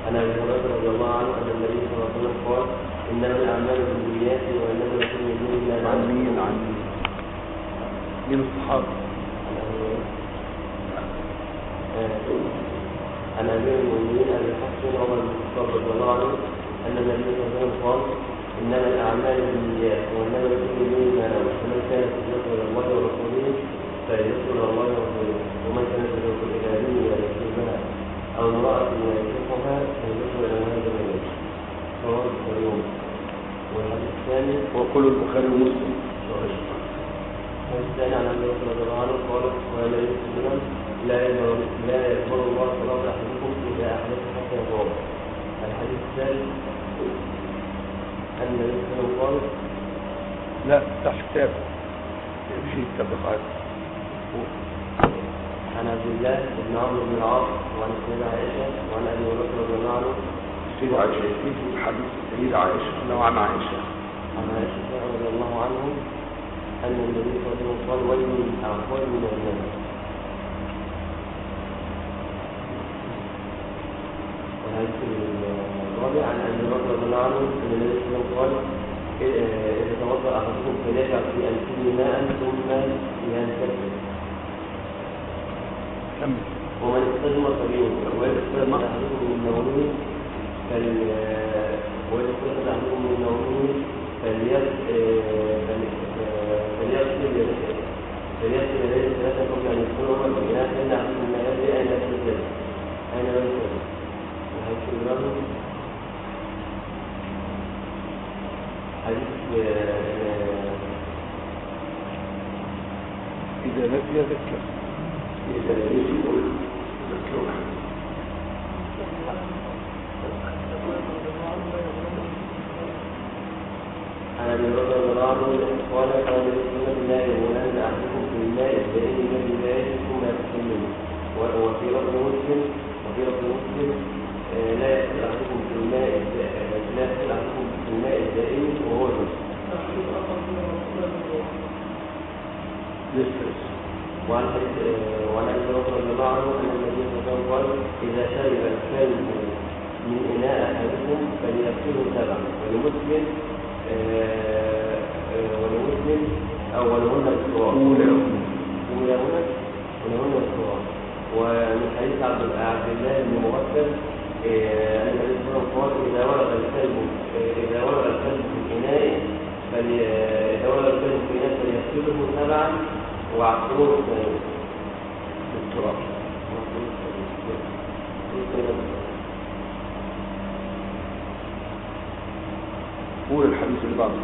عن ابي هريره رضي الله عنه ان النبي صلى الله عليه وسلم قال انما الاعمال بالنيات وانما لكل امرئ ما عن نوى مين عن مين مين الصحابة عن أبي آه، عن امير المؤمنين ابي حفص عمر بن الخطاب رضي الله عنه ان النبي صلى الله عليه وسلم قال انما الاعمال بالنيات وانما لكل امرئ ما نوى فمن كانت هجرته الى الله ورسوله فهجرته الى الله ورسوله ومن كانت هجرته الى دنيا يصيبها او امراه ينكحها فهجرته الى ما هاجر اليه رواه البخاري ومسلم والحديث الثاني وقول البخاري ومسلم الحديث الثاني عن ابي هريره رضي الله عنه قال قال النبي صلى الله عليه وسلم لا يقبل لا يقبل الله صلاه احدكم اذا احدث حتى يتوضا الحديث الثالث ان النبي صلى الله عليه وسلم قال لا افتح كتاب في التبقات عن عبد الله بن عمرو بن العاص وعن السيدة عائشة وعن أبي هريرة رضي الله عنه سيد عائشة في حديث السيدة عائشة لو عن عائشة عن عائشة رضي الله عنه أن النبي صلى الله عليه وسلم قال ويل للأعقاب من الناس والحديث الرابع عن أبي هريرة رضي الله عنه أن النبي صلى الله عليه وسلم قال إذا توضأ أحدكم فليجعل في أنفه ماء ثم ينتفل كمل ومن استجم فليوتر ويستجم احدكم من نومه فل ويستجم احدكم من نومه فليغسل فليغسل فليغسل يديه ثلاثة قبل أن يدخلهما في الإناء فإن أحدكم لا يدري أين يغسل أين يغسل وحيث الرجل حديث إذا نسي ذكر إذا نسي ذكر عن ابي هريره رضي الله عنه قال قال لسنة الله ولن احدكم في الماء الدائم الذي لا يجد ثم يغسل منه و- وفي لفظ مسلم وفي لفظ مسلم آه، لا يغسل احدكم في الماء الدا- آه، لا يغسل احدكم في الماء الدائم وهو المسلم لسه وعن حديث آه، وعن ابي هريره رضي الله عنه ان النبي صلى الله عليه وسلم قال اذا شرب الكلب من اناء احدكم فليغسله سبعا ولمسلم آه، آه، ولمسلم او ولهن التراب أولى ولهن ولهن التراب ومن حديث عبد عبد الله بن مغفل آه، ان النبي صلى الله عليه وسلم قال اذا ولد الكلب آه، اذا ولد الكلب في اناء فلي اذا ولد الكلب في اناء فليغسله سبعا وعقله الثاني التراب قول الحديث اللي بعده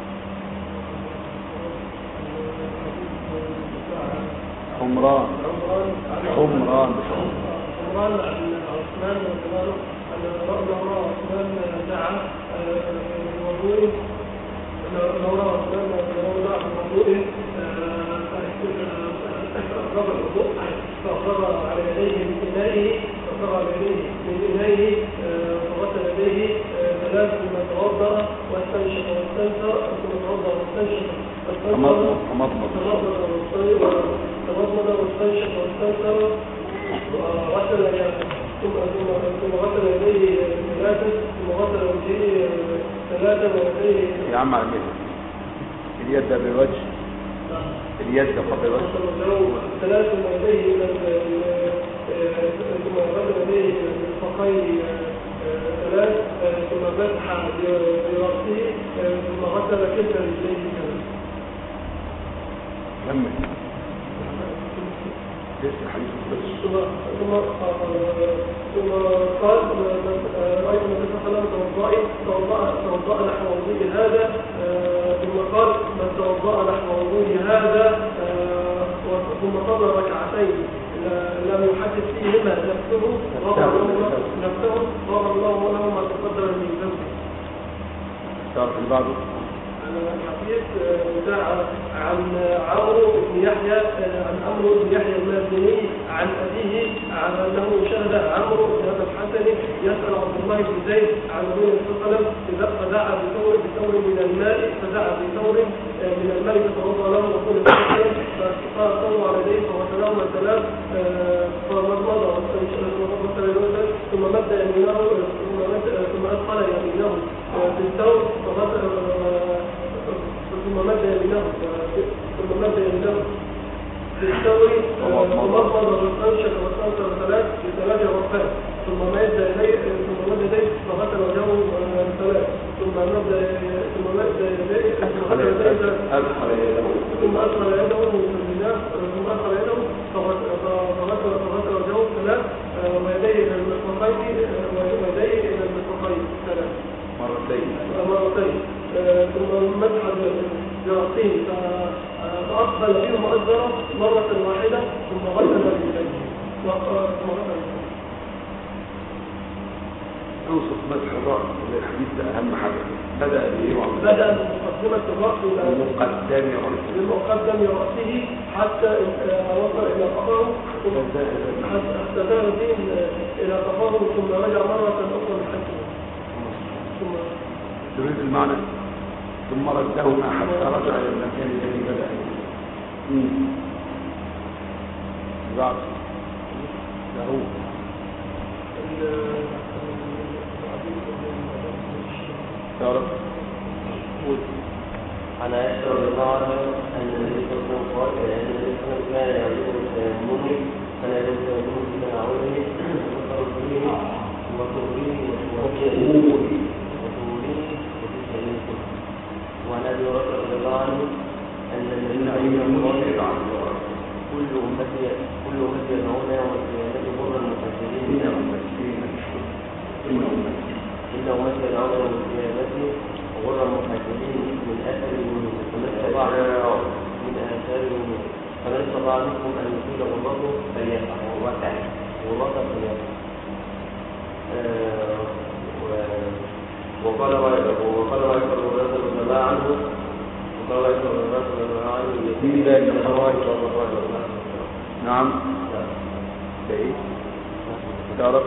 حمران حمران عمران عن عثمان رضي الله عنه أن رأى رأى عثمان دعا الوضوء لو رأى عثمان لو دعا الوضوء فأخرج الوضوء فأخرج على يديه من إنائه فأخرج على يديه من إنائه فغسل يديه ثلاث ثم توضأ واستنشق واستنثر ثم توضأ واستنشق تمضمض واستنثر تمضمض تمضمض واستنشق واستنثر غسل ثم ثم ثم غسل يديه ثلاثة ثم غسل وجهه ثلاثة ويديه يا عم علمين اليد بالوجه اليد قبل الوجه ثلاث ثم يديه إلى ال- ال- ثم غسل يديه إلى المرفقين ثلاث ثم مسح برأسه ثم غسل كلتا رجليه كذا كمل لسه الحديث بس ثم ثم ثم قال رأيت النبي صلى الله عليه وسلم توضأ توضأ توضأ نحو وضوء هذا آه، ثم قال من توضأ نحو وضوء هذا آه، ثم صلى ركعتين لا- لم يحدث فيهما نفسه غفر الله نفسه غفر الله له ما تقدم من ذنبه تعرف اللي بعده الحديث بتاع عن عمرو بن يحيى عن عمرو بن يحيى المازني عن أبيه عن أنه شهد عمرو بن هذا الحسن يسأل عبد الله الله بن زيد عن النبي صلى الله عليه وسلم إذا- فدعا بثور بثور من الماء فدعا بثور آه، من الماء فتوضا له رسول الله صلى الله عليه وسلم فقال صلوا على يديه فغسلهما ثلاث آه، فمضمض وغسل الوجه ثم مد يمينه ثم مد ثم ادخل يمينه آه، في الثور فغسل آه، ثم مد يمينه آه، ثم مد يمينه في الثور ومضمض واستنشق واستنشق ثلاث بثلاث غرفات ثم مد يديه ثم مد يديه فغسل وجهه آه، ثلاث ثم مد ثم مد يديه ثم أدخل مد يديه أدخل يده ثم أدخل يده في الميزان ثم أدخل يده فغسل فغسل فغسل وجهه ثلاث آه، ويديه إلى المرفقين آه، ويديه إلى المرفقين ثلاث مرتين آه، مرتين آه، ثم مسح برأسه ف- آه، فأقبل فيه مؤذرة مرة واحدة ثم غسل رجليه وق- ثم غسل رجليه. اوصف مسح الرأس الحديث ده أهم حاجة بدأ بإيه وعمل بدأ بمقدمة الرأس إلى مقدم رأسه بمقدم رأسه حتى آه، وصل إلى قفاه ثم حتى ذهب به إلى قفاه ثم رجع مرة أخرى لحجه ثم تريد المعنى ثم ردهما حتى رجع إلى المكان الذي بدأ منه. مم. بعد له تعرف قول عن عائشة رضي الله عنها أن النبي صلى الله عليه وسلم قال أن النبي صلى الله عليه وسلم كان يعود التيمم كان يعود التيمم في تعاونه وترجيه وطهوره وطهوره وطهوره وتسليمه وعن أبي هريرة رضي الله عنه أن النبي إن صلى الله عليه أيها وسلم المسجد قال عن الرأس كل أمتي كل أمتي يدعون يوم القيامة غرا محجلين إن أمتين إن أمتين إن أمتي يدعون يوم القيامة غرا محجلين من أثر الوجود فمن استطاع من آثار الوجود فمن استطاع منكم أن يطيل غرته فليفعل ووسع غرته فليفعل آه، و- وقال وقال رئيس الوزراء رضي الله عنه وقال رئيس الوزراء رضي الله عنه يتيم ذلك الخوارج والله نعم ده إيه تعرف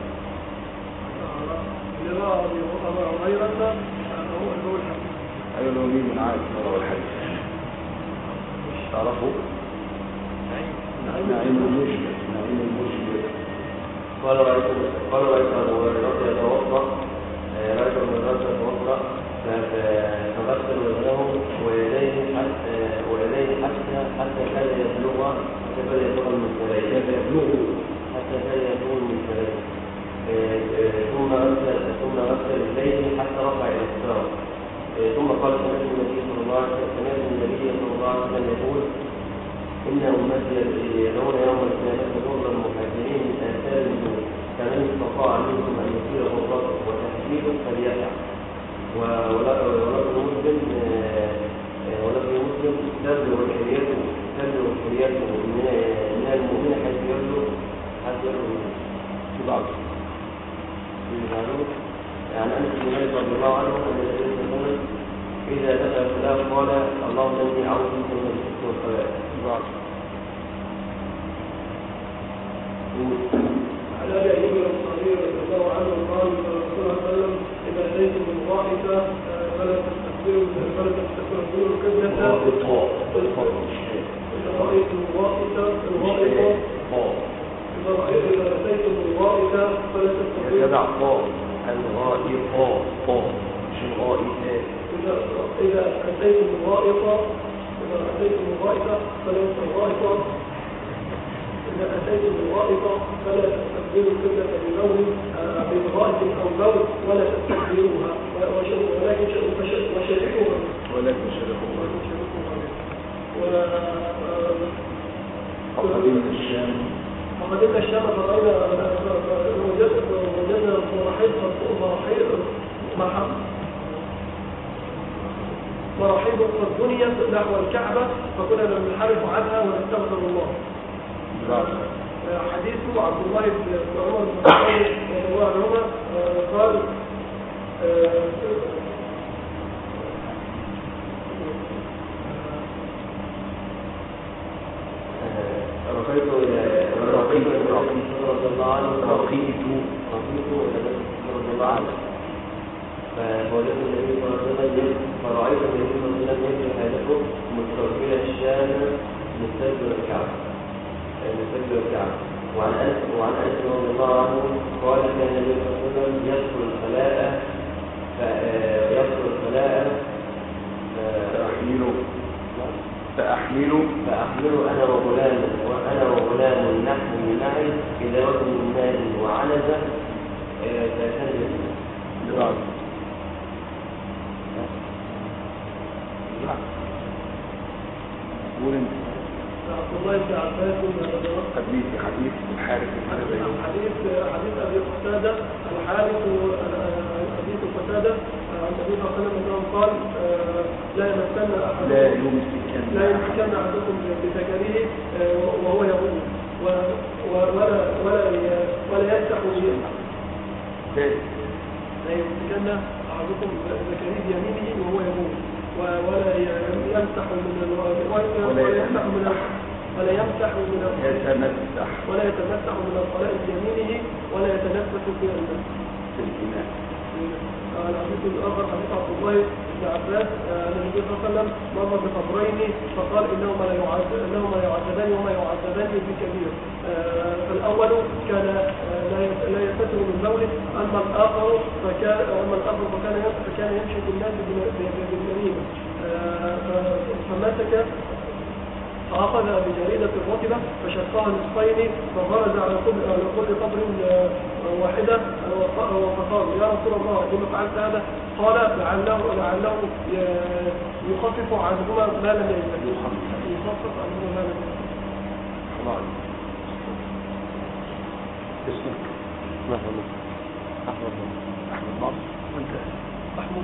لرى أبا هريرة هو هو الحديث أيوة لو مين من عارف هو الحديث تعرفه نعيم المشرك نعيم المشرك قال رئيس قال رئيس الوزراء يتوضا آه، رئيس الوزراء يتوضا ف- فغسل وجهه ويديه حتى ويديه حتى حتى كاد يبلغ حتى كاد يبلغ المنكرين يبلغه حتى كاد يبلغ المنكرين آه، آه، ثم غسل ثم غسل يديه حتى رفع الى السماء آه، ثم قال سمعت النبي صلى الله عليه وسلم سمعت النبي صلى الله عليه وسلم يقول إن أمتي يدعون يوم القيامة غرا محجلين من آثار النور فمن استطاع منكم أن يطيل غرته وتحجيله فليفعل و- ولا- ولفظ مسلم آه، آه، ولفظ مسلم تبلغ حريته تبلغ حريته من من المؤمن حيث يبلغ حيث يبلغ في بعض المعلوم عن انس بن مالك رضي الله عنه ان النبي صلى الله عليه وسلم اذا دخل الصلاه قال اللهم اني اعوذ بك من الفتن والخبائث في بعض عن ابي ايوب الانصاري رضي الله عنه قال صلى الله عليه وسلم اذا اتيتم الضاحكه آه، فلا تستكبروا فلا تستكبروا القبله اذا رايتم الغائطه الغائطه اذا رأيت- إذا اتيتم الغائطه فلا تستكبروا جدع طاء الغائط طاء طاء مش الغائطات إذا إذا أتيتم الغائطة إذا أتيتم الغائطة فلا الغائطة إذا أتيتم الغائطة فلا تستقبلوا القبلة بنوم آه، بغائط أو بول ولا تستقبلوها وش- ولكن ش- فش- وشاركوها ولكن شرفوا ولكن شاركوها و آه، قديم الشام وقدمنا الشام فرأينا وجدنا وجدنا مراحيض مراحيض مراحيض قد بنيت نحو الكعبة فكنا ننحرف عنها ونستغفر الله. بعض حديث عبد الله بن عمر بن الخطاب رضي الله عنهما آه، قال آه، رقيت إلى رقيت إلى رقيت رضي الله عنه رقيت رقيت إلى رقيت رضي بعد فوجدت النبي صلى الله عليه وسلم فرأيت النبي صلى الله عليه وسلم يجري حاجته مستقبل الشام مستقبل الكعبة مستقبل الكعبة وعن أنس وعن أنس رضي الله عنه قال كان النبي صلى الله عليه وسلم يدخل الخلاء ف- يدخل الخلاء ف- فأحمله فأحمله فأحمل أنا وغلام وأنا وغلام نحن معي إلى وزن من ماء وعنزة آه، فكان لبعض لا قول انت عبد الله بن عباس رضي الله حديث حديث الحارث بن عنه حبيب حديث حديث ابي قتاده الحارث حديث قتاده عن النبي صلى الله عليه وسلم انه قال آه، لا يمسن احد لا يمسكن لا يمسكن احدكم بذكره آه، وهو يقول و- و- ولا ولا ي- ولا يمسح بيده ثالث لا يمسكن احدكم ذكره بيمينه وهو يقول و- ولا ي- يمسح من ال- ولا ولا يمسح من ال- ولا يمسح من ال- يتمسح ولا يتمسح من الخلاء بيمينه ولا يتنفس في الماء في الإناء الحديث الآخر حديث عبد الله بن عباس آه، أن النبي صلى الله عليه وسلم مر بقبرين فقال إنهما لا يعذب إنهما لا يعذبان وهما يعذبان بكبير آه، فالأول كان آه، لا ي- لا يستتر من بوله أما الآخر فكان أما الآخر فكان يم- فكان يمشي في الناس بال- بال- بالنميمة آه، ف- فمسك فأخذ بجريدة الرطبة فشقها نصفين فخرج على كل على كل قبر آه، واحدة آه، وق- فقال يا رسول الله لما فعلت هذا؟ قال لعله لعله ي- يخفف عنهما ما لم يجد يخفف عنهما ما لم يجد خلاص اسمك محمد أحمد أحمد ناصر وانت محمود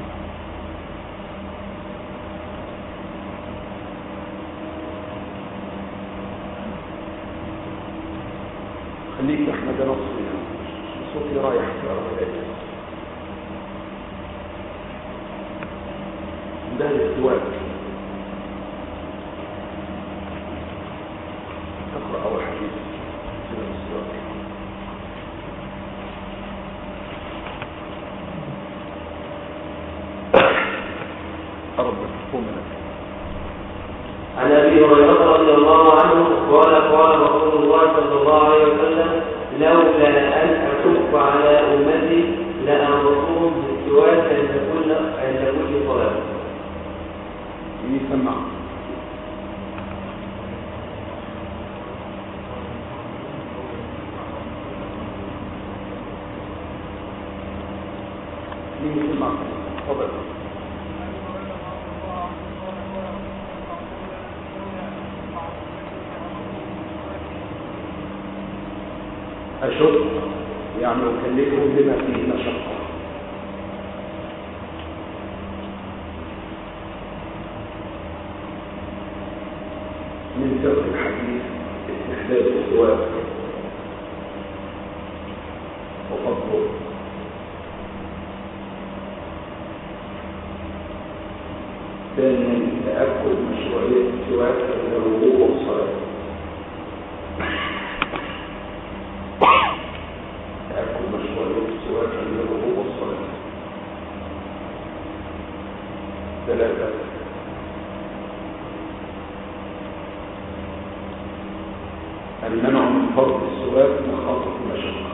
خليك يا أحمد ناصر يعني صوتي رايح في أرض ده الاستواء تقرأ أول حديث في الاستواء أرد تقوم لك عن ابي هريره رضي الله عنه قال قال رسول الله صلى الله عليه وسلم لولا ان اشق على امتي لامرتهم بالسواك عند كل عند كل صلاه يسمع مين يسمع تفضل أشك يعني أكلفه بما فيه مشقة من فقه الحديث استحلال السواك وفضله ثانيا تأكد مشروعية السواك من الوضوء والصلاة تأكد مشروعية السواك من الوضوء والصلاة ثلاثة المنع من فرض السواك مخاطر المشقة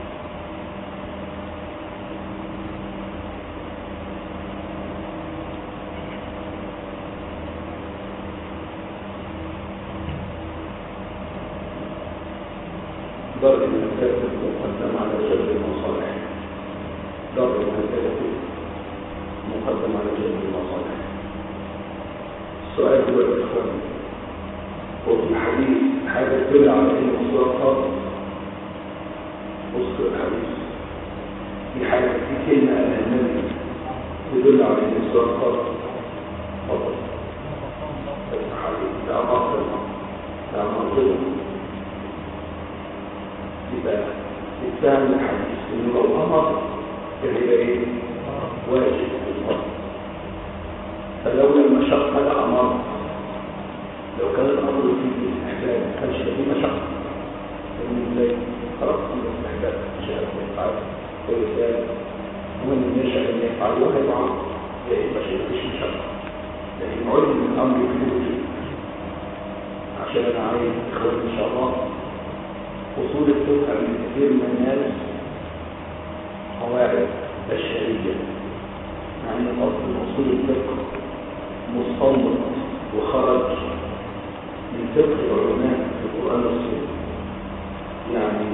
ضرب المكاتب مقدم على جلب المصالح ضرب المكاتب مقدم على جلب المصالح السؤال هو الإخوان وفي الحديث حاجة تدل على أن الصلاة فرض وسط الحديث في حاجة في كلمة قالها النبي تدل على أن الصلاة فرض فضل الحديث ده باطل ده باطل يبقى الثاني الحديث انه لو امر كان يبقى ايه واجب الفرض فلولا المشقه لامر لو كان الامر فيه الاستحباب ما كانش فيه مشقه لان ازاي خلاص في الاستحباب مش عارف يفعل ولذلك ومن يشاء ان يفعلها يعاقب لا يبقى شيء مش مشقه لكن علم الامر في الوجود عشان انا عايز اخوان ان شاء الله اصول الفقه من كثير من الناس قواعد بشريه مع ان اصل اصول الفقه مستنبط وخرج من فقه العلماء في القران والسنه يعني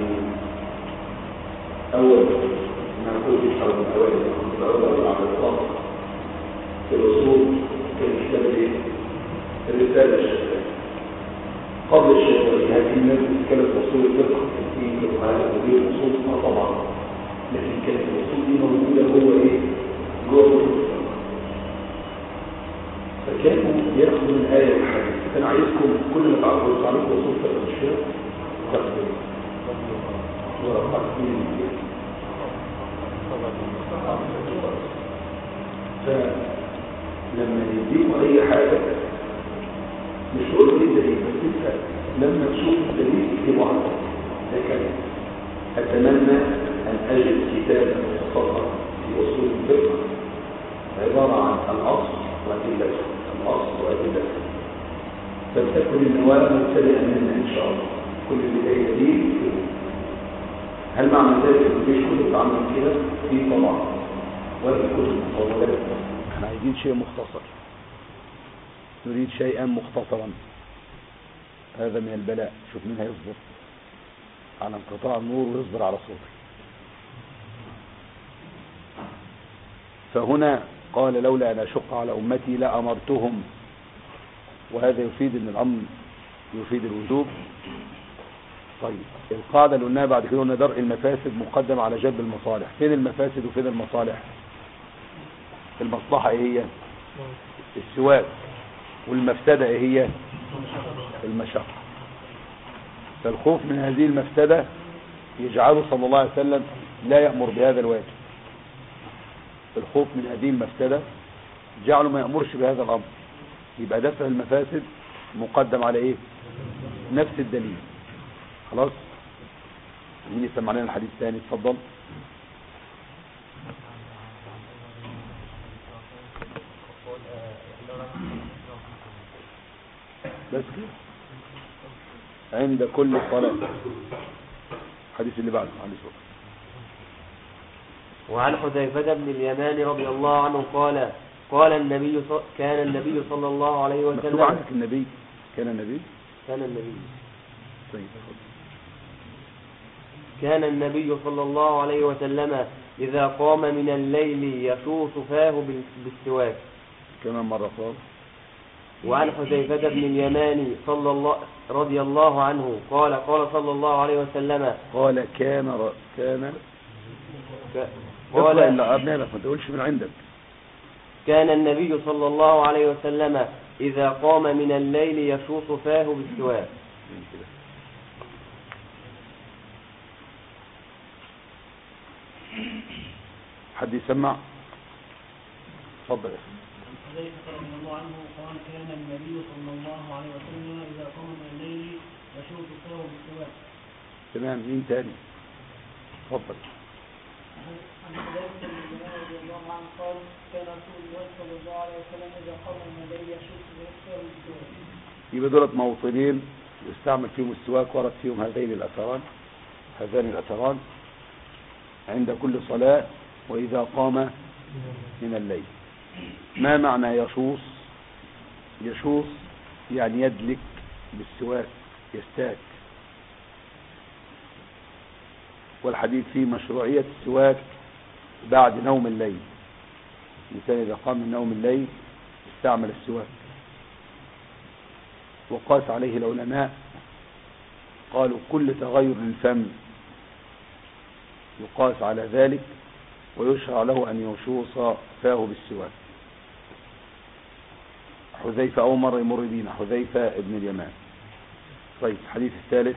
اول ما كنت حول من اوائل كنت الاول على الاطلاق في الاصول كان كتاب الايه؟ الرساله الشافعيه قبل الشافعي هذه الناس كانت اصول الفقه في وهذا ودي اصول ما طبعا لكن كانت الاصول دي موجوده جوه ايه؟ جوه اصول الفقه فكانوا ياخذوا من ايه الحديث فانا عايزكم كل ما تعرفوا تعرفوا اصول الفقه مش كده؟ تاخدوا ورقات من فلما يديكوا اي حاجه مش هقول ايه الدليل بس انت لما تشوف الدليل اكتبه عنه ده كلام اتمنى ان اجد كتابا مختصرا في اصول الفقه عباره عن الاصل وادلته الاصل وادلته فلتكن النواب مبتدئا منا ان شاء الله كل اللي جاي دليل هل معنى ذلك ان مفيش كتب تعمل كده؟ في طبعا وهي كتب مطولات احنا عايزين شيء مختصر نريد شيئا مختصرا هذا من البلاء شوف مين هيصبر على انقطاع النور ويصبر على صوته فهنا قال لولا أن أشق على أمتي لأمرتهم وهذا يفيد أن الأمر يفيد الوجوب طيب القاعدة اللي قلناها بعد كده قلنا درء المفاسد مقدم على جلب المصالح فين المفاسد وفين المصالح المصلحة ايه هي السواك والمفسدة ايه هي المشقة فالخوف من هذه المفسدة يجعله صلى الله عليه وسلم لا يأمر بهذا الواجب الخوف من هذه المفسدة جعله ما يأمرش بهذا الأمر يبقى دفع المفاسد مقدم على ايه نفس الدليل خلاص مين يسمع لنا الحديث الثاني اتفضل بس كده عند كل صلاة الحديث اللي بعده عليه الصلاة وعن حذيفة بن اليمان رضي الله عنه قال قال النبي ص... كان النبي صلى الله عليه مكتوب وسلم عندك النبي كان النبي كان النبي طيب اتفضل. كان النبي صلى الله عليه وسلم إذا قام من الليل يشوص فاه بال- بالسواك كمان مرة قال وعن حذيفة بن اليمان صلى الله رضي الله عنه قال قال صلى الله عليه وسلم قال كان ر... كان ك- قال قال إلا أبنائك ما تقولش من عندك كان النبي صلى الله عليه وسلم إذا قام من الليل يشوص فاه بالسواك حد يسمع اتفضل يا أخي. عن حذيفة رضي الله عنه قال كان النبي صلى الله عليه وسلم إذا قام من الليل يشوط الثوب بالسواك تمام مين تاني اتفضل عن حذيفة بن اليمان رضي الله عنه قال كان رسول الله صلى الله عليه وسلم إذا قام من الليل يشوط الثوب بالسواك يبقى دولت موطنين يستعمل فيهم السواك ورد فيهم هذين الأثران هذان الأثران عند كل صلاة وإذا قام من الليل ما معنى يشوص يشوص يعني يدلك بالسواك يستاك والحديث فيه مشروعية السواك بعد نوم الليل الإنسان إذا قام من نوم الليل استعمل السواك وقاس عليه العلماء قالوا كل تغير للفم يقاس على ذلك ويشرع له أن يشوص فاه بالسواك حذيفة أول مرة يمر بينا حذيفة ابن اليمان طيب الحديث الثالث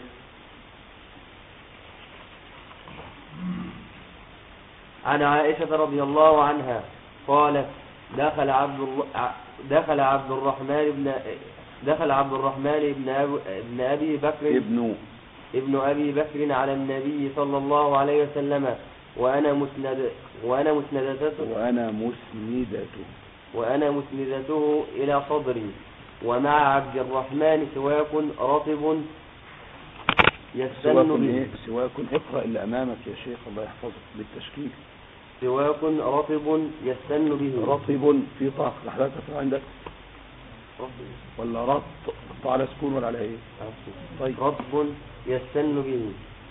عن عائشة رضي الله عنها قالت دخل عبد الله دخل عبد الرحمن بن دخل عبد الرحمن بن أبي, بن أبي بكر ابن ابن أبي بكر على النبي صلى الله عليه وسلم وأنا مسند وأنا مسندته وأنا مسندته وأنا مسندته إلى صدري ومع عبد الرحمن سواك رطب يستن سواك به إيه سواك اقرأ اللي أمامك يا شيخ الله يحفظك بالتشكيل سواك رطب يستن به رطب في طاق لحظات عندك رطب. ولا رط رط على سكون ولا على ايه طيب رطب يستن به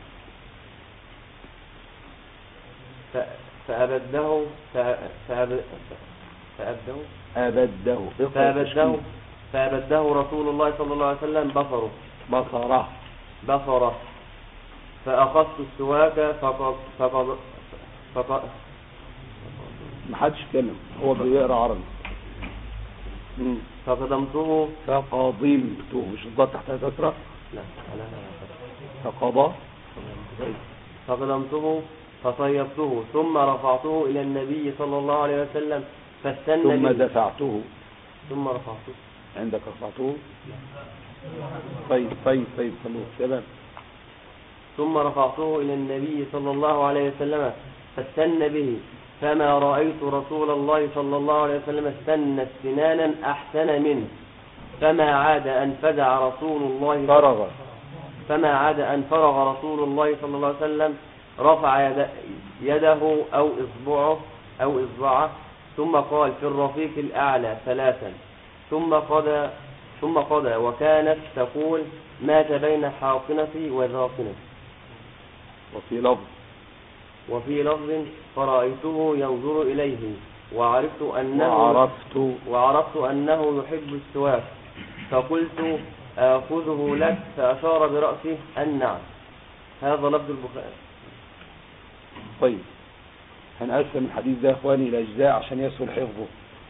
ف- فأبده ف- فأب- فأبده أبده اقرأ فأبده التشكيل. فأبده رسول الله صلى الله عليه وسلم بصره بصره بصره فأخذت السواك فقد فقد فقد ما حدش يتكلم هو بيقرا عربي مم. فقدمته فقضمته مش الضاد تحتها كسرة لا لا لا لا فقضى طيب. فقدمته فطيبته ثم رفعته إلى النبي صلى الله عليه وسلم فاستنى ثم به. دفعته ثم رفعته عندك رفعته طيب طيب طيب خلوه تمام ثم رفعته إلى النبي صلى الله عليه وسلم فاستن به فما رأيت رسول الله صلى الله عليه وسلم استن استنانا أحسن منه فما عاد أن فزع رسول الله فرغ فما عاد أن فرغ رسول الله صلى الله عليه وسلم رفع يد يده أو إصبعه أو إصبعه ثم قال في الرفيق الأعلى ثلاثا ثم قضى ثم قضى وكانت تقول مات بين حاقنتي وذاقنتي وفي لفظ وفي لفظ فرأيته ينظر إليه وعرفت أنه وعرفت وعرفت أنه يحب السواك فقلت آخذه لك فأشار برأسه أن نعم هذا لفظ البخاري طيب هنقسم الحديث ده يا اخواني الى اجزاء عشان يسهل حفظه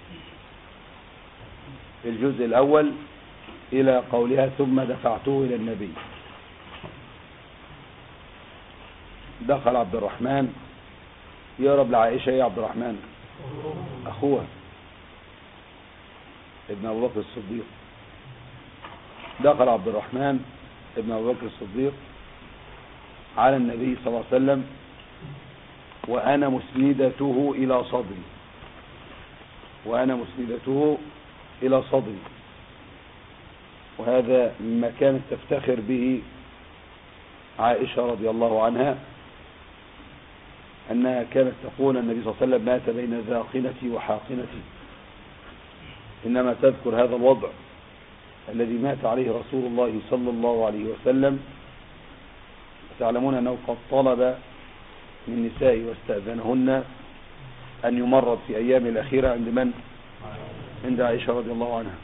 الجزء الاول الى قولها ثم دفعته الى النبي دخل عبد الرحمن يقرب لعائشة ايه يا عبد الرحمن اخوها ابن ابو بكر الصديق دخل عبد الرحمن ابن ابو بكر الصديق على النبي صلى الله عليه وسلم وأنا مسندته إلى صدري وأنا مسندته إلى صدري وهذا مما كانت تفتخر به عائشة رضي الله عنها أنها كانت تقول النبي صلى الله عليه وسلم مات بين ذاقنتي وحاقنتي إنما تذكر هذا الوضع الذي مات عليه رسول الله صلى الله عليه وسلم تعلمون أنه قد طلب من نسائه واستأذنهن أن يمرض في أيام الأخيرة عند من؟ عند عائشة رضي الله عنها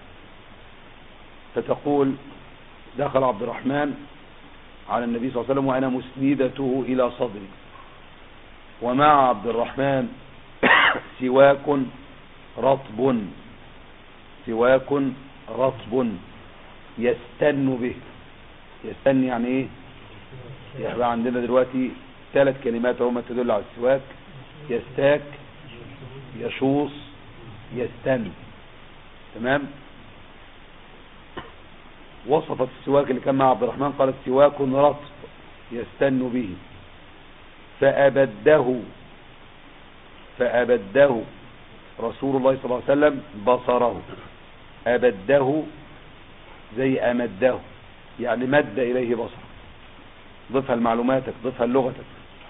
فتقول دخل عبد الرحمن على النبي صلى الله عليه وسلم وأنا مسندته إلى صدري ومع عبد الرحمن سواك رطب سواك رطب يستن به يستن يعني ايه يبقى عندنا دلوقتي ثلاث كلمات هما تدل على السواك يستاك يشوص يستن تمام وصفت السواك اللي كان مع عبد الرحمن قالت سواك رطب يستن به فأبده فأبده رسول الله صلى الله عليه وسلم بصره أبده زي أمده يعني مد إليه بصره ضفها لمعلوماتك ضفها لغتك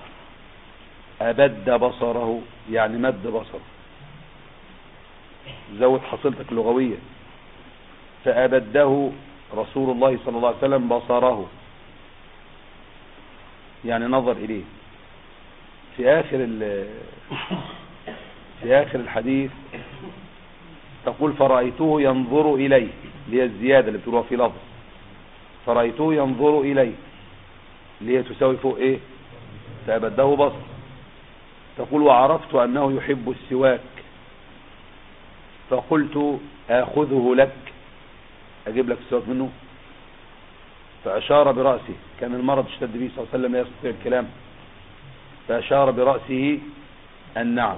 أبد بصره يعني مد بصره زود حصيلتك اللغوية فأبده رسول الله صلى الله عليه وسلم بصره يعني نظر إليه في آخر في آخر الحديث تقول فرأيته ينظر إليه اللي هي الزيادة اللي بتقولها في لفظ فرأيته ينظر إليه اللي هي تساوي فوق ايه فأبده بصر تقول وعرفت أنه يحب السواك فقلت آخذه لك أجيب لك السواك منه فأشار برأسه كان المرض اشتد به صلى الله عليه وسلم لا يستطيع الكلام فأشار برأسه النعم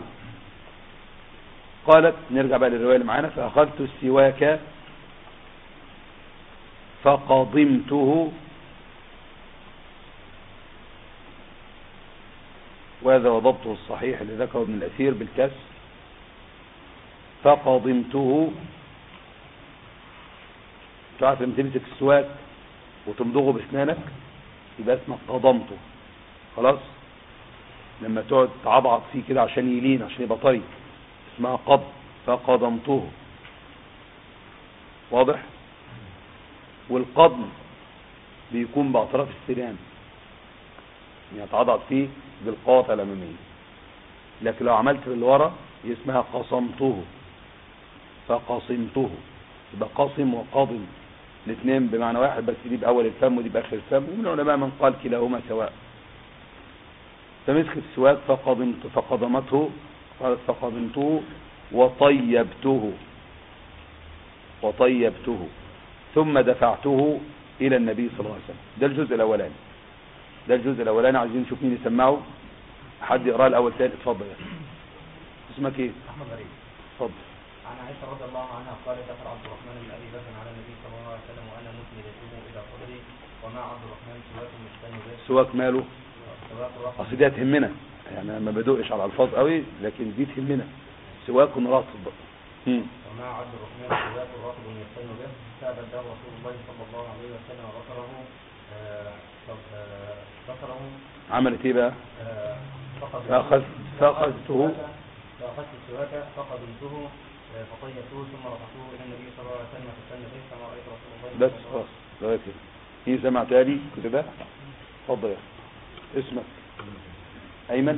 قالت نرجع بقى للرواية اللي معانا فأخذت السواك فقضمته وهذا هو ضبطه الصحيح اللي ذكره ابن الأثير بالكسر فقضمته تعرف لما تمسك السواك وتمضغه باسنانك يبقى اسمك قضمته خلاص لما تقعد تعضعض فيه كده عشان يلين عشان يبقى طري اسمها قض فقضمته واضح والقضم بيكون باطراف السنان يعني تعضعض فيه بالقاطع الاماميه لكن لو عملت بالورا اسمها قصمته فقصمته يبقى قاسم وقاضم الاثنين بمعنى واحد بس دي باول الفم ودي باخر الفم ومن العلماء من قال كلاهما سواء فمسك السواك فقضمت فقضمته قالت فقضمته وطيبته وطيبته ثم دفعته الى النبي صلى الله عليه وسلم ده الجزء الاولاني ده الجزء الاولاني عايزين نشوف مين يسمعه حد يقراه الاول تاني اتفضل يا اسمك ايه احمد غريب اتفضل عن عائشة رضي الله عنها قالت دخل عبد الرحمن بن أبي بكر على النبي صلى الله عليه وسلم وأنا مسند يده إلى صدري ومع عبد الرحمن سواك مستني به سواك ماله سواك رفض اصل دي هتهمنا يعني أنا ما بدقش على الالفاظ قوي لكن دي تهمنا سواك راتب هم. ومع عبد الرحمن سواك رافض يستني به فأبده رسول الله صلى الله عليه وسلم ذكره آه، آه، ذكره عملت ايه بقى آه، فقد فأخذ فأخذته فأخذت السواك فقدمته آه، فطيبته ثم رفعته إلى النبي صلى الله عليه وسلم فاستنى به كما رأيت رسول الله بس صلى الله خلاص لغايه كده مين سمع تاني كده ده اتفضل يا أخي. اسمك ايمن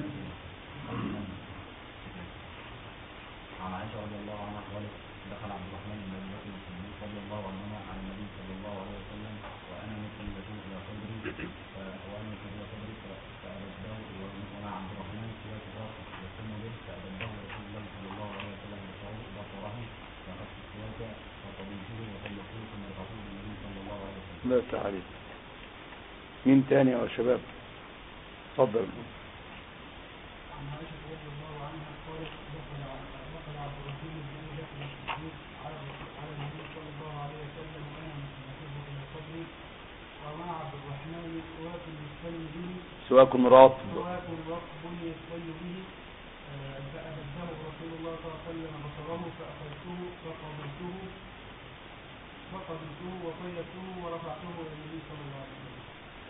عن عائشة رضي الله عنها قالت دخل عبد الرحمن بن أبي بكر الصديق رضي الله عنهما على النبي صلى الله عليه وسلم وأنا مسلم يكون إلى صدري ف- وأنا مسلم إلى صدري ف- فأبده ومع عبد الرحمن سواك الراس يسلم به فأبده رسول الله صلى الله عليه وسلم بصره بصره فأخذت السواك فقبلته وطلقته ثم رفعته للنبي صلى الله عليه وسلم لا يفتح عليك مين تاني يا شباب اتفضل عن عائشة رضي الله عنها قالت دخل دخل عبد الرحيم بن أبي بكر الصديق على على النبي صلى الله عليه وسلم وأنا مسلمته إلى صدري ومع عبد الرحمن سواك يستن به سواك راتب سواك رطب يستن به آه، فأبده رسول الله صلى الله عليه وسلم بصره فأخذته فقبلته فقبلته وطيبته ورفعته إلى النبي صلى الله عليه وسلم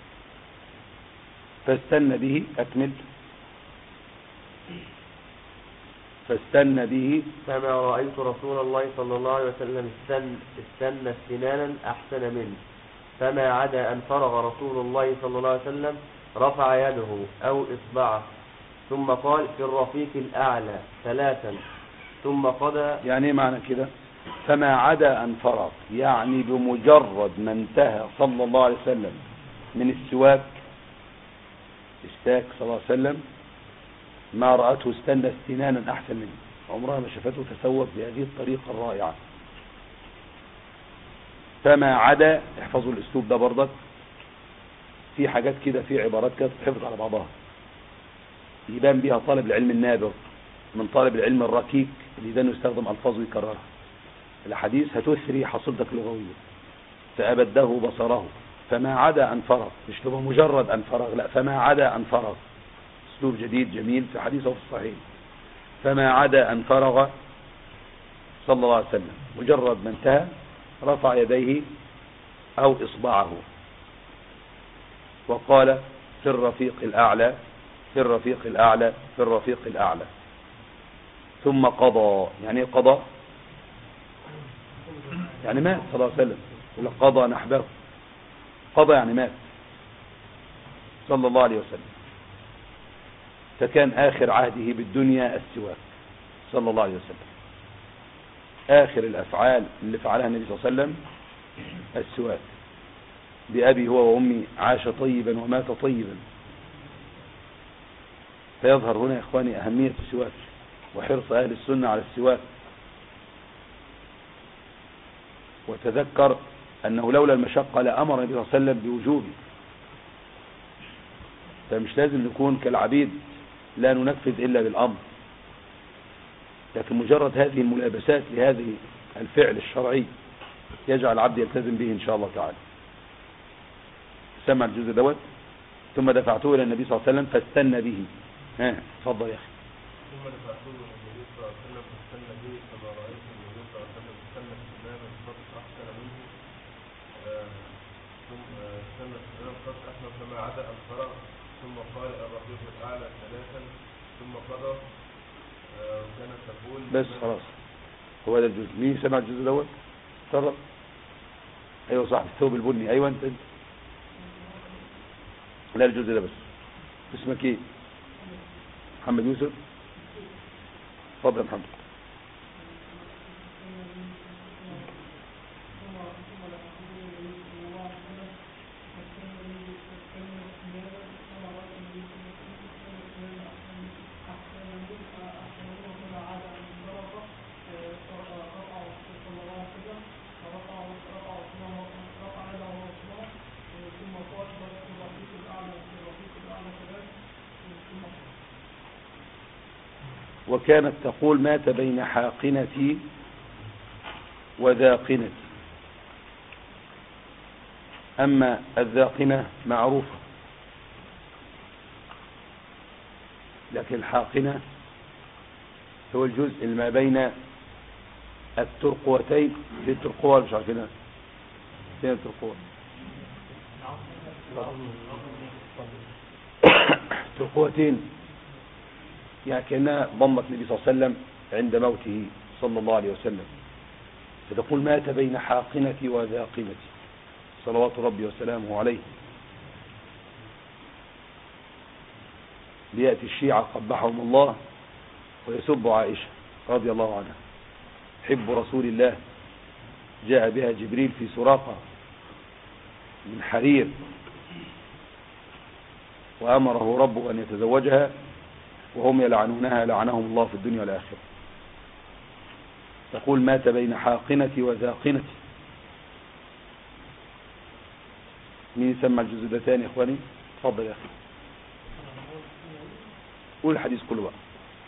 فاستنى به اكمل فاستنى به فما رأيت رسول الله صلى الله عليه وسلم استن استنى استنانا أحسن منه فما عدا أن فرغ رسول الله صلى الله عليه وسلم رفع يده أو إصبعه ثم قال في الرفيق الأعلى ثلاثا ثم قضى يعني ايه معنى كده فما عدا ان فرغ يعني بمجرد ما انتهى صلى الله عليه وسلم من السواك استاك صلى الله عليه وسلم ما رأته استنى استنانا احسن منه عمرها ما شافته تسوق بهذه الطريقة الرائعة فما عدا احفظوا الاسلوب ده برضك في حاجات كده في عبارات كده تتحفظ على بعضها يبان بيها طالب العلم النابغ من طالب العلم الركيك اللي ده إنه يستخدم الفاظ ويكررها الحديث هتثري حصيلتك اللغويه فابده بصره فما عدا ان فرغ مش تبقى مجرد ان فرغ لا فما عدا ان فرغ اسلوب جديد جميل في حديثه في الصحيح فما عدا ان فرغ صلى الله عليه وسلم مجرد ما انتهى رفع يديه او اصبعه وقال في الرفيق الاعلى في الرفيق الاعلى في الرفيق الاعلى ثم قضى يعني ايه قضى يعني مات صلى الله عليه وسلم يقول لك قضى نحبه قضى يعني مات صلى الله عليه وسلم فكان آخر عهده بالدنيا السواك صلى الله عليه وسلم آخر الأفعال اللي فعلها النبي صلى الله عليه وسلم السواك بأبي هو وأمي عاش طيبا ومات طيبا فيظهر هنا يا إخواني أهمية السواك وحرص أهل السنة على السواك وتذكر أنه لولا المشقة لأمر النبي صلى الله عليه وسلم بوجوبه فمش لازم نكون كالعبيد لا ننفذ إلا بالأمر لكن مجرد هذه الملابسات لهذه الفعل الشرعي يجعل العبد يلتزم به إن شاء الله تعالى سمع الجزء دوت ثم دفعته إلى النبي صلى الله عليه وسلم فاستنى به ها اتفضل يا اخي ثم نفعته النبي صلى الله عليه وسلم فاستنى به كما رأيت النبي صلى الله عليه وسلم استنى استنانا قد أحسن منه آه، ثم آه، استنى استنانا قد أحسن فما عدا أن فرغ ثم قال الرفيق الأعلى ثلاثا ثم قضى آه، وكانت تقول بس خلاص هو ده الجزء مين سمع الجزء الاول اتفضل ايوه صح الثوب البني ايوه انت انت لا الجزء ده بس اسمك ايه محمد يوسف اتفضل يا محمد وكانت تقول مات بين حاقنتي وذاقنتي أما الذاقنة معروفة لكن الحاقنة هو الجزء اللي ما بين الترقوتين في الترقوة مش عارفينها فين الترقوة ترقوتين يعني كأنها ضمت النبي صلى الله عليه وسلم عند موته صلى الله عليه وسلم فتقول مات بين حاقنتي وذاقنتي صلوات ربي وسلامه عليه ليأتي الشيعة قبحهم الله ويسب عائشة رضي الله عنها حب رسول الله جاء بها جبريل في سراقة من حرير وأمره ربه أن يتزوجها وهم يلعنونها لعنهم الله في الدنيا والآخرة تقول مات بين حاقنتي وذاقنتي مين سمع الجزء ده تاني يا اخواني اتفضل يا اخي قول الحديث كله بقى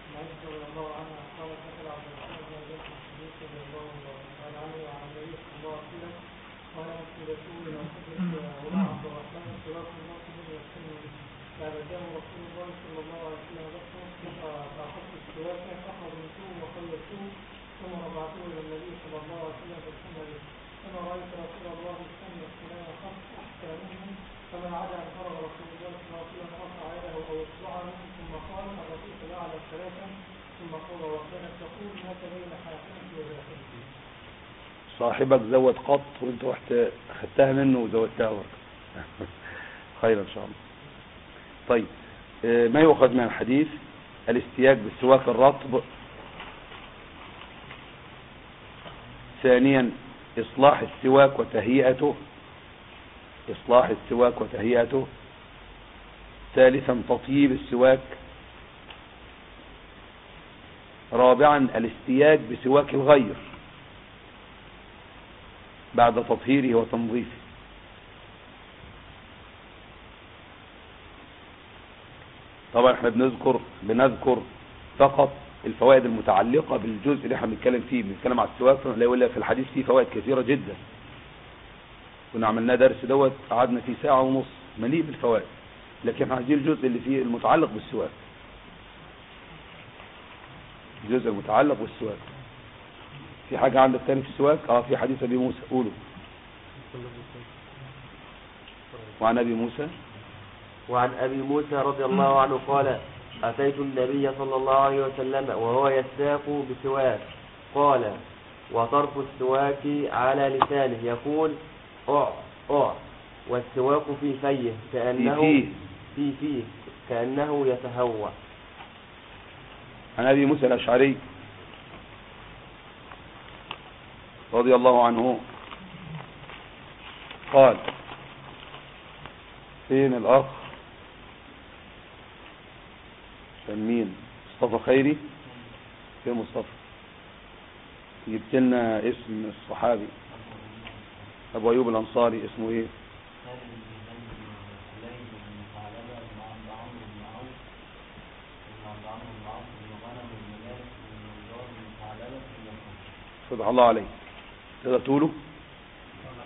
فمن عدا ان فرغ رسول الله صلى الله عليه وسلم رفع يده او اصبعه ثم قال الرفيق الاعلى ثلاثا ثم قال وكانت تقول مات بين حاكمتي وذاكرتي صاحبك زود قط وانت رحت خدتها منه وزودتها برضه خير ان شاء الله طيب آه، ما يؤخذ من الحديث الاستياج بالسواك الرطب ثانيا اصلاح السواك وتهيئته اصلاح السواك وتهيئته ثالثا تطييب السواك رابعا الاستياج بسواك الغير بعد تطهيره وتنظيفه طبعا احنا بنذكر بنذكر فقط الفوائد المتعلقة بالجزء اللي احنا بنتكلم فيه بنتكلم على السواك لا يقول لك في الحديث فيه فوائد كثيرة جدا كنا عملناه درس دوت قعدنا فيه ساعة ونص مليء بالفوائد لكن احنا عايزين الجزء اللي فيه المتعلق بالسواك الجزء المتعلق بالسواك في حاجة عندك تاني في السواك اه في حديث ابي موسى قولوا وعن ابي موسى وعن أبي موسى رضي الله عنه قال أتيت النبي صلى الله عليه وسلم وهو يستاق بسواك قال وطرف السواك على لسانه يقول أع أع والسواك في فيه كأنه في فيه. في فيه كأنه يتهوى عن ابي موسى الاشعري رضي الله عنه قال فين الاخ كان مين مصطفى خيري فين مصطفى جبت لنا اسم الصحابي ابو ايوب الانصاري اسمه ايه فتح الله عليك تقدر تقوله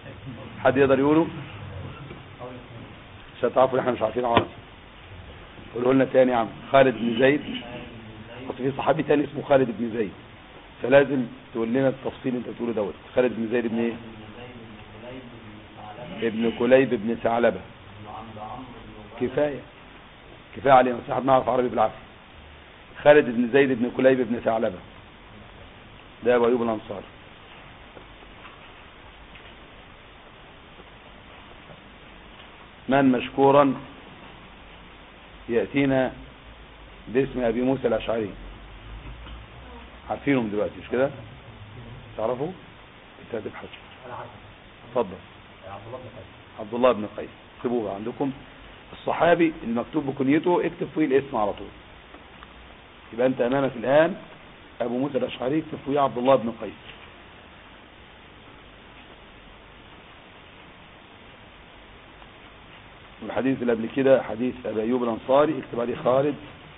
حد يقدر يقوله عشان تعرفوا ان احنا مش عارفين عربي قوله لنا تاني يا عم خالد بن زيد اصل في صحابي تاني اسمه خالد بن زيد فلازم تقول لنا التفصيل انت بتقوله دوت خالد بن زيد بن ايه ابن كليب بن ثعلبه كفايه كفايه علينا بس احنا نعرف عربي بالعافيه خالد بن زيد بن كليب بن ثعلبه ده ابو ايوب الانصاري من مشكورا يأتينا باسم أبي موسى الأشعري عارفينهم دلوقتي مش كده تعرفوا انت هتبحث اتفضل عبد الله بن قيس اكتبوه عندكم الصحابي المكتوب بكنيته اكتب فيه الاسم على طول يبقى انت امامك الان ابو موسى الاشعري اكتب فيه عبد الله بن قيس والحديث اللي قبل كده حديث ابي ايوب الانصاري اكتب عليه خالد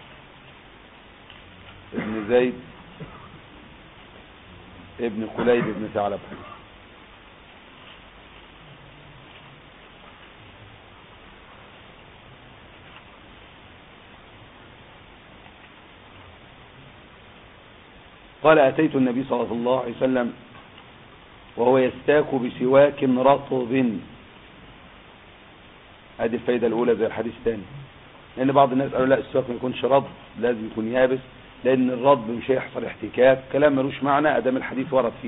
ابن زيد ابن قليب ابن ثعلبه قال أتيت النبي صلى الله عليه وسلم وهو يستاك بسواك رطب هذه الفايدة الأولى زي الحديث الثاني لأن بعض الناس قالوا لا السواك ما يكونش رطب لازم يكون يابس لأن الرطب مش هيحصل احتكاك كلام ملوش معنى أدام الحديث ورد فيه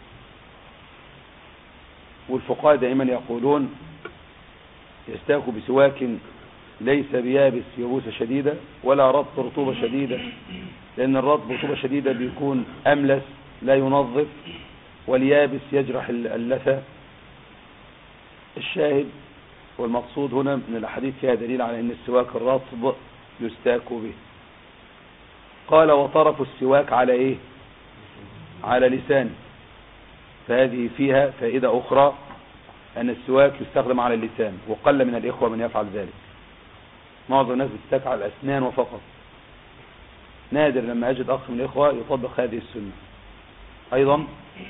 والفقهاء دائما يقولون يستاك بسواك ليس بيابس يبوسة شديدة ولا رطب رطوبة شديدة لأن الرطب رطوبة شديدة بيكون أملس لا ينظف واليابس يجرح اللثة الشاهد والمقصود هنا من الأحاديث فيها دليل على أن السواك الرطب يستاك به قال وطرف السواك على إيه على لسان فهذه فيها فائدة أخرى أن السواك يستخدم على اللسان وقل من الإخوة من يفعل ذلك معظم الناس بتستاك على الأسنان وفقط نادر لما أجد أخ من الإخوة يطبق هذه السنة أيضا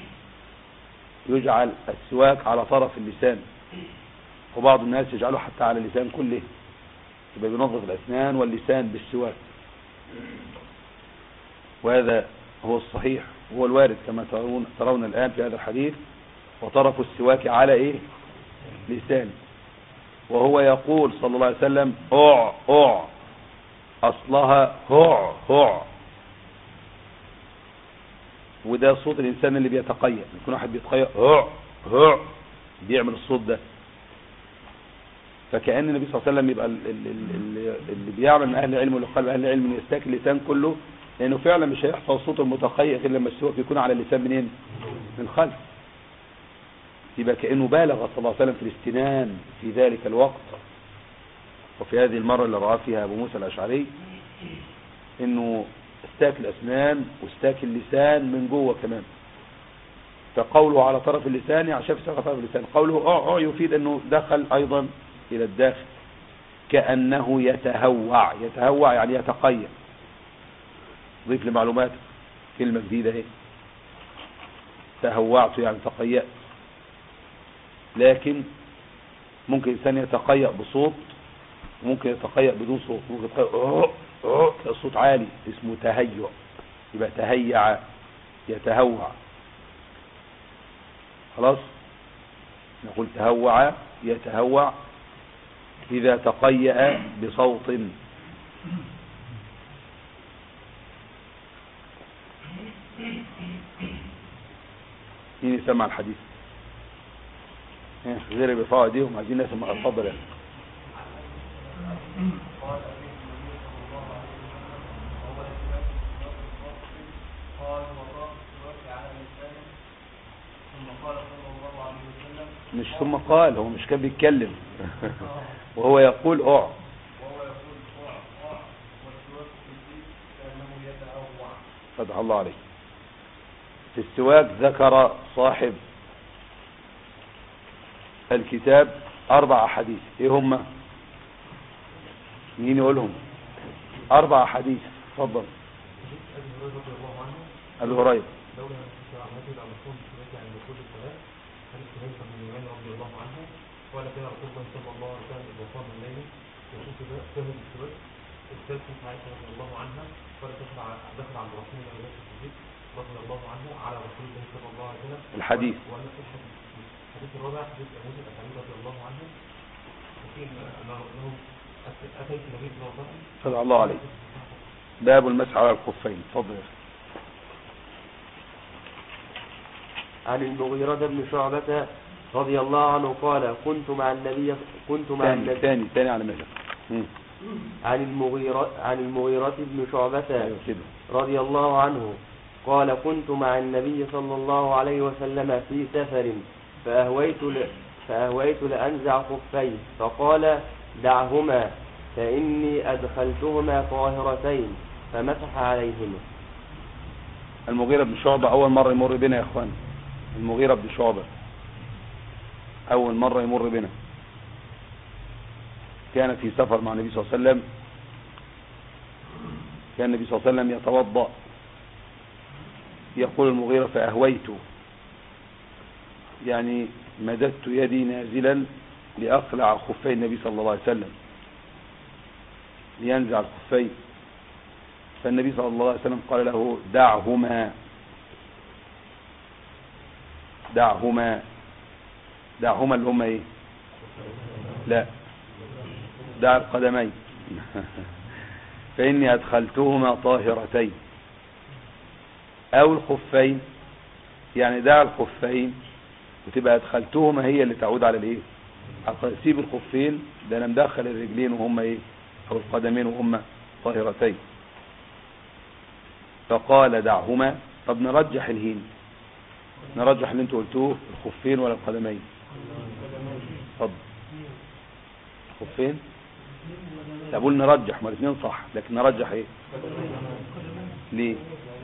يجعل السواك على طرف اللسان وبعض الناس يجعله حتى على اللسان كله يبقى بينظف الأسنان واللسان بالسواك وهذا هو الصحيح وهو الوارد كما ترون, ترون الآن في هذا الحديث وطرف السواك على إيه لسان وهو يقول صلى الله عليه وسلم أع أع أصلها هع هع وده صوت الإنسان اللي بيتقيأ يكون واحد بيتقيأ هع هع بيعمل الصوت ده فكأن النبي صلى الله عليه وسلم يبقى اللي, اللي بيعمل من أهل العلم واللي قال من أهل العلم يستاك اللسان كله لأنه فعلا مش هيحصل صوت المتقيأ غير لما السواك يكون على اللسان منين من خلف يبقى كأنه بالغ صلى الله عليه وسلم في الاستنان في ذلك الوقت وفي هذه المرة اللي رأى فيها أبو موسى الأشعري انه استاك الأسنان واستاك اللسان من جوه كمان فقوله على طرف اللسان يعني شاف على طرف اللسان قوله أع يفيد أنه دخل أيضا إلى الداخل كأنه يتهوع يتهوع يعني يتقيأ ضيف لمعلومات كلمة جديدة اهي تهوعت يعني تقيأت لكن ممكن إنسان يتقيأ بصوت وممكن يتقيأ بدون صوت ممكن يتقيأ أوه أوه صوت عالي اسمه تهيع يبقى تهيع يتهوع خلاص نقول تهوع يتهوع إذا تقيأ بصوت مين يسمع الحديث غير بيرفعوا ايديهم عايزين ناس اتفضل يعني قال أبي النبي صلى الله عليه وسلم وهو الإسلام قال وضع السواك على لسانه ثم قال صلى الله عليه وسلم مش ثم قال هو مش كان بيتكلم وهو يقول اع وهو يقول قع قع والسواك في الدين كأنه يتأوع فتح الله عليك في السواك ذكر صاحب الكتاب أربع أحاديث إيه هم مين يقولهم أربع أحاديث تفضل أبي هريرة لولا رحمته لأمركم بالصلاة عند دخول الصلاة حديث هريرة بن يمان رضي الله عنه قال كان رسول الله صلى الله عليه وسلم إذا قام الليل يشوف فهم السواك الثالثة عائشة رضي الله عنها قالت دخل ع- دخل عبد الرحمن بن أبي بكر الصديق رضي الله عنه على رسول الله صلى الله عليه وسلم الحديث. وأنا في الحديث الحديث الرابع حديث أبي موسى الأشعري رضي الله عنه وفيه أنه أنه أت- أتيت النبي صلى الله عليه وسلم صلى الله عليه باب المسح على الخفين اتفضل يا أخي. عن المغيرة بن شعبة رضي الله عنه قال كنت مع النبي كنت مع ثاني النبي ثاني ثاني على مهلك مم. عن المغيرة عن المغيرة بن شعبة ايوه كده رضي الله عنه قال كنت مع النبي صلى الله عليه وسلم في سفر فأهويت ل... فأهويت لأنزع خفيه فقال دعهما فإني أدخلتهما طاهرتين فمسح عليهما المغيرة بن شعبة أول مرة يمر بنا يا إخوان المغيرة بن شعبة أول مرة يمر بنا كان في سفر مع النبي صلى الله عليه وسلم كان النبي صلى الله عليه وسلم يتوضأ يقول المغيرة فأهويت يعني مددت يدي نازلا لأقلع خفي النبي صلى الله عليه وسلم لينزع الخفين فالنبي صلى الله عليه وسلم قال له دعهما دعهما دعهما اللي هما ايه لا دع القدمين فإني أدخلتهما طاهرتين أو الخفين يعني دع الخفين وتبقى أدخلتهما هي اللي تعود على الايه على سيب الخفين ده انا مدخل الرجلين وهم ايه او القدمين وهم طاهرتين فقال دعهما طب نرجح الهين نرجح اللي انتوا قلتوه الخفين ولا القدمين اتفضل الخفين طب قول نرجح ما الاثنين صح لكن نرجح ايه ليه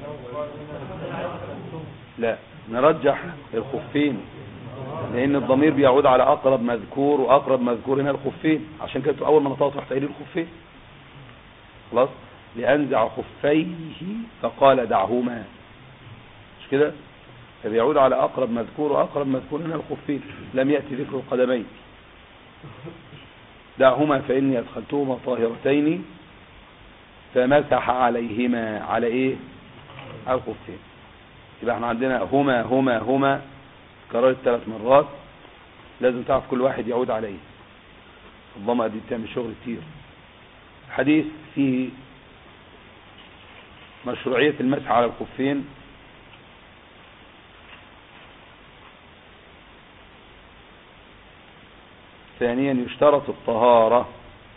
لا نرجح الخفين لان الضمير بيعود على اقرب مذكور واقرب مذكور هنا الخفين عشان كده اول ما نطقت رحت قايل الخفين خلاص لانزع خفيه فقال دعهما مش كده فبيعود على اقرب مذكور واقرب مذكور هنا الخفين لم ياتي ذكر القدمين دعهما فاني ادخلتهما طاهرتين فمسح عليهما على ايه على الخفين يبقى احنا عندنا هما هما هما كررت ثلاث مرات لازم تعرف كل واحد يعود عليه الضمأ دي بتعمل شغل كتير حديث فيه مشروعية المسح على الخفين ثانيا يشترط الطهارة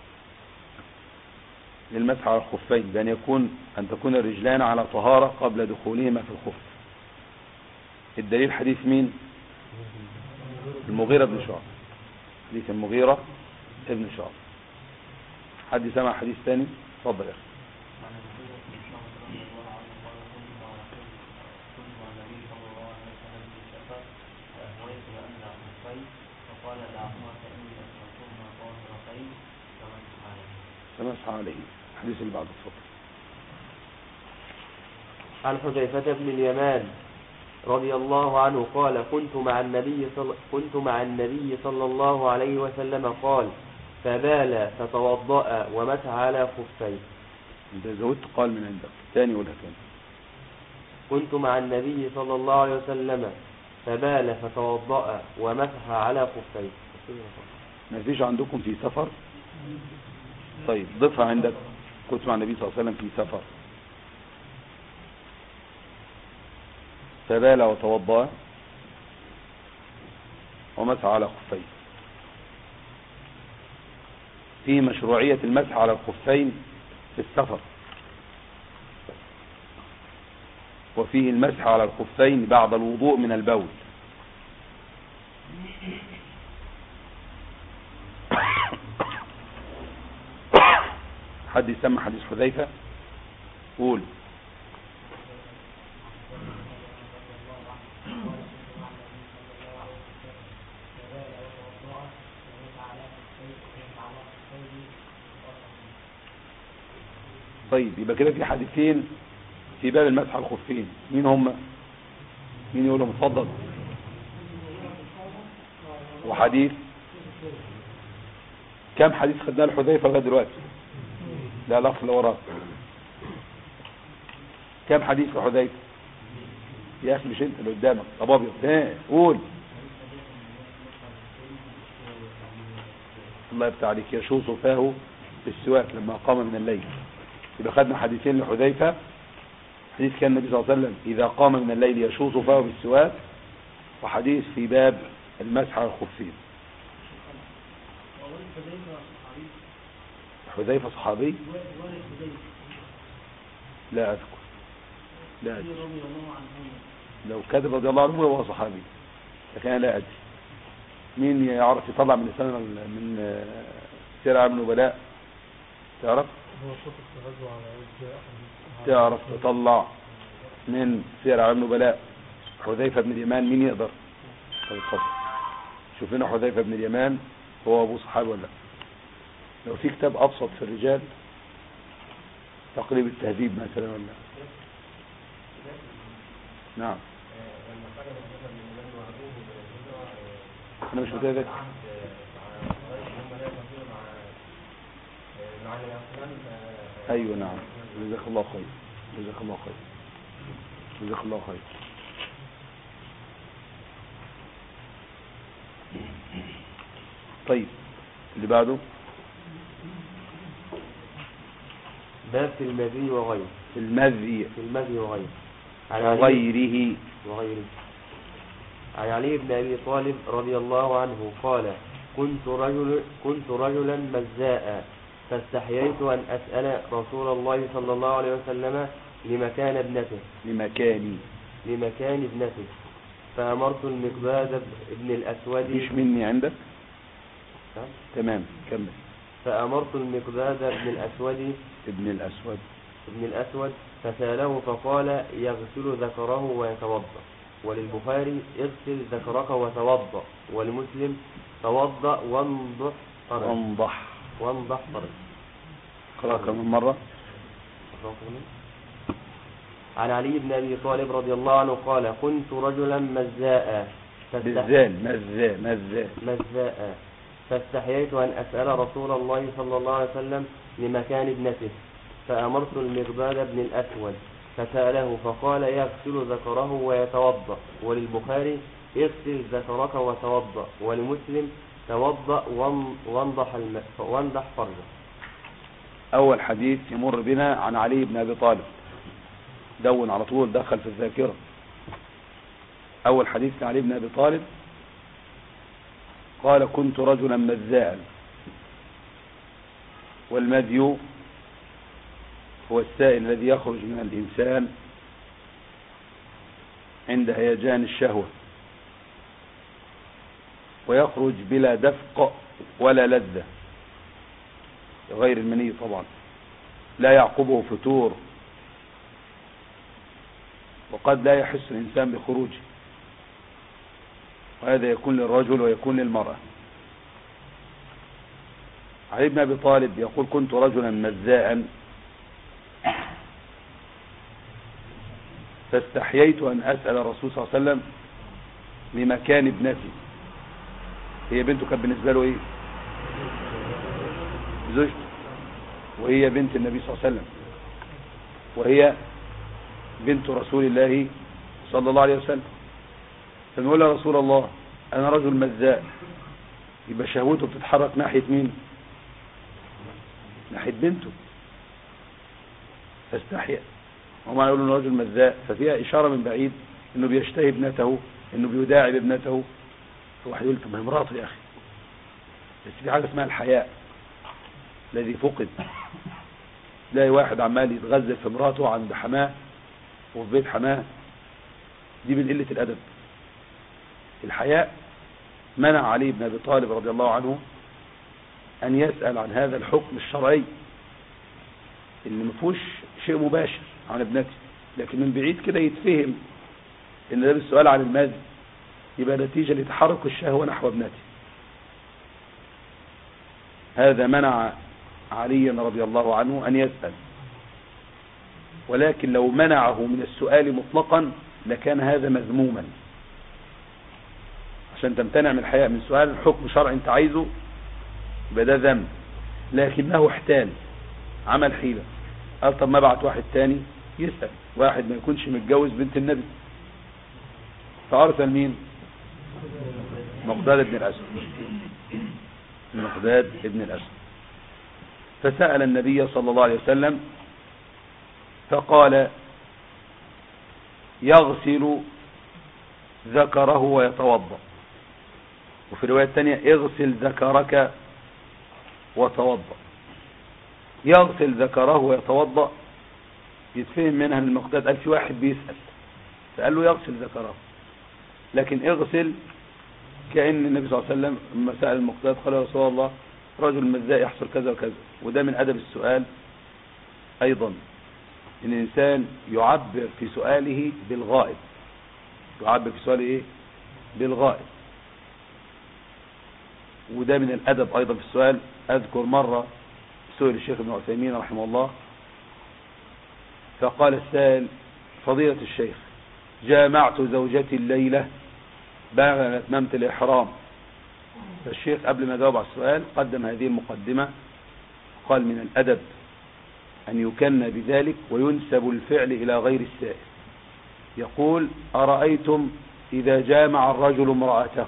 للمسح على الخفين بأن يكون أن تكون الرجلان على طهارة قبل دخولهما في الخف الدليل حديث مين المغيرة بن شعب حديث المغيرة ابن شعب حد سمع حديث ثاني اتفضل يا اخي عن المغيرة بن شعبة رضي الله عنه قال كنت مع رسول كنت مع النبي صلى الله عليه وسلم في سفر فأهويت لأنزع خفين فقال دعهما فإني أدخلتهما طاهرتين فمسح عليهما فمسح عليه الحديث اللي بعده اتفضل عن حذيفة بن اليمان رضي الله عنه قال كنت مع النبي صل... كنت مع النبي صلى الله عليه وسلم قال فبال فتوضأ ومسح على خفيه انت زودت قال من عندك ثاني ولا ثاني كنت مع النبي صلى الله عليه وسلم فبال فتوضأ ومسح على خفيه ما فيش عندكم في سفر طيب ضفها عندك كنت مع النبي صلى الله عليه وسلم في سفر فبال وتوضأ ومسح على خفيه في مشروعية المسح على الخفين في السفر وفيه المسح على الخفين بعد الوضوء من البول حد يسمى حديث حذيفة قول طيب يبقى كده في حديثين في باب المسح على الخفين مين هم مين يقولهم اتفضل وحديث كم حديث خدناه لحذيفه لغايه دلوقتي لا لا اللي وراك كم حديث في حذيفه يا اخي مش انت اللي قدامك طب ابيض ايه قول الله يفتح عليك يشوص فاه بالسواك لما قام من الليل يبقى خدنا حديثين لحذيفه حديث كان النبي صلى الله عليه وسلم اذا قام من الليل يشوص فاه بالسواك وحديث في باب المسح على الخفين حذيفه صحابي لا اذكر لا أدري لو كذب رضي الله عنه هو صحابي لكن انا لا ادري مين يعرف يطلع من لسان من آه، سير عام النبلاء تعرف هو شوف الغزو على يد أحد تعرف تطلع من سير عام النبلاء حذيفه بن اليمان مين يقدر طيب اتفضل شوف لنا حذيفه بن اليمان هو ابو صحابي ولا لا لو في كتاب ابسط في الرجال تقريب التهذيب مثلا ولا لا؟ نعم انا مش متابع ايوه نعم جزاك الله خير جزاك الله خير جزاك الله خير طيب اللي بعده باب في المذي وغيره في المذي في المذي وغيره عن علي وغيره وغيره عن علي بن أبي طالب رضي الله عنه قال كنت رجل كنت رجلا مزاء فاستحييت أن أسأل رسول الله صلى الله عليه وسلم لمكان ابنته لمكاني لمكان ابنته فأمرت المقداد بن الأسود مش مني عندك نعم. تمام كمل فأمرت المقداد بن الأسود ابن الاسود ابن الأسود فسأله فقال يغسل ذكره ويتوضأ وللبخاري اغسل ذكرك وتوضأ ولمسلم توضأ وانضح فرج وانضح وانضح فرج قرأ كم مرة عن علي بن أبي طالب رضي الله عنه قال كنت رجلا مزاء فاستح- بالذال مزاء مزاء مزاء فاستحييت أن أسأل رسول الله صلى الله عليه وسلم لمكان ابنته فأمرت المقداد بن الأسود فسأله فقال يغسل ذكره ويتوضأ وللبخاري اغسل ذكرك وتوضأ ولمسلم توضأ وان- وانضح الم... وانضح فرجه أول حديث يمر بنا عن علي بن أبي طالب دون على طول دخل في الذاكرة أول حديث عن علي بن أبي طالب قال كنت رجلا مذاء والمذي هو السائل الذي يخرج من الإنسان عند هيجان الشهوة ويخرج بلا دفق ولا لذة غير المني طبعا لا يعقبه فتور وقد لا يحس الإنسان بخروجه وهذا يكون للرجل ويكون للمرأة علي بن أبي طالب يقول كنت رجلا مزاء فاستحييت أن أسأل الرسول صلى الله عليه وسلم لمكان ابنتي هي بنته كانت بالنسبة له ايه زوجته وهي بنت النبي صلى الله عليه وسلم وهي بنت رسول الله صلى الله عليه وسلم فنقول يا رسول الله انا رجل مزاء يبقى شهوته بتتحرك ناحية مين ناحية بنته فاستحيا وما يقول انه رجل مزاء ففيها اشارة من بعيد انه بيشتهي ابنته انه بيداعب ابنته فواحد يقول طب ما هي مراته يا اخي بس في حاجة اسمها الحياء الذي فقد تلاقي واحد عمال يتغزل في مراته عند حماه وفي بيت حماه دي من قلة الأدب الحياء منع علي بن أبي طالب رضي الله عنه أن يسأل عن هذا الحكم الشرعي اللي ما فيهوش شيء مباشر عن ابنته لكن من بعيد كده يتفهم ان ده السؤال عن الماذي يبقى نتيجة لتحرك الشهوة نحو ابنته هذا منع عليا رضي الله عنه أن يسأل ولكن لو منعه من السؤال مطلقا لكان هذا مذموما عشان تمتنع من الحياء من سؤال حكم شرعي انت عايزه يبقى ده ذنب لكنه احتال عمل حيلة قال طب ما ابعت واحد تاني يسأل واحد ما يكونش متجوز بنت النبي فأرسل مين مقداد بن الأسود مقداد بن الأسود فسأل النبي صلى الله عليه وسلم فقال يغسل ذكره ويتوضأ وفي رواية تانية اغسل ذكرك وتوضأ يغسل ذكره ويتوضأ يتفهم منها ان المقداد قال في واحد بيسأل فقال له يغسل ذكره لكن اغسل كأن النبي صلى الله عليه وسلم لما سأل المقداد قال يا رسول الله رجل مزاء يحصل كذا وكذا وده من أدب السؤال أيضا إن الإنسان يعبر في سؤاله بالغائب يعبر في سؤاله إيه بالغائب وده من الأدب أيضا في السؤال أذكر مرة سئل الشيخ ابن عثيمين رحمه الله فقال السائل فضيلة الشيخ جامعت زوجتي الليلة بعد أن أتممت الإحرام فالشيخ قبل ما جاوب على السؤال قدم هذه المقدمة قال من الأدب أن يكن بذلك وينسب الفعل إلى غير السائل يقول أرأيتم إذا جامع الرجل امرأته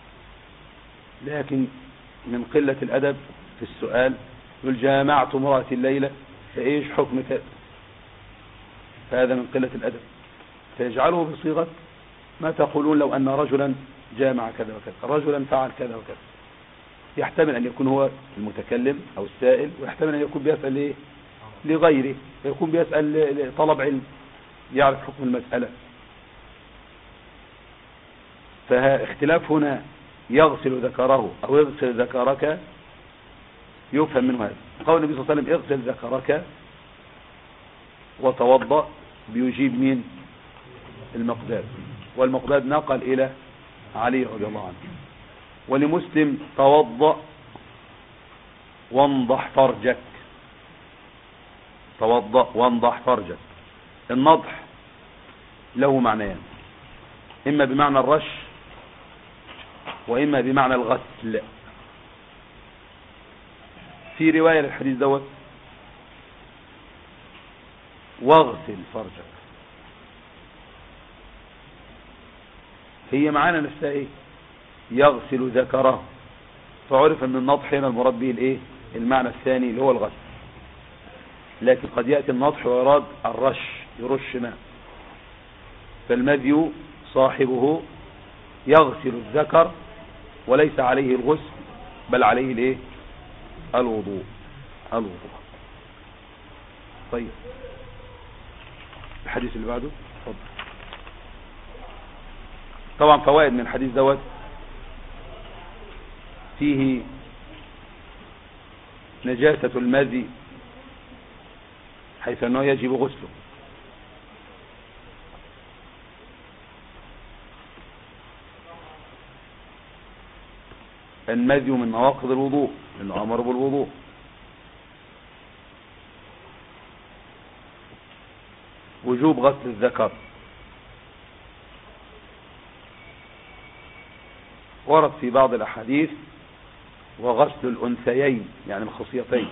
لكن من قلة الأدب في السؤال يقول جامعت امرأة الليلة فإيش حكم كذا فهذا من قلة الأدب فيجعله بصيغة ما تقولون لو أن رجلا جامع كذا وكذا رجلا فعل كذا وكذا يحتمل أن يكون هو المتكلم أو السائل ويحتمل أن يكون بيسأل إيه؟ لغيره يكون بيسأل لطلب علم يعرف حكم المسألة فاختلاف هنا يغسل ذكره أو يغسل ذكرك يفهم منه هذا قول النبي صلى الله عليه وسلم اغسل ذكرك وتوضأ بيجيب مين المقداد والمقداد نقل إلى علي رضي الله عنه ولمسلم توضأ وانضح فرجك توضأ وانضح فرجك النضح له معنيان إما بمعنى الرش وإما بمعنى الغسل في رواية للحديث دوت واغسل فرجك هي معانا نفسها ايه يغسل ذكره فعرف ان النضح هنا المراد به الايه المعنى الثاني اللي هو الغسل لكن قد يأتي النضح ويراد الرش يرش ماء فالمذي صاحبه يغسل الذكر وليس عليه الغسل بل عليه الايه الوضوء الوضوء طيب الحديث اللي بعده اتفضل طبعا فوائد من الحديث دوت فيه نجاسة المذي حيث أنه يجب غسله المذي من نواقض الوضوء لأنه أمر بالوضوء وجوب غسل الذكر ورد في بعض الأحاديث وغسل الأنثيين يعني الخصيتين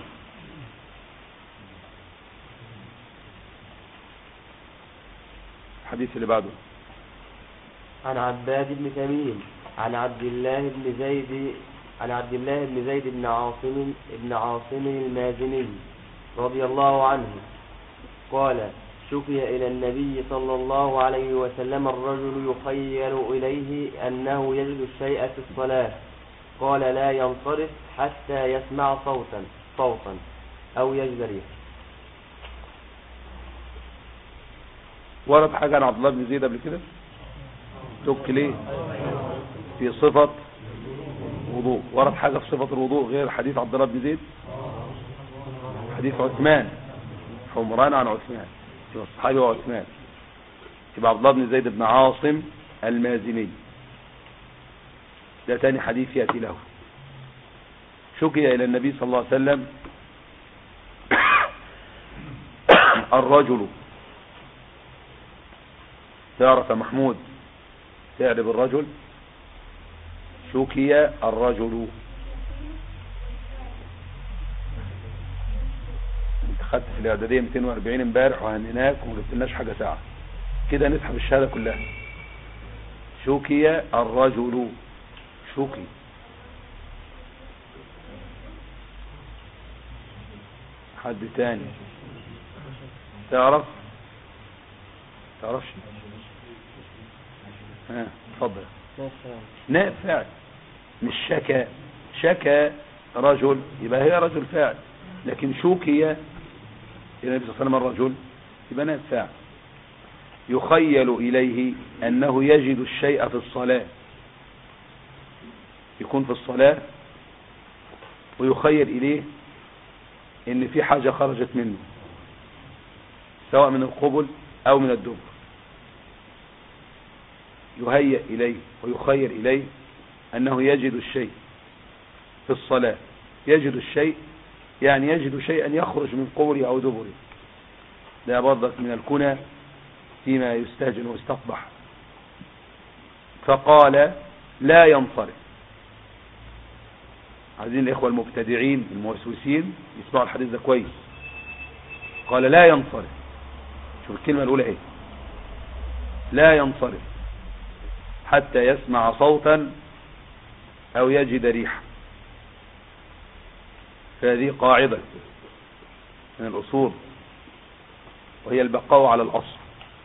الحديث اللي بعده عن عباد بن تميم عن عبد الله بن زيد عن عبد الله بن زيد بن عاصم بن عاصم المازني رضي الله عنه قال شكي إلى النبي صلى الله عليه وسلم الرجل يخيل إليه أنه يجد الشيء في الصلاة قال لا ينصرف حتى يسمع صوتا صوتا أو يجد ريح ورد حاجة عن عبد الله بن زيد قبل كده تك ليه في صفة وضوء ورد حاجة في صفة الوضوء غير حديث عبد الله بن زيد حديث عثمان حمران عن عثمان يبقى الصحابي هو عثمان يبقى عبد الله بن زيد بن عاصم المازني ده تاني حديث يأتي له شكي إلى النبي صلى الله عليه وسلم الرجل تعرف يا محمود تعرف الرجل شكي الرجل خدت في الاعداديه 240 امبارح وهنيناك وما جبتلناش حاجه ساعه كده نسحب الشهاده كلها شكي الرجل شكي حد تاني تعرف تعرفش ها اتفضل نائب فاعل مش شكا شكا رجل يبقى هي رجل فاعل لكن شوكي النبي صلى الله عليه وسلم الرجل يبقى نائب فاعل يخيل إليه أنه يجد الشيء في الصلاة يكون في الصلاة ويخيل إليه ان في حاجة خرجت منه سواء من القبل او من الدبر يهيأ اليه ويخير اليه انه يجد الشيء في الصلاة يجد الشيء يعني يجد شيئا يخرج من قبره او دبره ده برضك من الكنى فيما يستهجن ويستقبح فقال لا ينصرف عايزين الإخوة المبتدعين الموسوسين يسمعوا الحديث ده كويس قال لا ينصرف شوف الكلمة الأولى ايه لا ينصرف حتى يسمع صوتا أو يجد ريحا فهذه قاعدة من الأصول وهي البقاء على الأصل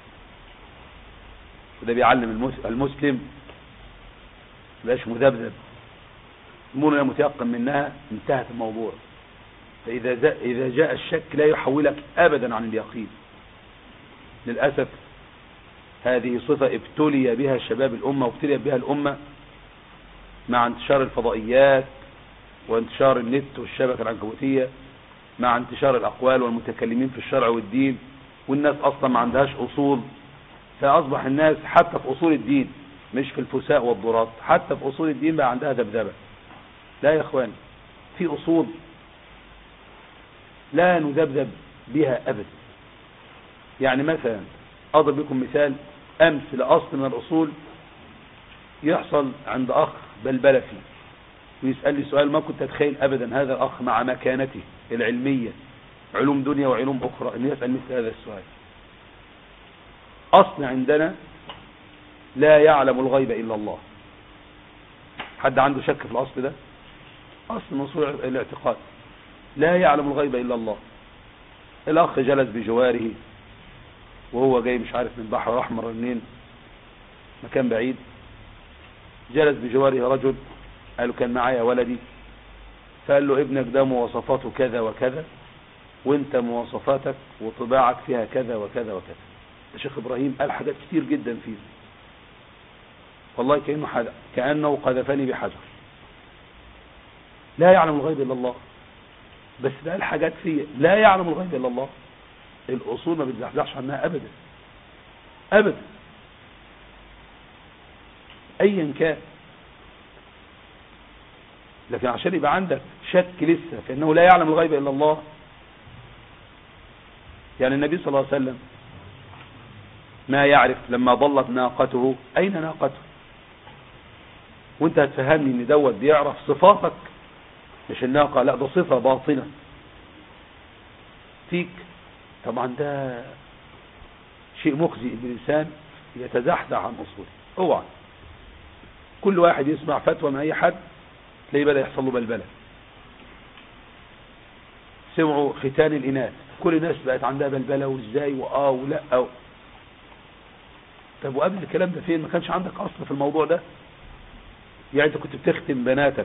وده بيعلم المسلم مبقاش مذبذب امور متيقن منها انتهت الموضوع فاذا جاء اذا جاء الشك لا يحولك ابدا عن اليقين للاسف هذه صفة ابتلي بها شباب الامة وابتلي بها الامة مع انتشار الفضائيات وانتشار النت والشبكة العنكبوتية مع انتشار الاقوال والمتكلمين في الشرع والدين والناس اصلا ما عندهاش اصول فاصبح الناس حتى في اصول الدين مش في الفساء والضرات حتى في اصول الدين بقى عندها ذبذبه لا يا اخواني في اصول لا نذبذب بها ابدا يعني مثلا اضرب لكم مثال امس لاصل من الاصول يحصل عند اخ بلبله فيه ويسال لي سؤال ما كنت اتخيل ابدا هذا الاخ مع مكانته العلميه علوم دنيا وعلوم اخرى ان يسال مثل هذا السؤال اصل عندنا لا يعلم الغيب الا الله حد عنده شك في الاصل ده أصل من أصول الاعتقاد لا يعلم الغيب إلا الله الأخ جلس بجواره وهو جاي مش عارف من بحر أحمر منين مكان بعيد جلس بجواره رجل قال له كان معايا ولدي فقال له ابنك ده مواصفاته كذا وكذا وانت مواصفاتك وطباعك فيها كذا وكذا وكذا الشيخ إبراهيم قال حاجات كتير جدا فيه والله كأنه, حد... كأنه قذفني بحجر لا يعلم الغيب إلا الله بس ده الحاجات فيه لا يعلم الغيب إلا الله الأصول ما بتزحزحش عنها أبدا أبدا أيا كان لكن عشان يبقى عندك شك لسه في أنه لا يعلم الغيب إلا الله يعني النبي صلى الله عليه وسلم ما يعرف لما ضلت ناقته أين ناقته وانت هتفهمني ان دوت بيعرف صفاتك مش الناقة لا ده صفة باطنة فيك طبعا ده شيء مخزي ان الانسان يتزحزح عن اصوله اوعى كل واحد يسمع فتوى من اي حد تلاقيه بدا يحصل له بلبله سمعوا ختان الاناث كل الناس بقت عندها بلبله وازاي واه ولا أو. طب وقبل الكلام ده فين ما كانش عندك اصل في الموضوع ده يعني انت كنت بتختم بناتك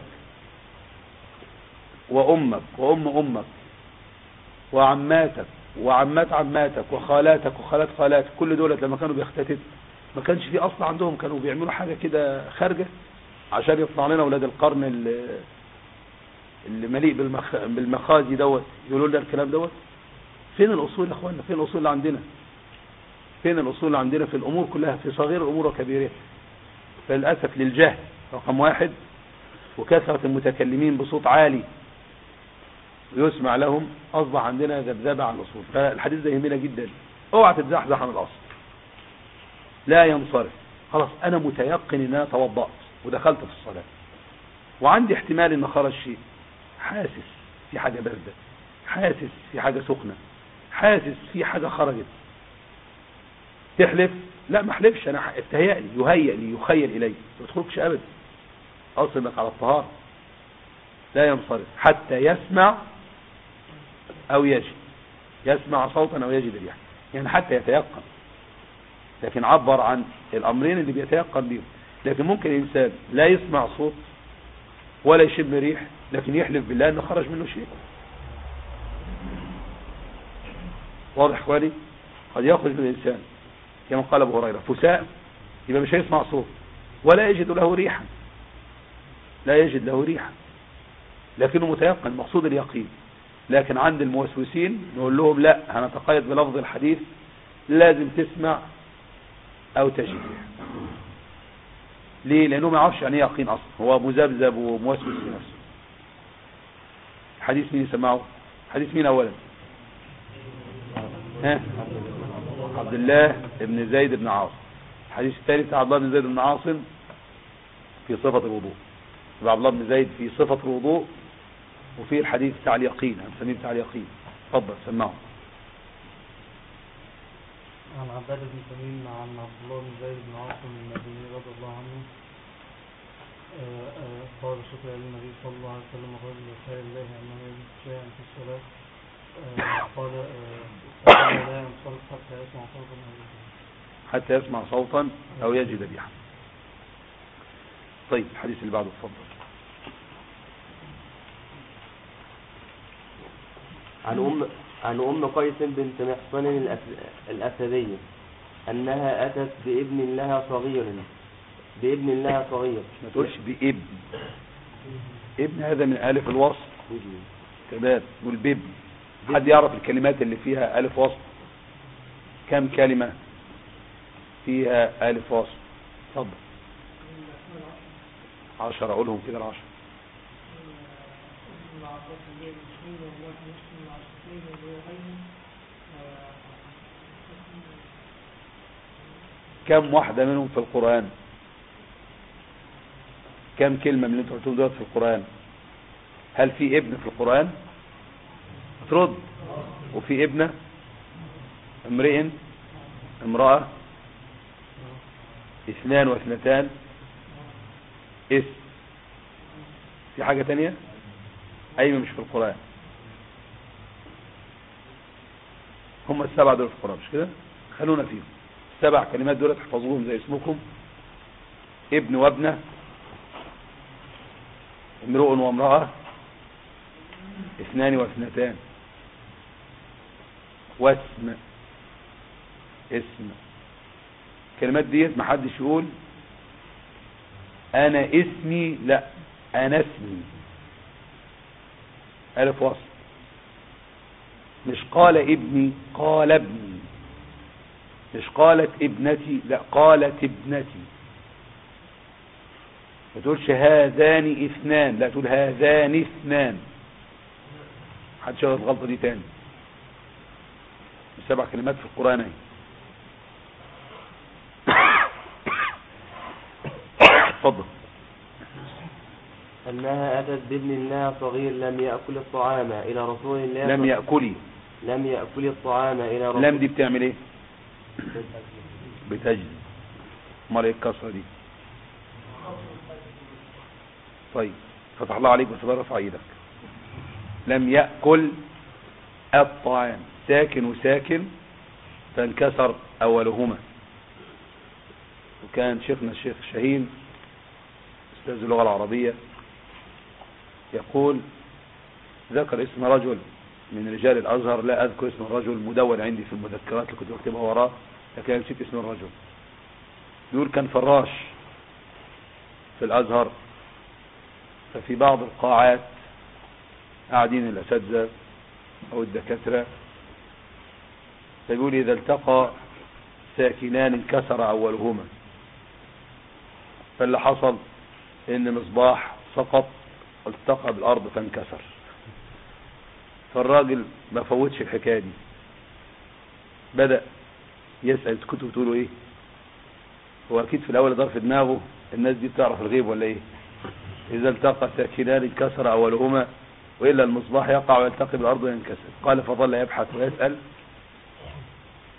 وامك وام امك وعماتك وعمات عماتك وخالاتك وخالات خالاتك كل دولت لما كانوا بيختتت ما كانش في اصل عندهم كانوا بيعملوا حاجة كده خارجة عشان يطلع لنا اولاد القرن اللي مليء بالمخ... بالمخازي دوت يقولوا لنا الكلام دوت فين الاصول يا اخوانا فين الاصول اللي عندنا فين الاصول اللي عندنا في الامور كلها في صغير الامور وكبيرها فللاسف للجهل رقم واحد وكثرة المتكلمين بصوت عالي ويسمع لهم أصبح عندنا ذبذبة عن الأصول فالحديث ده يهمنا جدا اوعى تتزحزح عن الأصل لا ينصرف خلاص أنا متيقن أن أنا توضأت ودخلت في الصلاة وعندي احتمال أن خرج شيء حاسس في حاجة باردة حاسس في حاجة سخنة حاسس في حاجة خرجت تحلف لا ما احلفش انا اتهيأ لي يهيأ لي يخيل الي ما تخرجش ابدا اصل انك على الطهارة لا ينصرف حتى يسمع او يجد يسمع صوتا او يجد ريحا يعني حتى يتيقن لكن عبر عن الامرين اللي بيتيقن بيهم لكن ممكن الانسان لا يسمع صوت ولا يشم ريح لكن يحلف بالله انه خرج منه شيء واضح اخواني قد يخرج من الانسان كما قال ابو هريره فساء يبقى مش هيسمع صوت ولا يجد له ريحا لا يجد له ريحا لكنه متيقن مقصود اليقين لكن عند الموسوسين نقول لهم لا هنتقيد بلفظ الحديث لازم تسمع او تجد ريحا ليه لانه ما يعرفش يعني ايه يقين اصلا هو مذبذب وموسوس في نفسه حديث مين يسمعه حديث مين اولا ها عبد الله بن زيد بن عاصم الحديث الثاني بتاع عبد الله بن زيد بن عاصم في صفة الوضوء يبقى عبد الله بن زيد في صفة الوضوء وفي الحديث بتاع اليقين هنسميه بتاع اليقين اتفضل سمعه عن عباد بن تميم عن عبد الله بن زيد بن عاصم المدني رضي الله عنه آه، آه، قال شكر للنبي صلى الله عليه وسلم قال لخير الله انه يجد شيئا في الصلاه آه، قال آه، قال لا ينصرف حتى يسمع صوتا او يجد حتى يسمع صوتا او يجد ريحا طيب الحديث اللي بعده اتفضل عن أم عن أم قيس بنت محصن الأس- الأسدية أنها أتت بابن لها صغير بابن لها صغير ما تقولش بابن ابن هذا من الف الوصل تمام والبيب حد يعرف الكلمات اللي فيها ألف وصل كم كلمة فيها ألف وصل اتفضل عشرة أقولهم كده العشرة كم واحدة منهم في القرآن كم كلمة من اللي انتوا قلتوهم دلوقتي في القرآن هل في ابن في القرآن ترد وفي ابنة امرئ امرأة اثنان واثنتان اسم في حاجة تانية ايوه مش في القرآن هم السبع دول في القرآن مش كده خلونا فيهم السبع كلمات دول تحفظوهم زي اسمكم ابن وابنة امرؤ وامرأة اثنان واثنتان واسم اسم الكلمات ديت محدش يقول انا اسمي لا انا اسمي الف وصل مش قال ابني قال ابني مش قالت ابنتي لا قالت ابنتي ما تقولش هذان اثنان لا تقول هذان اثنان حد شغل الغلطة دي تاني سبع كلمات في القرآن اهي اتفضل أنها أتت بابن لها صغير لم يأكل الطعام إلى رسول الله لم يأكلي لم يأكل الطعام إلى رسول لم دي بتعمل ايه بتجد امال ايه الكسره دي طيب فتح الله عليك بس رفع ايدك لم يأكل الطعام ساكن وساكن فانكسر أولهما وكان شيخنا الشيخ شاهين أستاذ اللغة العربية يقول ذكر اسم رجل من رجال الأزهر لا أذكر اسم الرجل مدون عندي في المذكرات اللي كنت بكتبها وراه لكن نسيت اسم الرجل يقول كان فراش في الأزهر ففي بعض القاعات قاعدين الأساتذة أو الدكاترة فيقول إذا التقى ساكنان انكسر أولهما فاللي حصل إن مصباح سقط التقى بالأرض فانكسر فالراجل ما فوتش الحكاية دي بدأ يسأل كنتوا بتقولوا ايه هو اكيد في الاول دار في دماغه الناس دي بتعرف الغيب ولا ايه اذا التقى ساكنان انكسر اولهما والا المصباح يقع ويلتقي بالارض وينكسر قال فظل يبحث ويسأل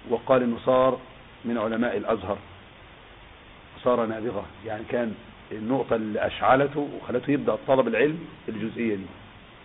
وقال انه صار من علماء الازهر صار نابغة يعني كان النقطة اللي اشعلته وخلته يبدأ طلب العلم الجزئية دي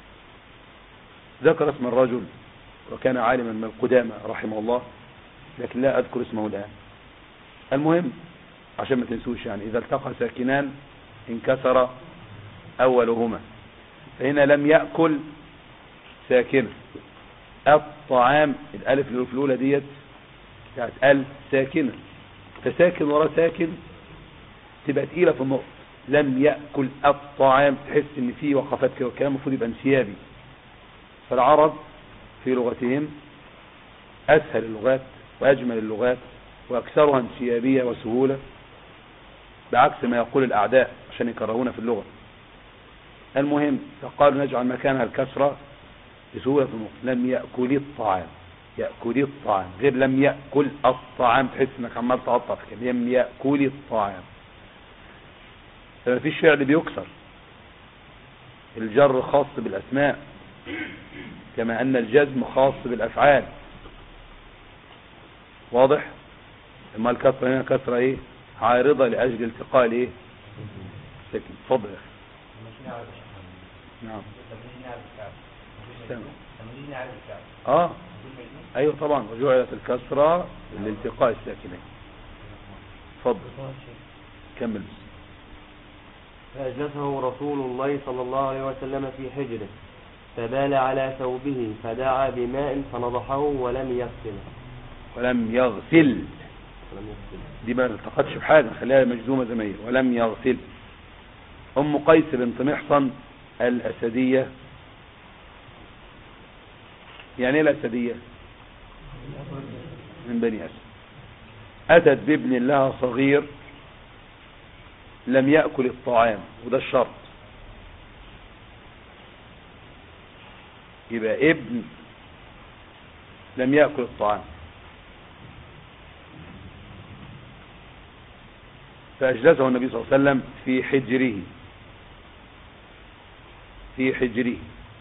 ذكر اسم الرجل وكان عالما من القدامى رحمه الله لكن لا اذكر اسمه الان المهم عشان ما تنسوش يعني اذا التقى ساكنان انكسر اولهما فهنا لم يأكل ساكنة الطعام الالف اللي في الاولى ديت بتاعت ال ساكنة فساكن ورا ساكن تبقى تقيلة في النقط لم يأكل الطعام تحس ان فيه وقفات كده والكلام المفروض يبقى انسيابي فالعرب في لغتهم اسهل اللغات واجمل اللغات واكثرها انسيابية وسهولة بعكس ما يقول الاعداء عشان يكرهونا في اللغة المهم فقالوا نجعل مكانها الكسرة بسهولة النقط لم يأكل الطعام يأكل الطعام غير لم يأكل الطعام تحس انك عمال تعطف كده لم يأكل الطعام فما فيش فعل بيكسر الجر خاص بالأسماء كما أن الجزم خاص بالأفعال واضح اما الكسرة هنا كسرة ايه عارضة لأجل التقاء الايه لكن اتفضل يا اخي مش نعرف الشيء نعم لما نيجي نعرف الكعب سامع. لما نيجي نعرف الكعب اه نقول مجنون ايوه طبعا وجعلت الكسرة لالتقاء الساكنين اتفضل كمل بس فأجلسه رسول الله صلى الله عليه وسلم في حجره فبال على ثوبه فدعا بماء فنضحه ولم يغسله ولم يغسل ولم يغسله دي ما التقتش بحاجة خليها مجزومة زي ما هي ولم يغسل أم قيس بنت محصن الأسدية يعني ايه الأسدية من بني أسد أتت بابن لها صغير لم يأكل الطعام وده الشرط يبقى ابن لم يأكل الطعام فأجلسه النبي صلى الله عليه وسلم في حجره في حجره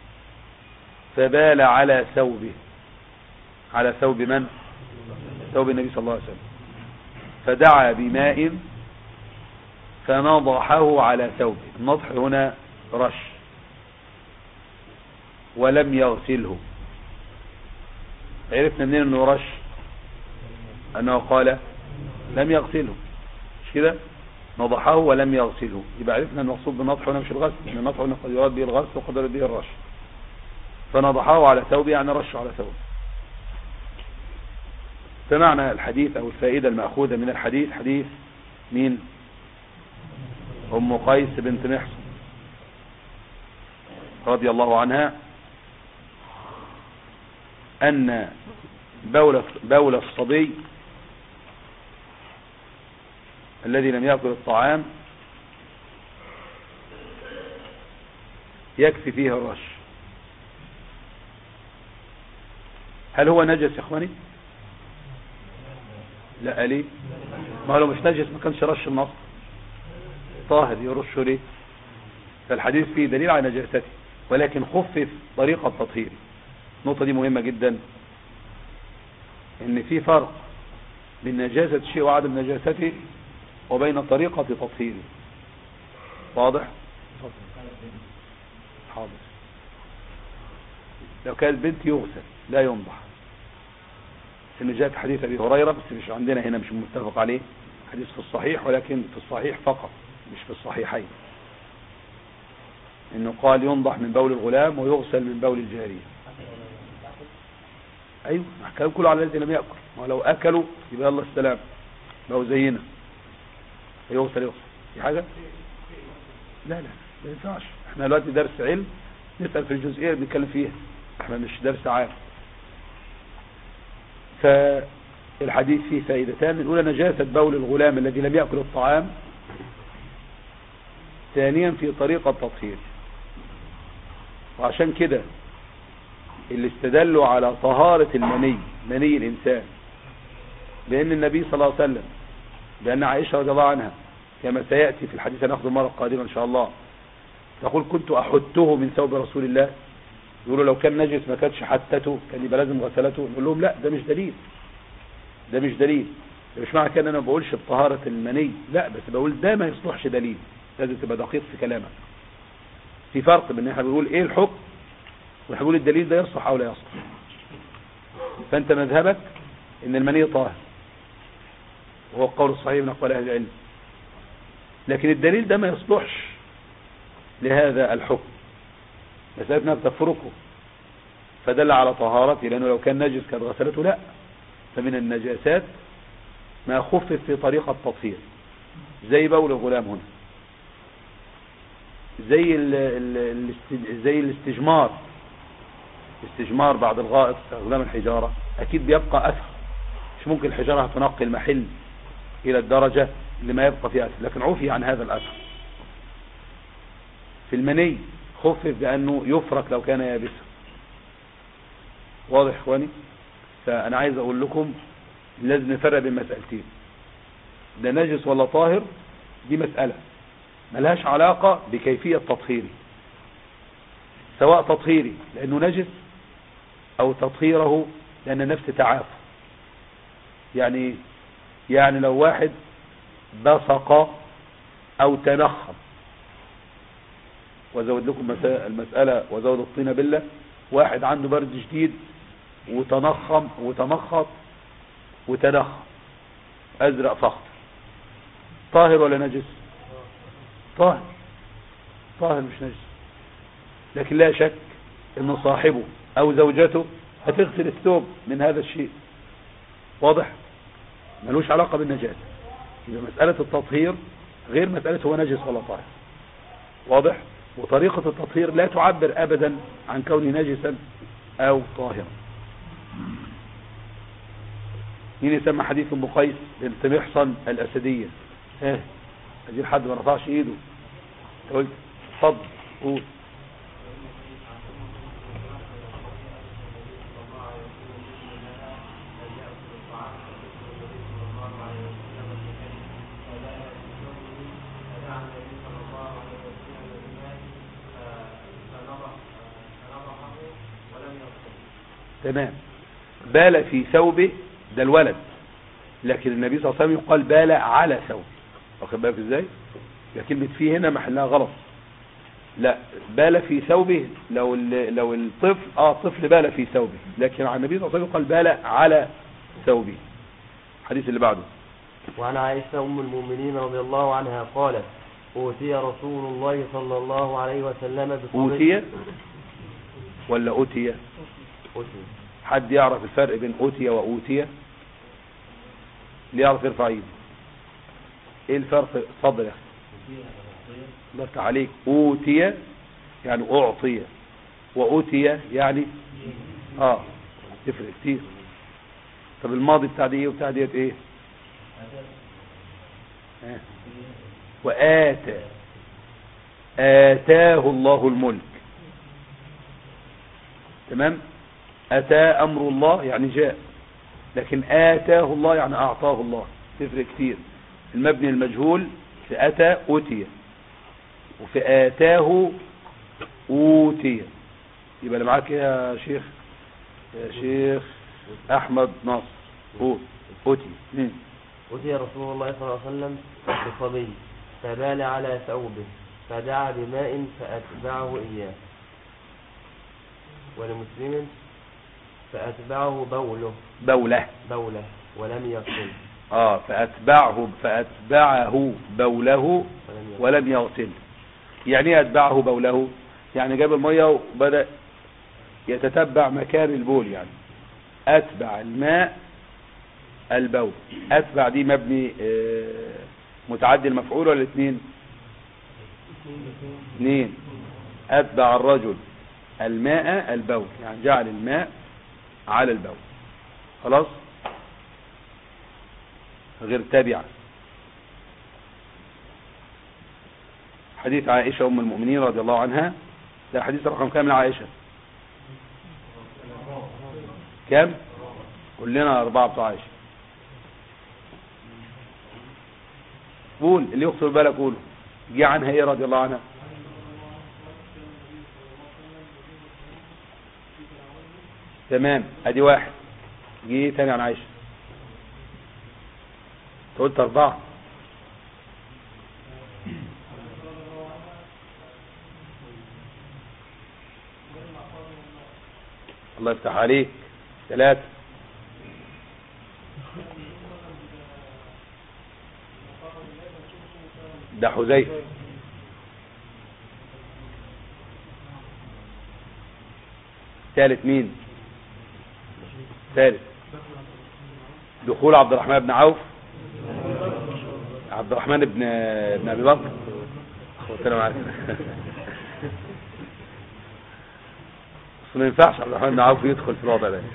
فبال على ثوبه على ثوب من ثوب النبي صلى الله عليه وسلم فدعا بماء فنضحه على ثوبه النضح هنا رش ولم يغسله عرفنا منين انه رش انه قال لم يغسله مش كده نضحه ولم يغسله يبقى عرفنا المقصود بالنضح هنا مش الغسل ان النضح هنا قد يراد به الغسل وقد يراد به الرش فنضحه على ثوبه يعني رش على ثوبه فمعنى الحديث او الفائدة المأخوذة من الحديث حديث مين ام قيس بنت محصن رضي الله عنها ان بول بول الصبي الذي لم يأكل الطعام يكفي فيه الرش هل هو نجس يا اخواني لا ليه ما هو لو مش نجس ما كانش رش النص طاهر يرشه ليه فالحديث فيه دليل على نجاسته ولكن خفف طريقة تطهيره النقطة دي مهمة جدا ان في فرق بين نجاسة الشيء وعدم نجاسته وبين طريقة تطهيره واضح حاضر لو كانت بنت يغسل لا ينضح ان جاءت حديث ابي هريرة بس مش عندنا هنا مش متفق عليه حديث في الصحيح ولكن في الصحيح فقط مش في الصحيحين انه قال ينضح من بول الغلام ويغسل من بول الجارية ايوه الكلام كله على الذي لم يأكل ولو اكلوا يبقى الله السلام بقوا زينا يغسل يغسل في حاجة لا لا ما ينفعش احنا دلوقتي درس علم نسأل في الجزئية اللي بنتكلم فيها احنا مش درس عام فالحديث فيه فائدتان الأولى نجاسة بول الغلام الذي لم يأكل الطعام ثانيا في طريقة تطهير وعشان كده اللي استدلوا على طهارة المني مني الإنسان بأن النبي صلى الله عليه وسلم بأن عائشة رضي الله عنها كما سيأتي في الحديث ناخذ المرة القادمة إن شاء الله تقول كنت أحته من ثوب رسول الله يقولوا لو كان نجس ما كانش حتته كان يبقى لازم غسلته نقول لهم لا ده مش دليل ده مش دليل ده مش معنى كده ان انا ما بقولش بطهارة المني لا بس بقول ده ما يصلحش دليل لازم تبقى دقيق في كلامك في فرق بين احنا بنقول ايه الحكم واحنا بنقول الدليل ده يصلح او لا يصلح فانت مذهبك ان المني طاهر وهو القول الصحيح من اقوال اهل العلم لكن الدليل ده ما يصلحش لهذا الحكم مسألة انها بتفرقه فدل على طهارته لانه لو كان نجس كانت غسلته لا فمن النجاسات ما خفف في طريقة التطهير زي بول الغلام هنا زي ال ال الاست- زي الاستجمار استجمار بعد الغائط استخدام الحجارة اكيد بيبقى اثر مش ممكن الحجارة هتنقي المحل الى الدرجة اللي ما يبقى فيه اثر لكن عفي عن هذا الاثر في المني خفف بانه يفرك لو كان يابسا واضح اخواني فانا عايز اقول لكم لازم نفرق بين مسألتين ده نجس ولا طاهر دي مسألة ملهاش علاقة بكيفية تطهيري سواء تطهيري لأنه نجس أو تطهيره لأن نفس تعافى يعني يعني لو واحد بصق أو تنخم وزود لكم مسا- المسألة وزود الطينة بالله واحد عنده برد شديد وتنخم وتمخط وتنخم أزرق فخر طاهر ولا نجس طاهر طاهر مش نجس لكن لا شك ان صاحبه او زوجته هتغسل الثوب من هذا الشيء واضح ملوش علاقة بالنجاسة يبقى مسألة التطهير غير مسألة هو نجس ولا طاهر واضح وطريقة التطهير لا تعبر ابدا عن كونه نجسا او طاهرا مين يسمى حديث ام قيس بنت محصن الاسدية ها ادي حد ما رفعش ايده أنت قلت اتفضل قول تمام بال في ثوبه ده الولد لكن النبي صلى الله عليه وسلم يقال بال على ثوبه واخد بالك ازاي يبقى كلمه في هنا محلها غلط لا بال في ثوبه لو ال- لو الطفل اه طفل بال في ثوبه لكن عن النبي صلى الله عليه وسلم قال بال على ثوبه الحديث اللي بعده وعن عائشة أم المؤمنين رضي الله عنها قالت أوتي رسول الله صلى الله عليه وسلم بصبي اوتي ولا اوتي أوتي حد يعرف الفرق بين اوتي واوتي اللي يعرف يرفع ايده ايه الفرق اتفضل يا اخي الله يفتح عليك اوتي يعني اعطي واوتي يعني اه تفرق كتير طب الماضي بتاع دي ايه وبتاع ديت ايه آه. وآتى آتاه الله الملك تمام أتى أمر الله يعني جاء لكن آتاه الله يعني أعطاه الله تفرق كتير المبني المجهول في أتى أوتي وفي آتاه أوتي يبقى اللي معاك إيه يا شيخ يا شيخ أحمد ناصر قول أوتي مم. أتي رسول الله صلى الله عليه وسلم بصبي فبال على ثوبه فدعا بماء فأتبعه إياه ولمسلم فأتبعه بوله بولة بوله ولم يغسل اه فأتبعه فأتبعه بوله ولم يغسل ولم يغسل يعني ايه أتبعه بوله يعني جاب المية وبدأ يتتبع مكان البول يعني أتبع الماء البول أتبع دي مبني آه، متعدي المفعول ولا اثنين اثنين أتبع الرجل الماء البول يعني جعل الماء على البول خلاص غير تابعة حديث عائشة أم المؤمنين رضي الله عنها ده حديث رقم كام لعائشة كام قول لنا أربعة بتوع عائشة قول اللي يخطر بالك قوله جه عنها ايه رضي الله عنها تمام ادي واحد جه تاني عن عائشة أنت قلت أربعة الله يفتح عليك ثلاثة ده حذيفة ثالث مين ثالث دخول عبد الرحمن بن عوف عبد الرحمن بن ابن ابي بكر قلت معاك بس ما ينفعش عبد الرحمن بن عوف يدخل في الوضع ده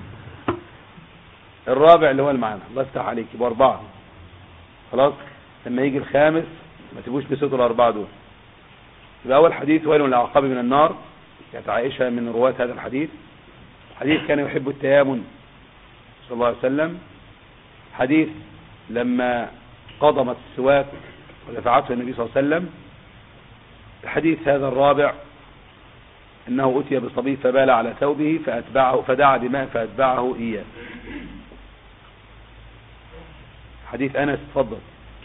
الرابع اللي هو اللي معانا الله يفتح عليك يبقى اربعه خلاص لما يجي الخامس ما تبوش بصوت الاربعه دول يبقى اول حديث ويل للعقاب من النار كانت عائشه من رواه هذا الحديث حديث كان يحب التيامن صلى الله عليه وسلم حديث لما قضمت السواك ودفعته النبي صلى الله عليه وسلم الحديث هذا الرابع انه اتي بصبي فبال على ثوبه فاتبعه فدعا بماء فاتبعه اياه حديث انس تفضل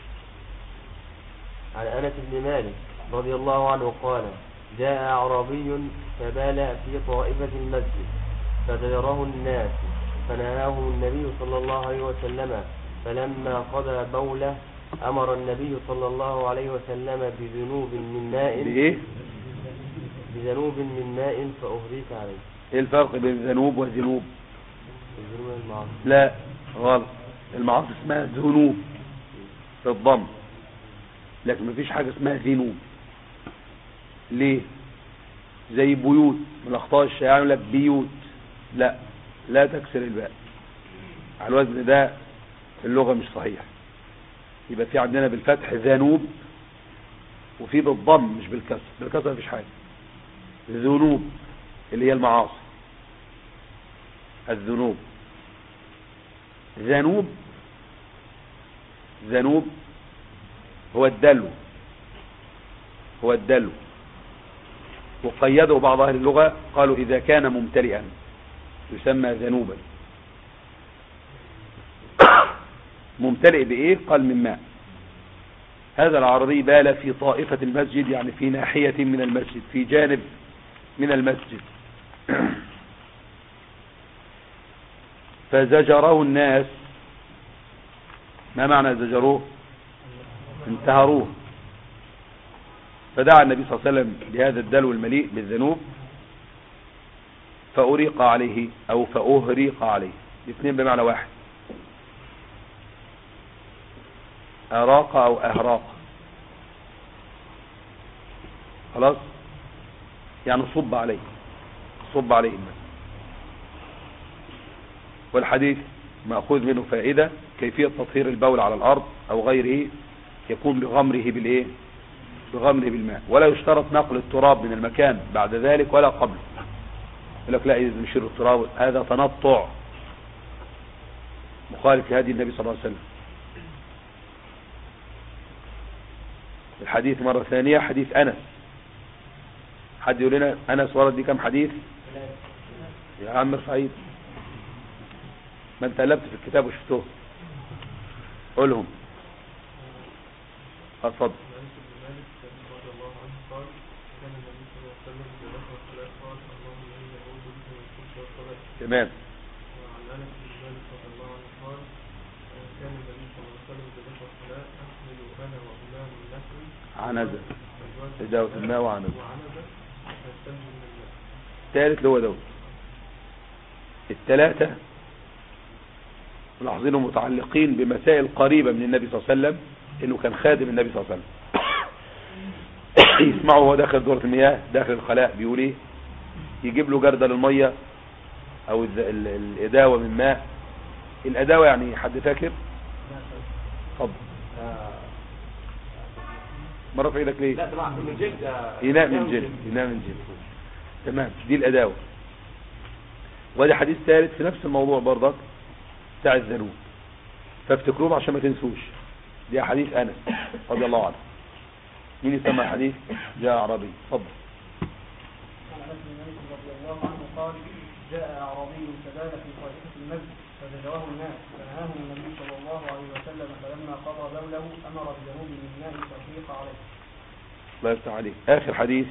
عن انس بن مالك رضي الله عنه قال جاء اعرابي فبال في طائفه المسجد فزجره الناس فنهاه النبي صلى الله عليه وسلم فلما قضى بوله امر النبي صلى الله عليه وسلم بذنوب من ماء بايه بذنوب من ماء فاهريك عليه ايه الفرق بين ذنوب وذنوب الذنوب المعاصي لا غلط المعاصي اسمها ذنوب في الضم لكن مفيش حاجة اسمها ذنوب ليه زي بيوت من الاخطاء الشائعة يقول لك بيوت لا لا تكسر الباء على الوزن ده في اللغة مش صحيح يبقى في عندنا بالفتح ذنوب وفي بالضم مش بالكسر بالكسر مفيش حاجة ذنوب اللي هي المعاصي الذنوب ذنوب ذنوب هو الدلو هو الدلو وقيده بعض أهل اللغة قالوا إذا كان ممتلئا يسمى ذنوبا ممتلئ بإيه قال من ماء هذا العربي بال في طائفة المسجد يعني في ناحية من المسجد في جانب من المسجد فزجره الناس ما معنى زجروه انتهروه فدعا النبي صلى الله عليه وسلم بهذا الدلو المليء بالذنوب فأريق عليه أو فأهريق عليه الاثنين بمعنى واحد أراق أو أهراق خلاص يعني صب عليه صب عليه الماء والحديث مأخوذ منه فائدة كيفية تطهير البول على الأرض أو غيره يكون بغمره بالإيه بغمره بالماء ولا يشترط نقل التراب من المكان بعد ذلك ولا قبل يقول لك لا إذا نشير التراب هذا تنطع مخالف لهدي النبي صلى الله عليه وسلم الحديث مرة ثانية حديث أنس حد يقول لنا أنس ورد دي كم حديث يا عم سعيد ما انت قلبت في الكتاب وشفتوه قولهم اتفضل انس بن مالك رضي الله عنه قال كان النبي صلى الله عليه وسلم اذا دخل الصلاه قال اللهم اني اعوذ بك من الخبث والخبث تمام وعن انس بن مالك رضي الله عنه قال آه، كان النبي صلى الله عليه وسلم اذا دخل الصلاه احمل انا وامام النسل عنزة ازواج إداوة الماء وعنزة وعنبه فاستنجي من الماء الثالث اللي هو دوت الثلاثة ملاحظينهم متعلقين بمسائل قريبة من النبي صلى الله عليه وسلم انه كان خادم النبي صلى الله عليه وسلم يسمعه وهو داخل دورة المياه داخل الخلاء بيقول ايه يجيب له جردل المية او الز- ال- الاداوة من ماء الاداوة يعني حد فاكر اتفضل مرة في ايدك ليه لا طبعا من جلد إناء من جلد إناء من جلد تمام دي الأداوة وده حديث ثالث في نفس الموضوع برضك بتاع الذنوب فافتكروه عشان ما تنسوش دي حديث أنس رضي الله عنه مين يسمى الحديث جاء أعرابي اتفضل عن انس بن مالك رضي الله عنه قال جاء اعرابي فبال في طائفه المسجد فزجره الناس فنهاهم النبي صلى الله عليه وسلم فلما قضى بوله أمر بجنوب من ماء فأحيط عليه الله يفتح عليك آخر حديث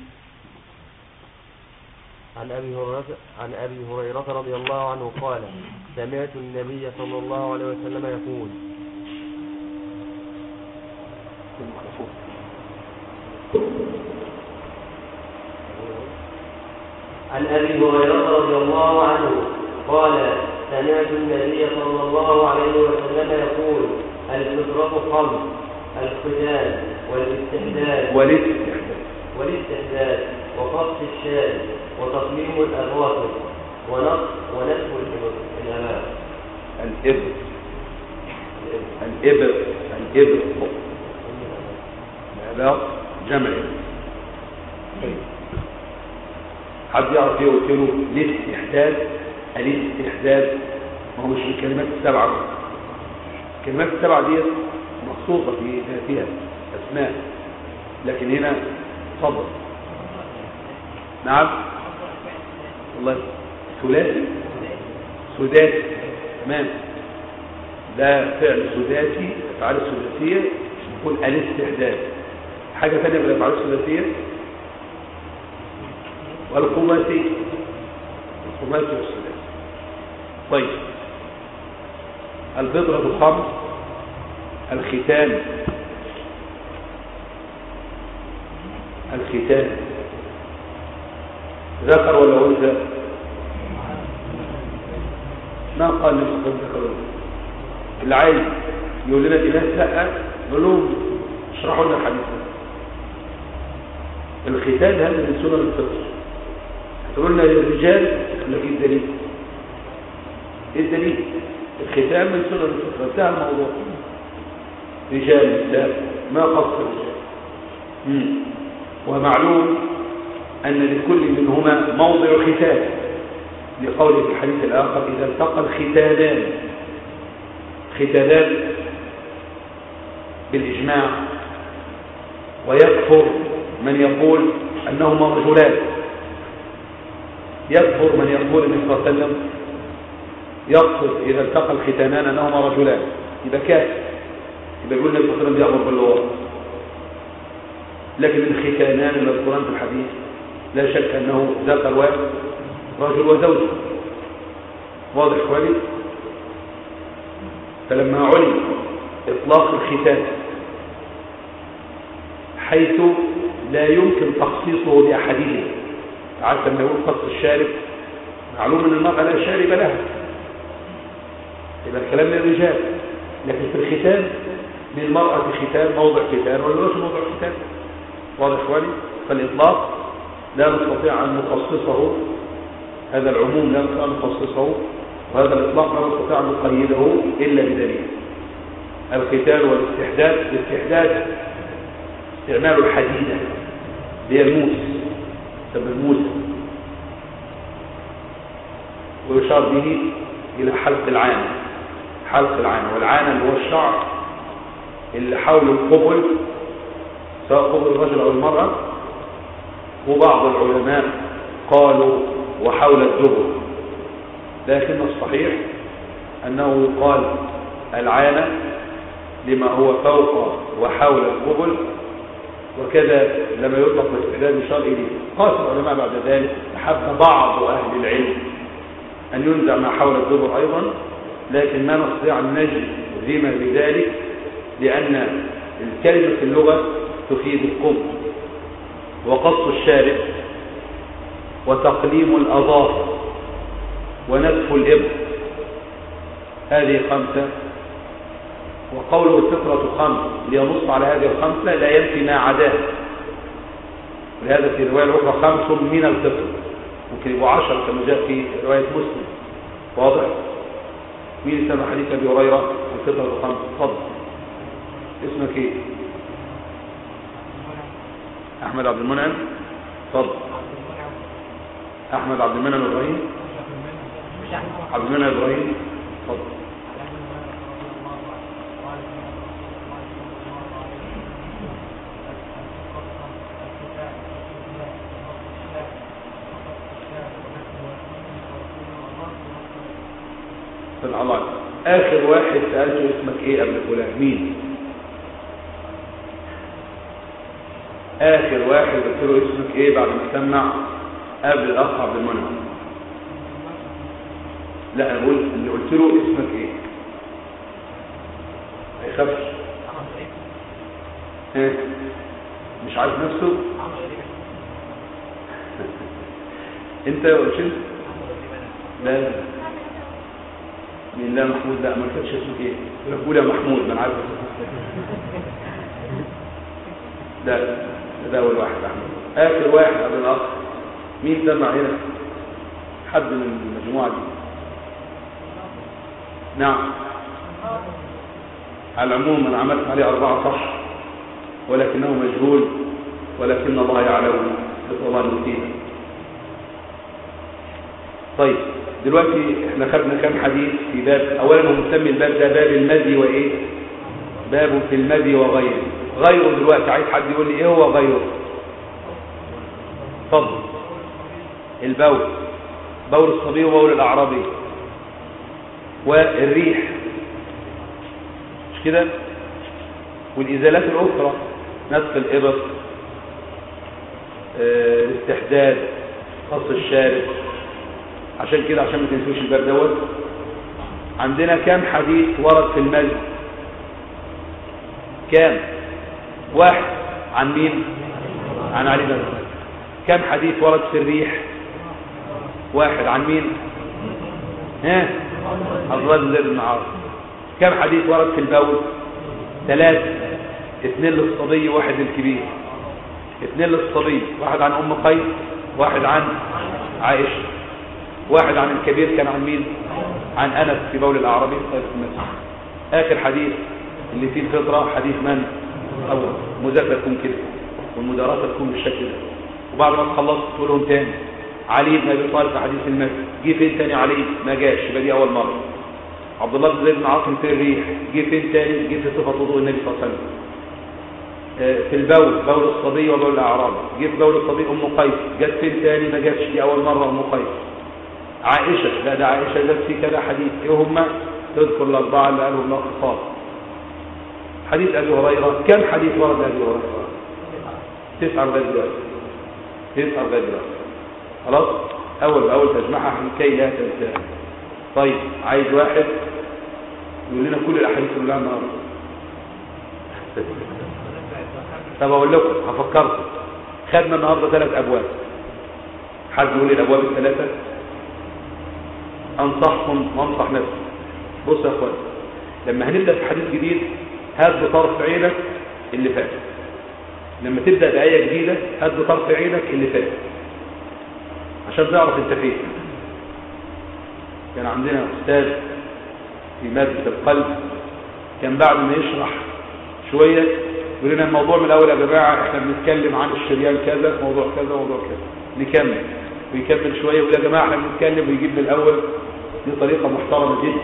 عن أبي هريرة عن أبي هريرة رضي الله عنه قال سمعت النبي صلى الله عليه وسلم يقول عن أبي هريرة رضي الله عنه قال سمعت النبي صلى الله عليه وسلم يقول الفطرة خمس الختان والاستحلال والاستحداث والاستحداث وقص الشارب وتقليم الأظافر ونص ونسف الإبر الأمام الإبر الإبر الإبر الإبر جمع طيب. حد يعرف ايه قلت له الاستحداث الاستحداث ما هو مش من الكلمات السبعة الكلمات السبعة دي مخصوصة في ذاتها أسماء لكن هنا صبر نعم والله ثلاثي سداسي تمام ده فعل سداسي الافعال السداسيه نقول الاستحداث حاجه ثانيه من الافعال السداسيه والخماسي الخماسي والسداسي طيب البضرة خمس الختان الختان ذكر ولا انثى ما قال لي ذكر ولا أنثى. اللي عايز يقول لنا دي ناس لا نقول لهم اشرحوا لنا الحديث ده الختان هذا من سنن الفطر هتقول لنا للرجال يقول لك ايه الدليل ايه الدليل الختان من سنن الفطر انتهى الموضوع رجال نساء ما قصر الرجال مم. ومعلوم أن لكل منهما موضع ختان لقوله في الحديث الآخر إذا التقى الختانان ختانان بالإجماع ويكفر من يقول أنهما رجلان يكفر من يقول النبي صلى الله عليه وسلم يقصد إذا التقى الختانان أنهما رجلان يبقى كافر يبقى يقول النبي صلى الله عليه وسلم يأمر باللواط لكن الختانان المذكوران في الحديث لا شك أنه ذكر واحد رجل وزوجة واضح كويس فلما علم إطلاق الختان حيث لا يمكن تخصيصه لأحدهما عارف لما يقول قص الشارب معلوم أن المرأة لا شارب لها يبقى الكلام للرجال لكن في الختان للمرأة ختان موضع ختان والرجل موضع ختان واضح كويس فالإطلاق لا نستطيع أن نخصصه هذا العموم لا نستطيع أن نخصصه وهذا الإطلاق لا نستطيع أن نقيده إلا بدليل القتال والاستحداث الاستحداث استعمال الحديدة هي الموس تسمى الموس ويشار به إلى حلق العانة حلق العانة والعانة اللي هو الشعر اللي حول القبل سواء قبل الرجل أو المرأة وبعض العلماء قالوا وحول الدبر لكن الصحيح أنه يقال العانة لما هو فوق وحول القبل وكذا لما يطلق الاستحلال يشار إليه قاس العلماء بعد ذلك أحب بعض أهل العلم أن ينزع ما حول الدبر أيضا لكن ما نستطيع أن نجد ذمة بذلك لأن الكلمة في اللغة تفيد القبل وقص الشارب وتقليم الأظافر ونتف الإبر هذه خمسة وقوله الفطرة خمس لينص على هذه الخمسة لا ينفي ما عداه ولهذا في الرواية الأخرى خمس من الفطر ممكن يبقوا عشر كما جاء في رواية مسلم واضح مين سمع حديث أبي هريرة الفطرة خمس تفضل اسمك ايه احمد عبد المنعم اتفضل احمد عبد المنعم ابراهيم عبد المنعم ابراهيم اتفضل صلى الله عليه وسلم اخر واحد سالته اسمك ايه قبل فلان مين اخر واحد قلت له اسمك ايه بعد ما سمع قبل الاخ عبد المنعم لا انا بقول اللي قلت له اسمك ايه ما يخافش ها مش عارف نفسه انت يا قلت لا لا مين لا محمود لا ما كانش اسمك ايه يقول لك قول يا محمود ما انا عارف اسمك لا ده اول واحد احمد اخر واحد قبل الاخ مين سمع هنا حد من المجموعه دي نعم على العموم انا عملت عليه اربعه صح ولكنه مجهول ولكن الله يعلم نسال الله المفيد طيب دلوقتي احنا خدنا كام حديث في باب اولا هو مسمي الباب ده باب المذي وايه باب في المذي وغيره غيره دلوقتي عايز حد يقول لي ايه هو غيره اتفضل البول بول الصبي وبول الاعرابي والريح مش كده والازالات الاخرى نسف الابط آه، الاستحداد قص الشارب عشان كده عشان ما تنسوش الباب دوت عندنا كام حديث ورد في المجد كام واحد عن مين عن علي بن ابي طالب كم حديث ورد في الريح واحد عن مين ها عبد الله بن زيد بن عاصم كم حديث ورد في البول ثلاثة اثنين للصبي وواحد للكبير اثنين للصبي واحد عن ام قيس واحد عن عائشة واحد عن الكبير كان عن مين عن انس في بول الاعرابي طيب في المسجد اخر حديث اللي فيه الفطرة حديث من اول مذاكرة تكون كده والمدارسة تكون بالشكل ده وبعد ما تخلص تقولهم تاني علي بن ابي طالب في حديث المسجد جه فين تاني علي ما جاش يبقى دي اول مره عبد الله بن زيد بن عاصم في الريح جه فين تاني جه في صفه وضوء النبي صلى الله عليه وسلم آه، في البول بول الصبي وبول الاعراب جه في بول الصبي ام قيس جت فين تاني ما جاتش دي اول مره ام قيس عائشه لا ده عائشه جت في كذا حديث ايه هم تذكر الاربعه اللي قالهم الله خطاب حديث ابي هريره كم حديث ورد ابي هريره تسعه لغايه دلوقتي تسعه لغايه دلوقتي خلاص اول باول تجمعها لكي لا تنسى طيب عايز واحد يقول لنا كل الاحاديث اللي لها النهارده طب اقول لكم هفكركم خدنا النهارده ثلاث ابواب حد يقول لي الابواب الثلاثه انصحكم وانصح نفسي بص يا اخوان لما هنبدا في حديث جديد هات بطرف عينك اللي فات لما تبدا بايه جديده هات بطرف عينك اللي فات عشان تعرف انت فين كان عندنا استاذ في ماده القلب كان بعد ما يشرح شويه يقول لنا الموضوع من الاول يا جماعه احنا بنتكلم عن الشريان كذا موضوع كذا موضوع كذا نكمل ويكمل شويه ويقول يا جماعه احنا بنتكلم ويجيب من الاول دي طريقه محترمه جدا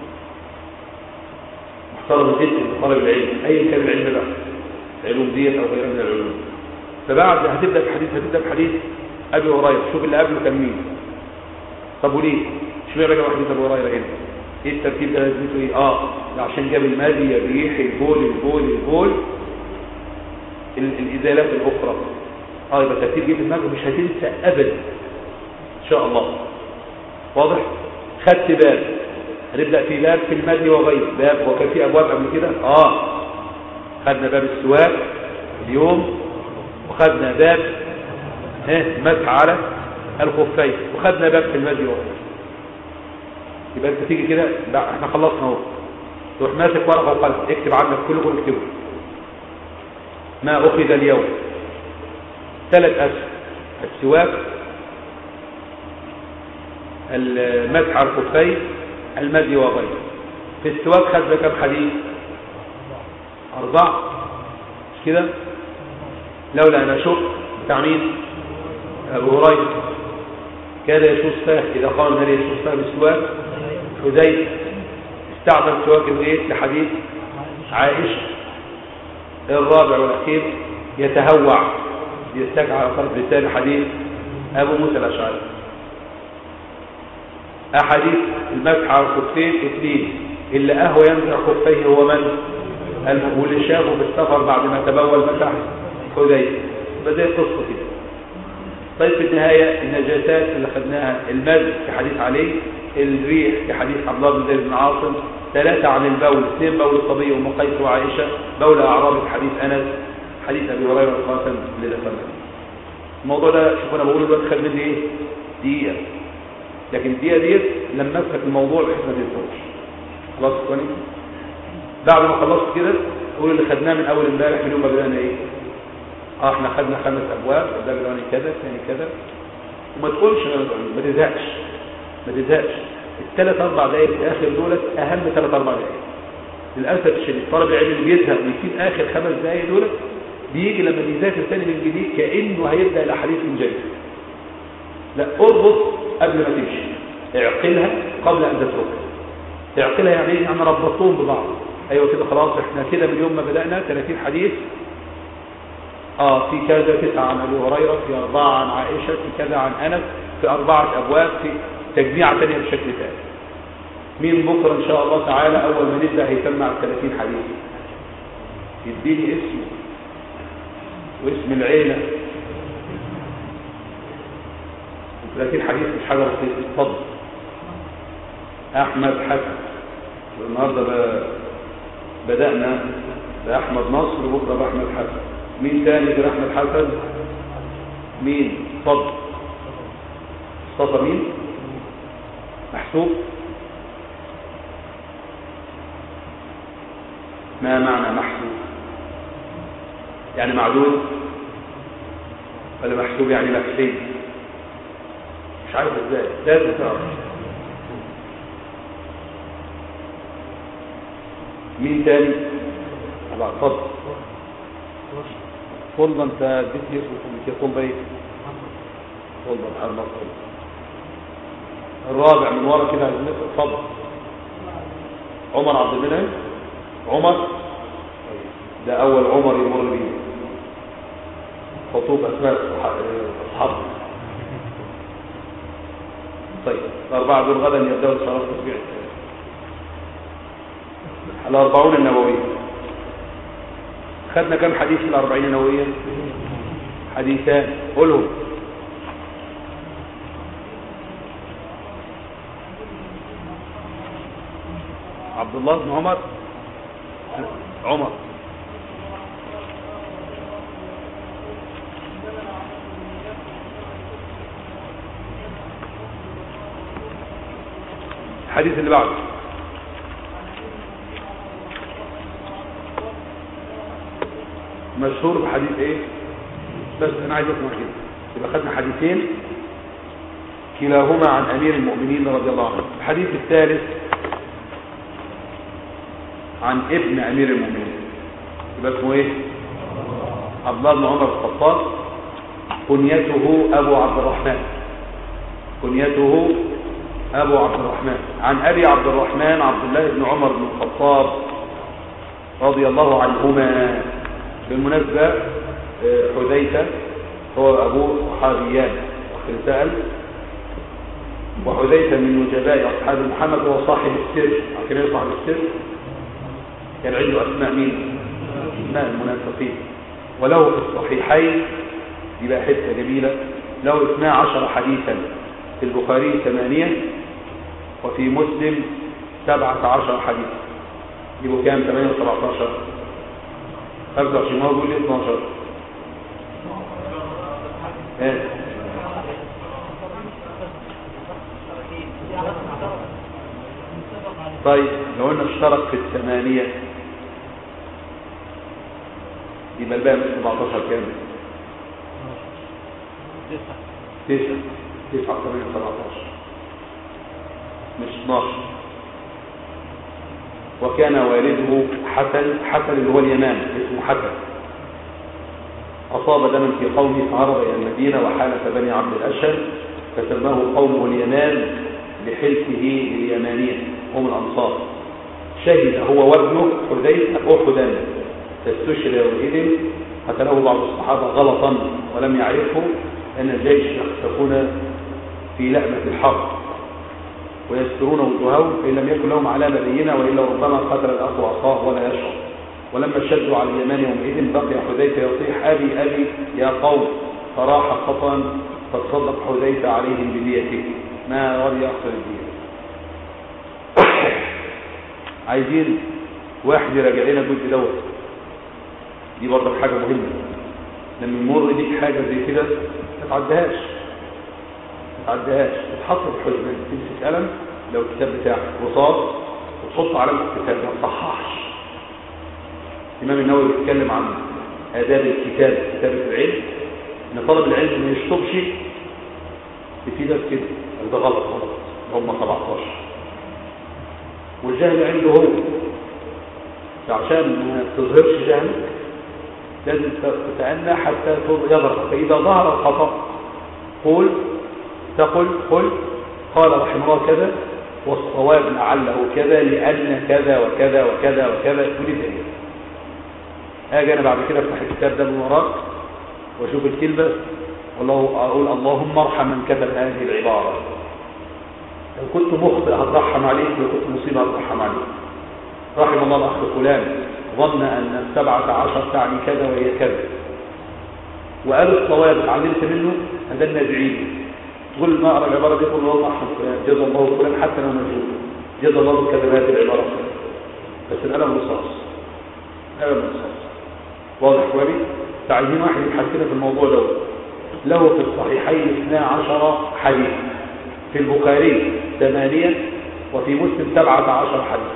محترمه جدا لطالب العلم ايا كان العلم بقى العلوم ديت او غيرها من العلوم فبعد هتبدا في حديث هتبدا في حديث ابي هريره شوف اللي قبله كان مين طب وليه اشمعنى جاب حديث ابي هريره هنا ايه الترتيب ده لازمته ايه اه ده عشان جاب المادي الريح البول البول البول ال- الازالات الاخرى اه يبقى الترتيب جه في دماغك مش هتنسى ابدا ان شاء الله واضح خدت باب هنبدا في باب في المادي وغيره باب هو كان في ابواب قبل كده اه خدنا باب السواك اليوم وخدنا باب ها مسح على الخفين وخدنا باب في المادي وغيره يبقى انت تيجي كده لا احنا خلصنا اهو تروح ماسك ورقه وقلم اكتب عنك كلكم اكتبوا ما اخذ اليوم ثلاث اسهم السواك المسح على الخفين المدي وغيره في السواك خدنا كم حديث أربعة مش كده لولا أن أشق بتاع مين أبو هريرة كان يشوف فاه إذا قال هل يشوف فاه بالسواك حذيفة استعمل سواك الإيه لحديث عائشة الرابع والأخير يتهوع يستجع على طرف لسان حديث أبو موسى الأشعري احاديث المسح على الخفين اثنين اللي اهوى يمسح خفيه هو من الم- واللي شافه في السفر بعد ما تبول مسح حذيفه بدأ قصه كده طيب في النهاية النجاسات اللي خدناها المد في حديث علي الريح في حديث عبد الله بن زيد بن عاصم ثلاثة عن البول اثنين بول الصبي وام قيس وعائشة بول أعرابي في حديث أنس حديث أبي هريرة الخاتم اللي ذكرنا الموضوع ده شوف أنا بقول دلوقتي خد مني إيه؟ دقيقة لكن الدقيقة ديت لما أمسك الموضوع بحيث ما تنسوش خلاص يا إخواني بعد ما خلصت كده قول اللي خدناه من أول امبارح من يوم ما بدأنا إيه اه احنا خدنا خمس ابواب ده الاولاني كذا الثاني كذا وما تقولش أنا- ما تزهقش ما تزهقش الثلاث اربع دقائق في اخر دولت اهم ثلاث اربع دقائق للاسف الشديد طالب العلم اللي بيزهق ويسيب اخر خمس دقائق دولت بيجي لما بيذاكر ثاني من جديد كانه هيبدا الاحاديث من جديد لا اربط قبل ما تمشي اعقلها قبل ان تتركها اعقلها يعني ايه يعني ربطتهم ببعض ايوه كده خلاص احنا كده من يوم ما بدانا 30 حديث اه في كذا تسعة عن ابي هريره في اربعه عن عائشه في كذا عن انس في اربعه ابواب في تجميعه ثانيه بشكل ثاني مين بكره ان شاء الله تعالى اول ما نبدا هيسمع 30 حديث يديني اسمه واسم العيله 30 حديث مش حاجه بسيطه اتفضل احمد حسن والنهارده ب- بدانا باحمد نصر وبكره باحمد حسن مين تاني غير احمد حسن مين اتفضل مصطفى مين محسوب ما معنى محسوب يعني معدود ولا محسوب يعني مكسب مش عارف ازاي لازم تعرف مين تاني طبعا اتفضل طلبة انت اديت يوسف كده طلبة ايه طلبة محمد طلبة الرابع من ورا كده عايزين نسأل اتفضل عمر عبد المنعم عمر ده اول عمر يمر بيه خطوب اسماء الصح- اصحاب طيب الاربعه دول غدا يبداوا صلاه التسبيح الاربعون النوويه خدنا كم حديث في الأربعين النووية حديثان قولهم عبد الله بن عمر عمر الحديث اللي بعده مشهور بحديث ايه بس انا عايز اسمع كده يبقى خدنا حديثين كلاهما عن امير المؤمنين رضي الله عنه الحديث الثالث عن ابن امير المؤمنين يبقى اسمه ايه عبد الله بن عمر الخطاب كنيته ابو عبد الرحمن كنيته ابو عبد الرحمن عن ابي عبد الرحمن عبد الله بن عمر بن الخطاب رضي الله عنهما بالمناسبة آه، حذيفة هو أبو صحابيان وقد سأل وحذيفة من نجباء أصحاب محمد هو صاحب السر عارفين ايه صاحب السر كان عنده أسماء مين أسماء المنافقين وله في الصحيحين دي بقى حته جميلة له 12 حديثا في البخاري ثمانية وفي مسلم 17 حديث يبقوا كام 8 و17 25 هو بيقول لي 12 ايه طيب لو قلنا اشترك في الثمانية يبقى الباقي من 17 كام؟ 9 9 8 17 مش 12 وكان والده حسن حسن اللي هو اليمان اسمه حسن أصاب دما في قومه فهرب إلى المدينة وحالف بني عبد الأشهر فسماه قومه اليمان بحلفه لليمانية هم الأنصار شهد هو وابنه حذيفة أحدا فاستشهد يومئذ قتله بعض الصحابة غلطا ولم يعرفه أن الجيش يختفون في لأمة الحرب ويسترون وجوههم فإن لم يكن لهم علامة بينة وإلا ربما قتل الأخ أخاه ولا يشعر ولما شدوا على اليمان يومئذ بقي حذيفة يصيح أبي أبي يا قوم فراح خطأ فتصدق حذيفة عليهم بديته ما رضي يخسر الدية عايزين واحد يراجع لنا الجزء دوت دي برضه حاجة مهمة لما يمر بيك حاجة زي كده ما تعديهاش ما تعديهاش تتحط في حزمة تمسك قلم لو الكتاب بتاعك رصاص وتحط علامة الكتاب ما تصححش الإمام النووي بيتكلم عن آداب الكتاب كتابة العلم إن طلب العلم ما يشطبش في ناس كده ده غلط غلط هم 17 والجهل عنده هو فعشان ما تظهرش جهلك لازم تتأنى حتى يظهر فإذا ظهر الخطأ قول تقل قل قال رحمه الله كذا والصواب لعله كذا لأن كذا وكذا وكذا وكذا تقول ذلك اجي انا بعد كده افتح الكتاب ده من وراك واشوف الكلمه والله اقول اللهم ارحم من كتب هذه العباره لو كنت مخطئ هترحم عليك لو كنت مصيبه هترحم عليك رحم الله الاخ فلان ظن ان السبعه عشر تعني كذا وهي كذا وقال الصواب اتعلمت منه هذا النازعين تقول ما اقرا العباره دي تقول اللهم ارحم فلان جزا الله فلان حتى لو مجهول جزا الله كتب هذه العباره فلان بس القلم رصاص قلم رصاص واضح كويس تعليم واحد يتحكينا في الموضوع ده له في الصحيحين 12 حديث في البخاري ثمانية وفي مسلم 17 حديث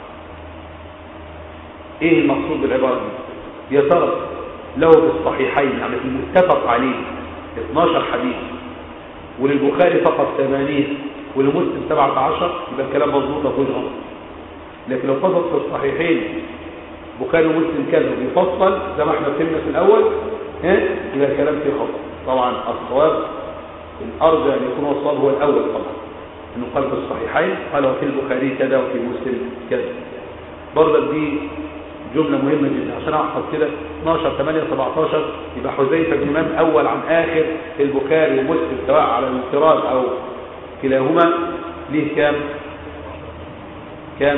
ايه المقصود بالعبارة دي يا ترى له في الصحيحين يعني في المتفق عليه 12 حديث وللبخاري فقط ثمانية ولمسلم 17 يبقى الكلام مظبوط مفهوش غلط لكن لو فضل في الصحيحين بخاري ومسلم كذا بيفصل زي ما احنا فهمنا في الاول ها يبقى الكلام فيه خطا طبعا الصواب الارجى ان يكون الصواب هو الاول طبعا انه قال في الصحيحين قال وفي البخاري كذا وفي مسلم كذا برضه دي جمله مهمه جدا عشان احفظ كده 12 8 17 يبقى حذيفه بن امام اول عن اخر في البخاري ومسلم سواء على الانفراد او كلاهما ليه كام كام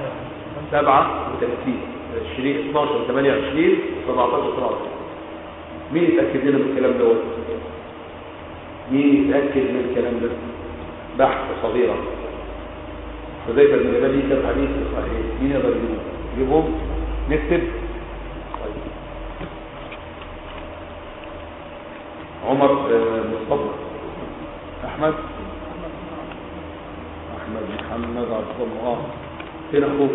37 20 12 28 17 17 مين يتأكد لنا من الكلام دوت مين يتأكد من الكلام ده بحث صغيرة حذيفة بن اليمان ليه كم حديث صحيح مين يقدر يجيبهم يجيبهم نكتب طيب. عمر آه، مصطفى احمد احمد محمد عبد الله فين اخوك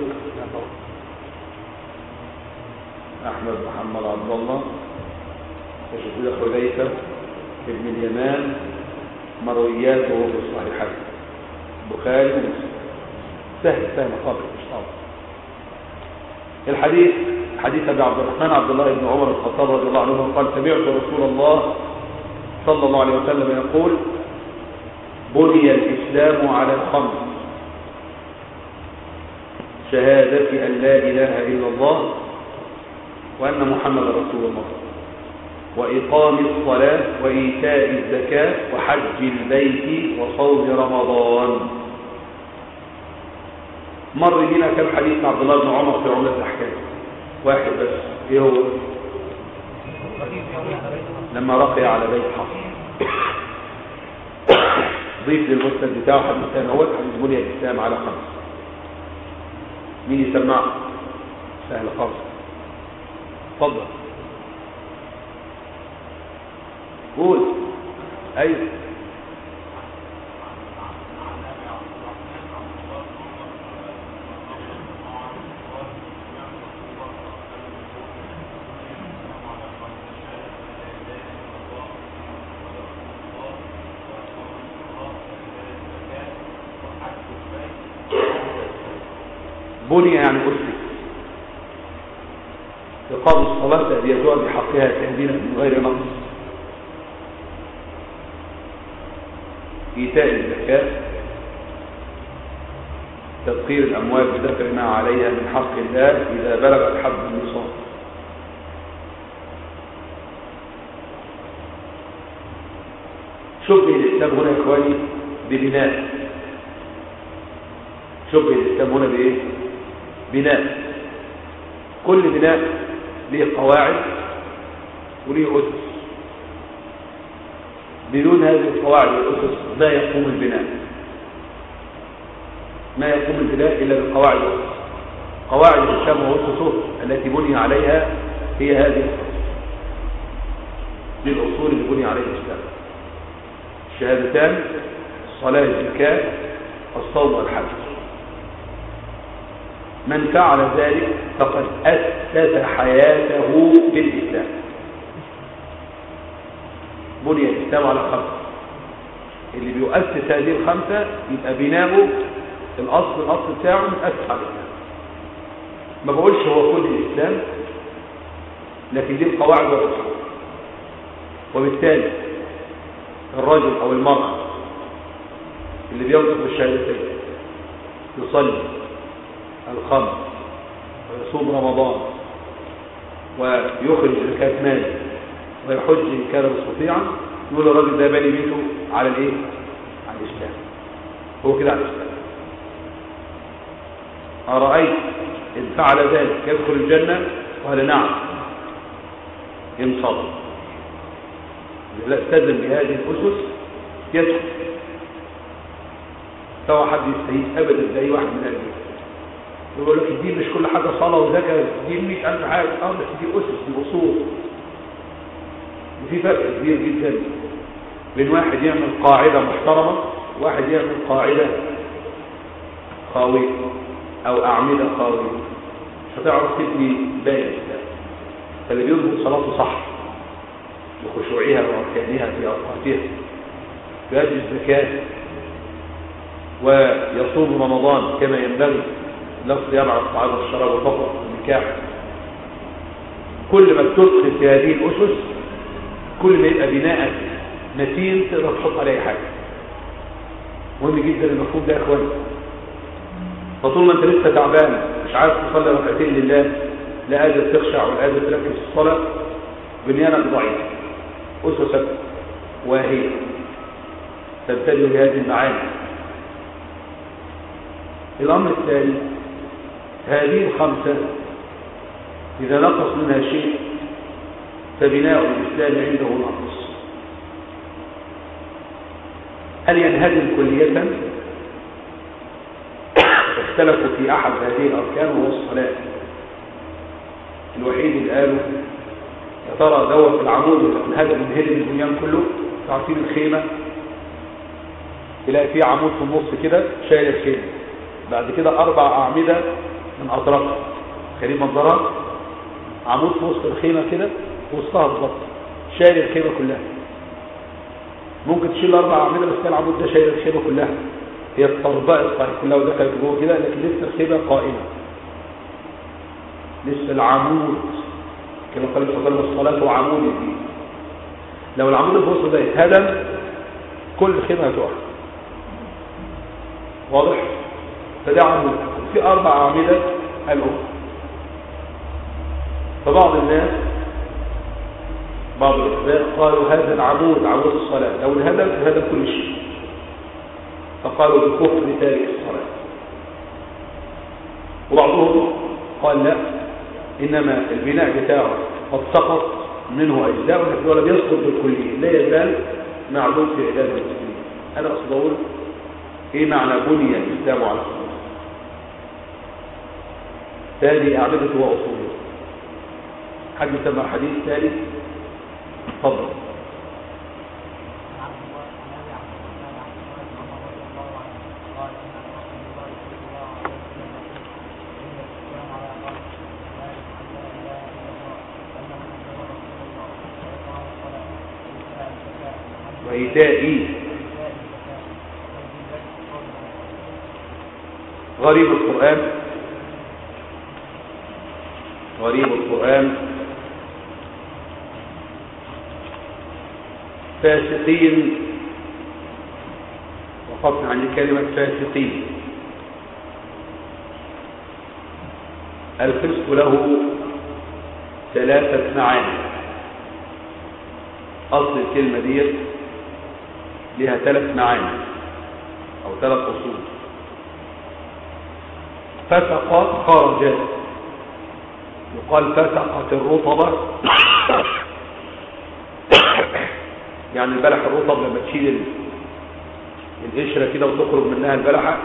احمد محمد عبد الله وشفيع حذيفه ابن اليمان مروياته في الصحيحين البخاري ومسلم سهل سهل خالص مش صعب الحديث حديث ابي عبد الرحمن عبد الله بن عمر الخطاب رضي الله عنه قال سمعت رسول الله صلى الله عليه وسلم يقول بني الاسلام على الخمس شهادة أن لا إله إلا الله وأن محمد رسول الله وإقام الصلاة وإيتاء الزكاة وحج البيت وصوم رمضان مر بنا كم حديث عبد الله بن عمر في عملة الأحكام واحد بس ايه هو لما رقي على بيت حفص ضيف للمسند بتاعه حديث ثاني هو حديث بني الإسلام على خمس مين يسمعه سهل خالص اتفضل قول ايوه بني يعني أسس إقام الصلاة تأديتها بحقها تهدينا من غير نقص إيتاء الزكاة تذكير الأموال بدفع ما عليها من حق الله إذا بلغت حد النصاب شبه الإسلام هنا إخواني ببناء شبه الإسلام هنا بإيه بناء كل بناء ليه قواعد وليه أسس بدون هذه القواعد والأسس لا يقوم البناء ما يقوم البناء إلا بالقواعد والأسس قواعد الإسلام وأسسه التي بني عليها هي هذه الأسس دي الأصول اللي بني عليها الإسلام الشهادتان الصلاة الزكاة الصوم والحج من فعل ذلك فقد أسس حياته بالإسلام بني الإسلام على خمسة اللي بيؤسس هذه الخمسة يبقى بناؤه الأصل الأصل بتاعه متأسس على الإسلام ما بقولش هو كل الإسلام لكن دي القواعد والأصول وبالتالي الرجل أو المرأة اللي بينطق بالشهادتين يصلي الخمس ويصوم رمضان ويخرج زكاة مال ويحج إن كان مستطيعا يقول الراجل ده بني بيته على الايه؟ على الإسلام هو كده على الإسلام أرأيت إن فعل ذلك يدخل الجنة قال نعم إن صدق لا التزم بهذه الأسس يدخل سواء حد يستهيد أبدا زي واحد من أهل يقول لك الدين مش كل حاجة صلاة وزكاة الدين مش ألف حاجة اه بس دي أسس دي أصول وفي فرق كبير جدا بين واحد يعمل قاعدة محترمة وواحد يعمل قاعدة خاوية أو أعمدة خاوية مش هتعرف تبني باقي الإسلام فاللي بيضبط صلاته صح بخشوعها وأركانها في أوقاتها ويؤدي الزكاة ويصوم رمضان كما ينبغي لفظ يمع الطعام والشراب والفقر والنكاح كل ما بتدخل في هذه الأسس كل ما يبقى بناءك متين تقدر تحط عليه حاجة مهم جدا المفهوم ده يا اخوان فطول ما انت لسه تعبان مش عارف تصلي ركعتين لله لا قادر تخشع ولا قادر تركز في الصلاة بنيانك ضعيف أسسك واهية تبتدئ بهذه المعاني الأمر الثاني هذه الخمسة إذا نقص منها شيء فبناء الإسلام عنده ناقص هل ينهدم كلية اختلفوا في أحد هذه الأركان وهو الصلاة الوحيد اللي قالوا يا ترى دوت العمود انهدم من هدم البنيان كله تعرفين الخيمة تلاقي فيه عمود في النص كده شايل الخيمة بعد كده أربع أعمدة من أطرافها خليل منظرات عمود في وسط الخيمة كده في وسطها بالظبط شايل الخيمة كلها ممكن تشيل أربع أعمدة بس كان العمود ده شايل الخيمة كلها هي اتطربقت صحيح كلها ودخلت جوه كده لكن لسه الخيمة قائمة لسه العمود كما قال صلى الله عليه وسلم الصلاة وعمود الدين لو العمود اللي في وسط ده اتهدم كل الخيمة هتقع واضح فده عمود في أربع أعمدة الأخرى فبعض الناس بعض الأسباب قالوا هذا العمود عمود الصلاة لو انهدم انهدم كل شيء فقالوا بكفر تارك الصلاة وبعضهم قال لا إنما البناء بتاعه قد سقط منه أجزاء لكن ولا بيسقط بالكلية لا يزال معلوم في إعداد المسلمين أنا أقصد أقول إيه معنى بني الإسلام على الصلاة هذه أعمدته وأصوله حد سمع حديث ثالث تفضل وإيتاء غريب القرآن غريب القرآن فاسقين وقفنا عن كلمة فاسقين الفسق له ثلاثة معاني أصل الكلمة دي لها ثلاث معاني أو ثلاث أصول فسق خرج يقال فسقت الرطبة يعني البلح الرطب لما تشيل ال- القشرة كده وتخرج منها البلحة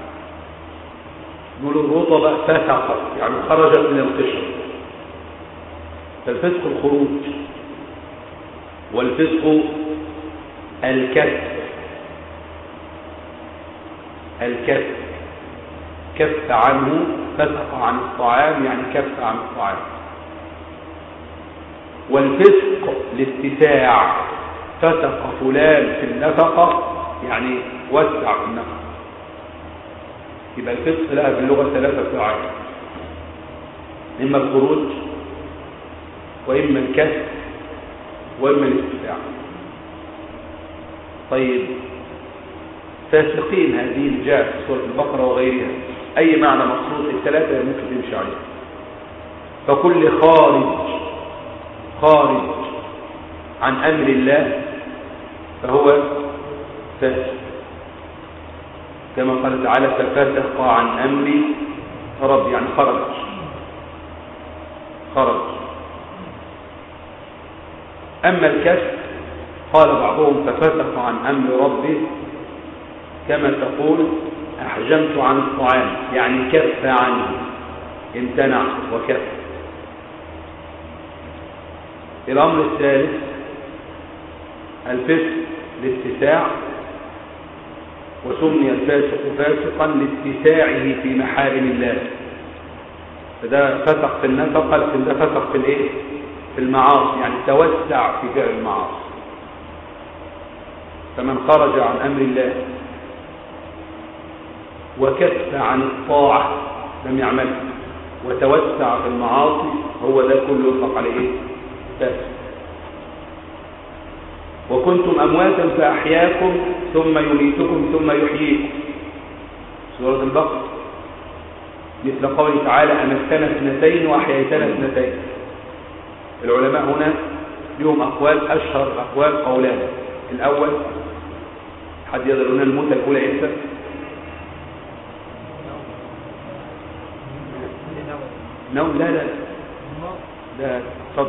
يقولوا الرطبة فسقت يعني خرجت من القشرة فالفسق الخروج والفسق الكف الكف كف عنه فسق عن الطعام يعني كف عن الطعام والفسق الاتساع فسق فلان في النفقة يعني وسع في النفقة يبقى الفسق لها في اللغة ثلاثة معاني إما الخروج وإما الكسر وإما الاتساع طيب فاسقين هذه اللي جاءت في سورة البقرة وغيرها أي معنى مقصود الثلاثة ممكن تمشي عليه فكل خارج خارج عن أمر الله فهو فاسق كما قال تعالى ففسق عن أمر رب يعني خرج خرج أما الكسر قال بعضهم ففسق عن أمر ربه كما تقول أحجمت عن الطعام يعني كف عنه امتنع وكف الأمر الثالث الفسق لاتساع وسمي الفاسق فاسقا لاتساعه في محارم الله فده فسق في النفقة لكن ده فسق في الايه في المعاصي يعني توسع في فعل المعاصي فمن خرج عن أمر الله وكف عن الطاعة لم يعملها وتوسع في المعاصي هو ده كله يطلق عليه ايه فاسق وكنتم أمواتا فأحياكم ثم يميتكم ثم يحييكم سورة البقرة مثل قوله تعالى أمتنا اثنتين وأحييتنا اثنتين العلماء هنا لهم أقوال أشهر الأقوال قولان الأول حد يقدر لنا الموتة الأولى إمتى نوم لا لا ده صدق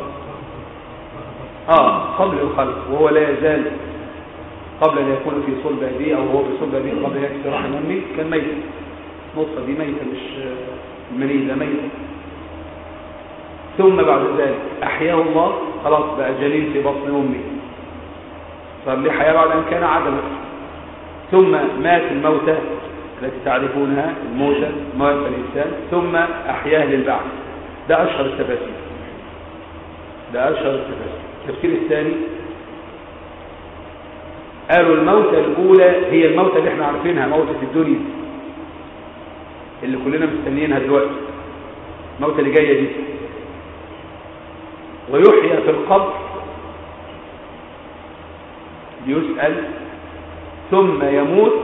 آه قبل الخلق وهو لا يزال قبل أن يكون في صلب أبيه أو هو في صلب أبيه قبل أن يكسر رحم أمه كان ميت نطفة دي ميتة مش المني ده ميتة ثم بعد ذلك أحياه الله خلاص بقى جنين في بطن أمه صار له حياة بعد أن كان عدما ثم مات الموتى التي تعرفونها الموتى موت الإنسان ثم أحياه للبعث ده أشهر التفاسير ده أشهر التفاسير التفسير الثاني قالوا الموتى الأولى هي الموتى اللي احنا عارفينها موتى الدنيا اللي كلنا مستنيينها دلوقتي الموتى اللي جاية دي ويحيى في القبر يسأل ثم يموت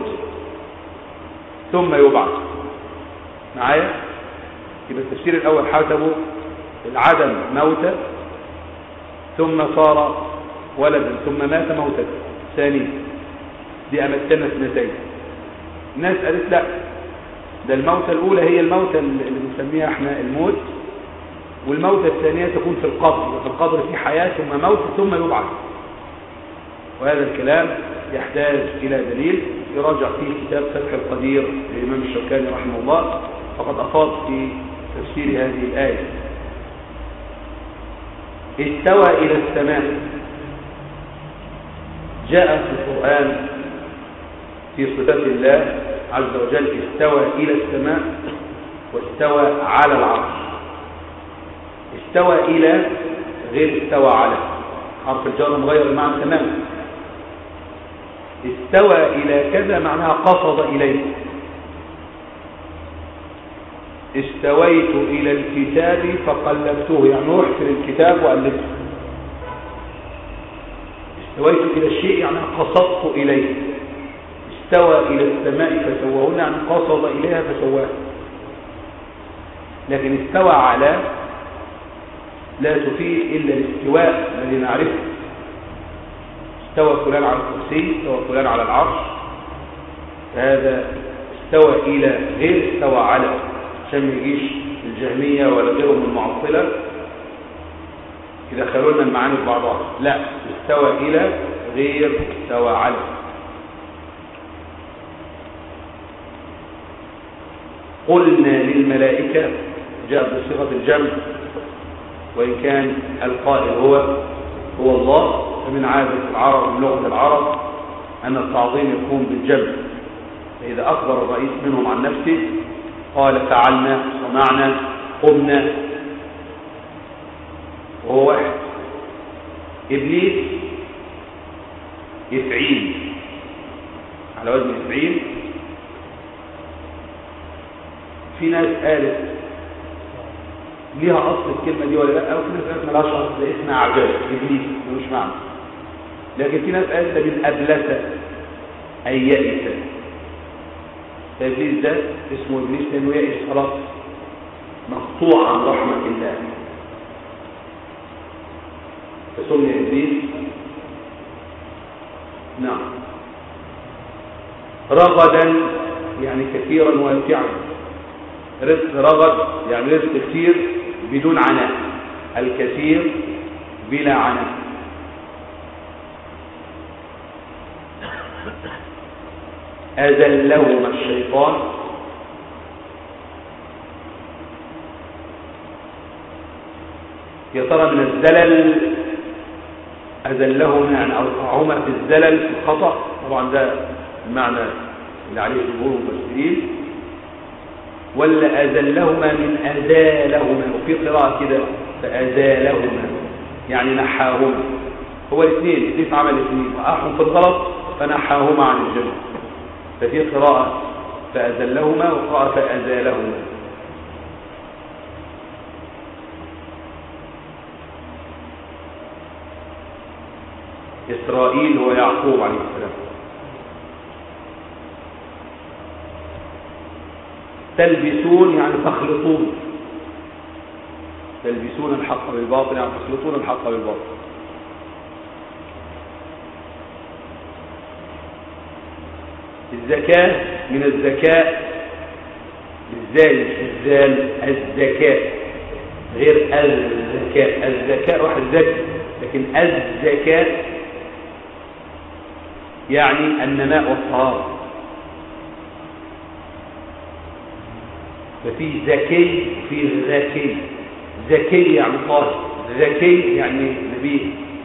ثم يبعث معايا يبقى التفسير الأول حسبه العدم موتى ثم صار ولدا ثم مات موتا ثانيا دي أمتنا اثنتين الناس قالت لا ده الموتى الأولى هي الموتى اللي بنسميها احنا الموت والموتى الثانية تكون في القبر وفي القبر في حياة ثم موت ثم يبعث وهذا الكلام يحتاج إلى دليل يراجع فيه كتاب فتح القدير للإمام الشوكاني رحمه الله فقد أفاض في تفسير هذه الآية استوى إلى السماء جاء في القرآن في صفات الله عز وجل استوى إلى السماء واستوى على العرش استوى إلى غير استوى على حرف الجر مغير المعنى تماما استوى إلى كذا معناها قصد إليه استويت إلى الكتاب فقلبته يعني رحت للكتاب وقلبته استويت إلى الشيء يعني قصدت إليه استوى إلى السماء فسواهن يعني قصد إليها فسواها لكن استوى على لا تفيد إلا الاستواء الذي نعرفه استوى فلان على الكرسي استوى فلان على العرش هذا استوى إلى غير استوى على عشان ما يجيش الجهمية ولا غيرهم من المعطلة يدخلوا لنا المعاني في بعضها لا استوى إلى غير استوى على قلنا للملائكة جاء بصيغة الجمع وإن كان القائل هو هو الله فمن عادة العرب من لغة العرب أن التعظيم يكون بالجمع فإذا أخبر الرئيس منهم عن نفسه قال فعلنا صنعنا قمنا وهو واحد إبليس إفعيل على وزن إفعيل في ناس قالت ليها أصل الكلمة دي ولا لا أو في ناس قالت ملهاش أصل ده اسمها عجل إبليس ملوش معنى لكن في ناس قالت ده من أبلسة أي يئس فإبليس ده اسمه إبليس لأنه يئس خلاص مقطوع عن رحمة الله فسمي إبليس نعم رغدا يعني كثيرا واسعا رزق رغد يعني رزق كثير بدون عناء الكثير بلا عناء أذلهما الشيطان يا ترى من الزلل أذلهما يعني أوقعهما في الزلل في الخطأ طبعا ده المعنى اللي عليه جمهور المفسرين ولا أذلهما من أزالهما وفي قراءة كده فأزالهما يعني نحاهما هو الاثنين الاثنين عمل الاثنين وقعهم في الغلط فنحاهما عن الجنة ففي قراءة فأزلهما وقراءة فأزالهما إسرائيل هو يعقوب عليه السلام تلبسون يعني تخلطون تلبسون الحق بالباطل يعني تخلطون الحق بالباطل الزكاة من الذكاء الزال الزال الزكاة غير الزكاة الزكاة واحد ذكي لكن الزكاة يعني النماء والطهارة ففي ذكي وفي ذكي ذكي يعني طاهر ذكي يعني نبيه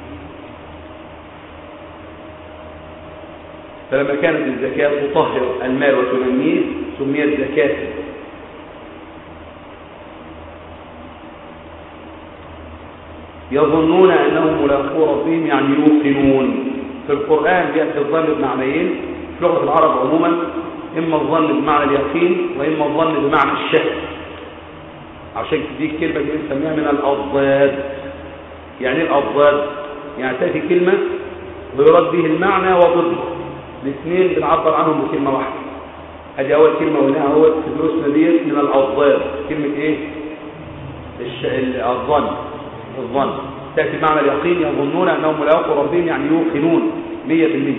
فلما كانت الزكاة تطهر المال وتنميه سميت زكاة يظنون أنهم ملاقو ربهم يعني يوقنون في القرآن يأتي الظن بمعنيين في لغة العرب عموما إما الظن بمعنى اليقين وإما الظن بمعنى الشك عشان دي الكلمة دي بنسميها من الأضداد يعني ايه الأضداد يعني تأتي كلمة ويراد به المعنى وضده الاثنين بنعبر عنهم بكلمة واحدة ادي أول كلمة قلناها هو في دروسنا ديت من الأضداد كلمة إيه؟ الش... الظن الظن تأتي بمعنى اليقين يظنون أنهم ملاقوا ربهم يعني يوقنون مية في المية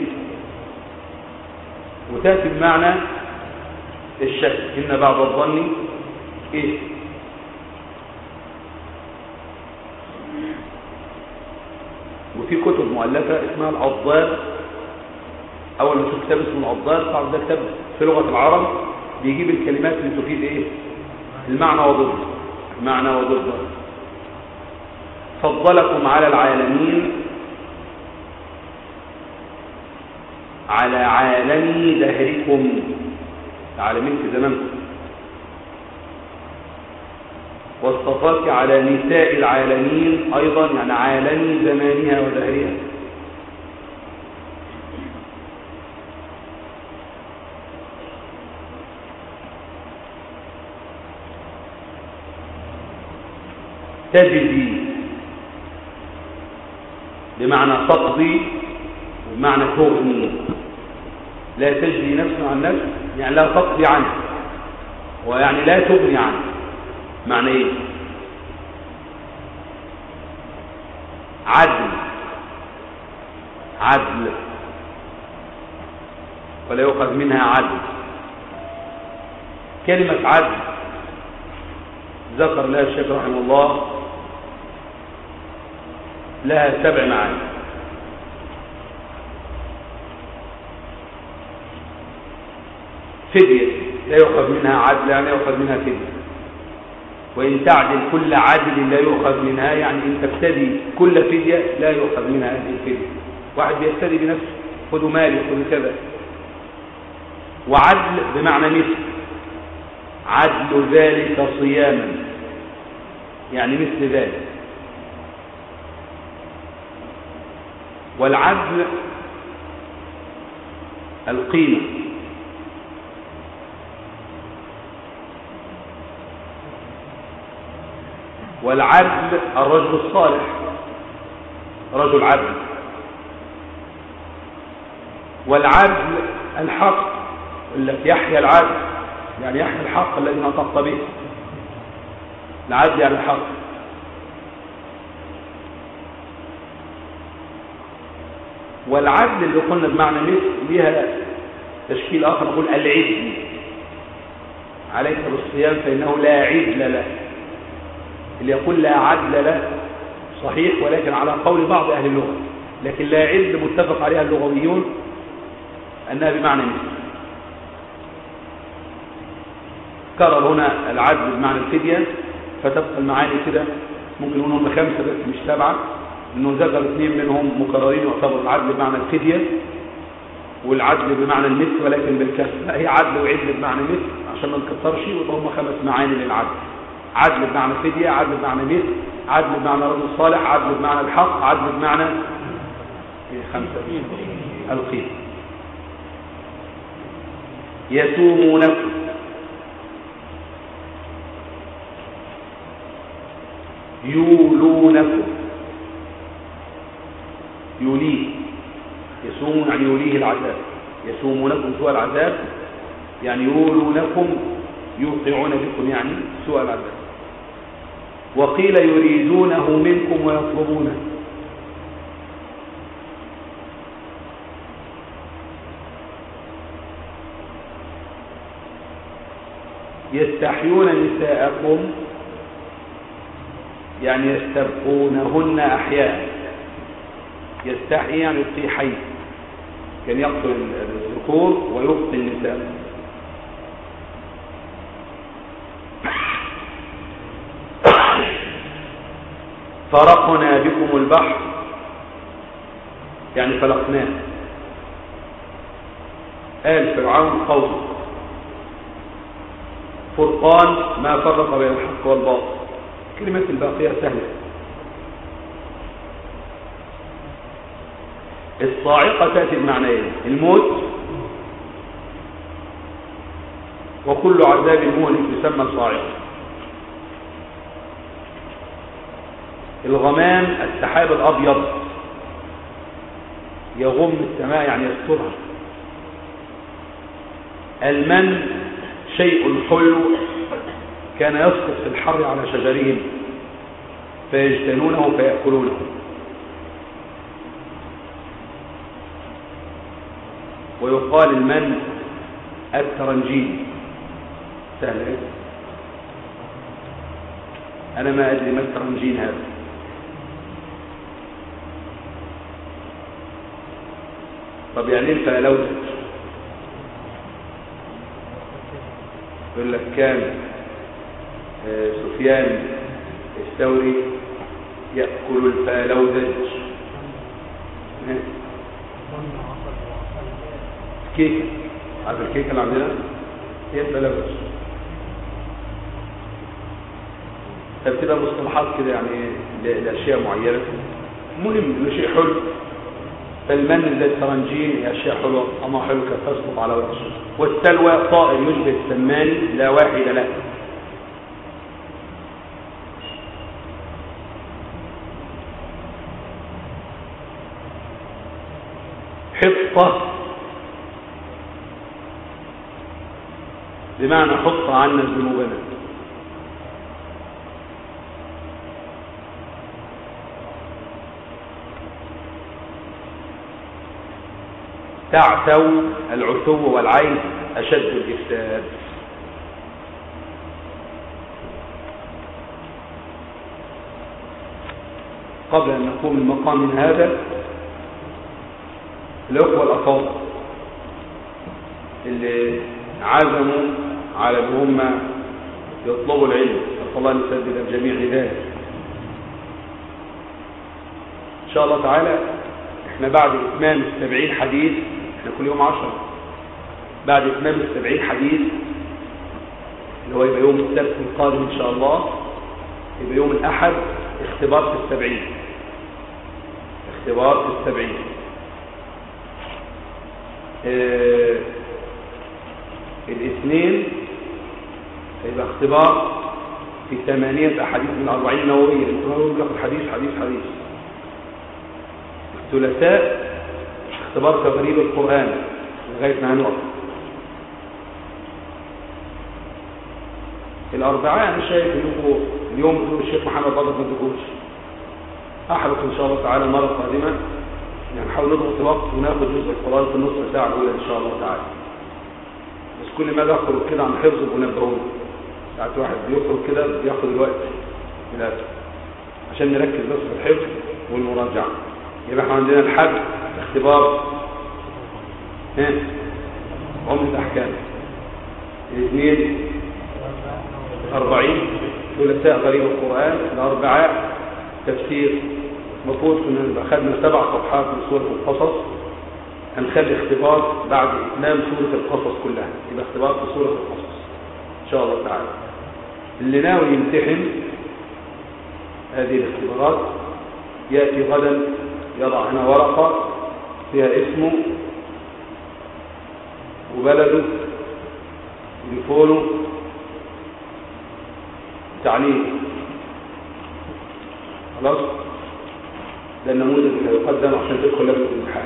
وتأتي بمعنى الشك إن بعض الظن إيه وفي كتب مؤلفة اسمها العضاد أول ما تشوف كتاب اسمه العضاد تعرف ده كتاب في لغة العرب بيجيب الكلمات اللي تفيد إيه المعنى وضده المعنى وضده فضلكم على العالمين على عالم دهركم العالمين في زمانكم واصطفاك على نساء العالمين أيضا يعني عالم زمانها ودهرها تجدي بمعنى تقضي وبمعنى تغني لا تجدي نفس عن نفس يعني لا تقضي عنه ويعني لا تغني عنه معنى ايه عدل عدل ولا يؤخذ منها عدل كلمة عدل ذكر لها الشيخ رحمه الله لها سبع معاني فدية لا يؤخذ منها عدل يعني يؤخذ منها فدية وإن تعدل كل عدل لا يؤخذ منها يعني إن تفتدي كل فدية لا يؤخذ منها هذه الفدية واحد بيفتدي بنفسه خذوا مالي خذوا كذا وعدل بمعنى مثل عدل ذلك صياما يعني مثل ذلك والعدل القيمة والعدل الرجل الصالح رجل عدل والعدل الحق التي يحيى العدل يعني يحيى الحق الذي نطقت به العدل يعني الحق والعدل اللي قلنا بمعنى مثل ليها تشكيل آخر نقول العدل عليك بالصيام فإنه لا عدل له اللي يقول لا عدل له صحيح ولكن على قول بعض أهل اللغة لكن لا عدل متفق عليها اللغويون أنها بمعنى مثل كرر هنا العدل بمعنى الفدية فتبقى المعاني كده ممكن نقول هم خمسة بس مش سبعة انه ذكر اثنين منهم مكررين يعتبر العدل بمعنى الفدية والعدل بمعنى المثل ولكن بالكسر لا هي عدل وعدل بمعنى مثل عشان ما نكترش ويبقى هم خمس معاني للعدل عدل بمعنى فدية عدل بمعنى مثل عدل بمعنى رجل صالح عدل بمعنى الحق عدل بمعنى خمسة القيم يسومونكم يولونكم يوليه يسوم يعني يوليه العذاب يسومونكم سوء العذاب يعني يولونكم يوقعون بكم يعني سوء العذاب وقيل يريدونه منكم ويطلبونه يستحيون نساءكم يعني يستبقونهن أحياء يستحي يعني يبقي حي كان يقتل الذكور ويبقي النساء فرقنا بكم البحر يعني فلقناه قال فرعون قوم فرقان ما فرق بين الحق والباطل كلمة الباقية سهلة الصاعقة تأتي بمعنيين الموت وكل عذاب مهلك يسمى صاعقة الغمام السحاب الأبيض يغم السماء يعني يسترها المن شيء حلو كان يسقط في الحر على شجرهم فيجتنونه فيأكلونه ويقال المن الترنجين سهل ايه انا ما ادري ما الترنجين هذا طب يعني انت لو يقول لك كان آه، سفيان الثوري يأكل الفالوذج كيكة عارف الكيكة اللي عندنا هي الفالوذج فبتبقى مصطلحات كده يعني ل- لأشياء معينة مهم انه شيء حلو فالمن زي الترنجين هي اشياء حلوه طعمها حلو كانت تسقط على وجه والسلوى طائر يشبه السمان لا واحد له حطة بمعنى حط عنا ذنوبنا تعتو العتو والعين أشد الإفساد قبل أن نقوم من مقامنا هذا الأخوة الأفاضل اللي عزموا على ان هم يطلبوا العلم نسال الله ان يسدد الجميع ذلك ان شاء الله تعالى احنا بعد اتمام السبعين حديث احنا كل يوم عشرة بعد اتمام السبعين حديث اللي هو يبقى يوم السبت القادم ان شاء الله يبقى يوم الاحد اختبار في السبعين اختبار في السبعين اه الاثنين هيبقى اختبار في ثمانية أحاديث من الأربعين النووية النووي بياخد حديث حديث حديث الثلاثاء اختبار تغريب القرآن لغاية ما هنقف الأربعاء أنا شايف إنكم اليوم بتقول الشيخ محمد بدر ما تقولش أحرص إن شاء الله تعالى مرة قادمة يعني نحاول نضغط الوقت وناخد جزء القرآن في النصف ساعة الأولى إن شاء الله تعالى بس كل ما بيخرج كده عن حفظ بنبهونه ساعات واحد بيخرج كده بياخد الوقت للاسف عشان نركز بس في الحفظ والمراجعه يبقى احنا عندنا الحد اختبار ها عملة احكام الاثنين أربعين ثلاثاء غريب القرآن الأربعاء تفسير المفروض كنا نبقى خدنا سبع صفحات من سورة القصص هنخلي اختبار بعد إتمام سورة القصص كلها يبقى اختبار في سورة القصص إن شاء الله تعالى اللي ناوي يمتحن هذه الاختبارات يأتي غدا يضع هنا ورقة فيها اسمه وبلده تليفونه تعليم خلاص ده النموذج اللي هيقدم عشان تدخل لجنة الامتحان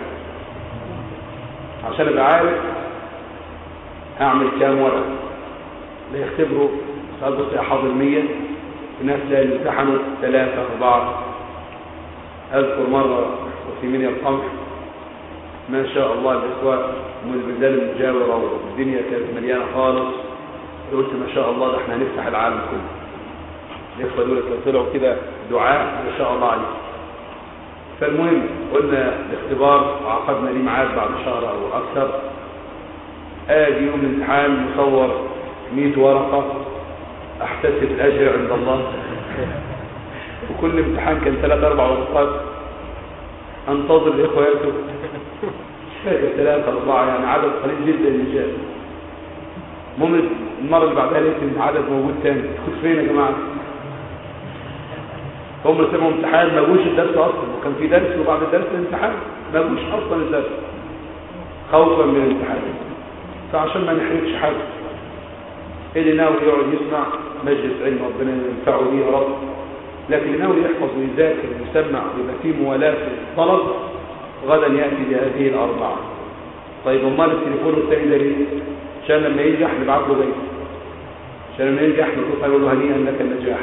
عشان ابقى عارف هعمل كام ورقه لا يختبروا سؤال بس حاضر 100 الناس لا امتحنوا ثلاثة أربعة أذكر مرة وفي مني القمح ما شاء الله الإخوة من البلدان المجاورة والدنيا كانت مليانة خالص قلت ما شاء الله ده احنا هنفتح العالم كله الإخوة دول لو طلعوا كده دعاء ما شاء الله عليهم فالمهم قلنا الاختبار وعقدنا ليه ميعاد بعد شهر او اكثر اجي يوم الامتحان مصور 100 ورقه احتسب الاجر عند الله وكل امتحان كان ثلاث اربع ورقات انتظر الاخوه يكتب مش فاكر ثلاثة أربعة يعني عدد قليل جدا اللي جاء المهم المرة اللي بعدها لقيت إن عدد موجود تاني كنت فين يا جماعة؟ هم سمعوا امتحان ما جوش الدرس اصلا وكان في درس وبعد الدرس الامتحان ما جوش اصلا الدرس خوفا من الامتحان فعشان ما نحرجش حد اللي ناوي يقعد يسمع مجلس علم ربنا ينفعه بيه يا رب لكن اللي ناوي يحفظ ويذاكر ويسمع ويبقى فيه موالاه في الطلب غدا ياتي بهذه الاربعه طيب امال التليفون الثاني ده ليه؟ عشان لما ينجح نبعت له بيت عشان لما ينجح نقول نقول له هنيئا لك النجاح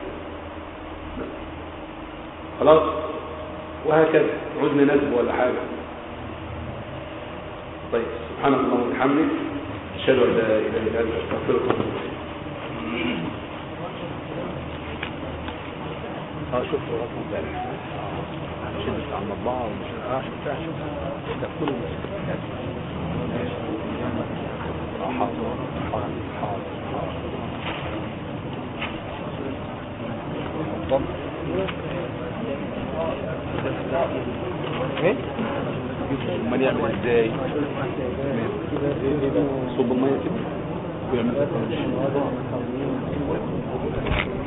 خلاص وهكذا عدنا نسب ولا حاجة طيب سبحانك اللهم وبحمدك اشهد ان لا اله الا انت استغفرك واتوب اليك اه شفت رقم امبارح شفت على المطبعه ومش اه شفتها شفتها ده كله اه حاضر حاضر حاضر ايه امال يعمل ازاي صب الميه كده ويعمل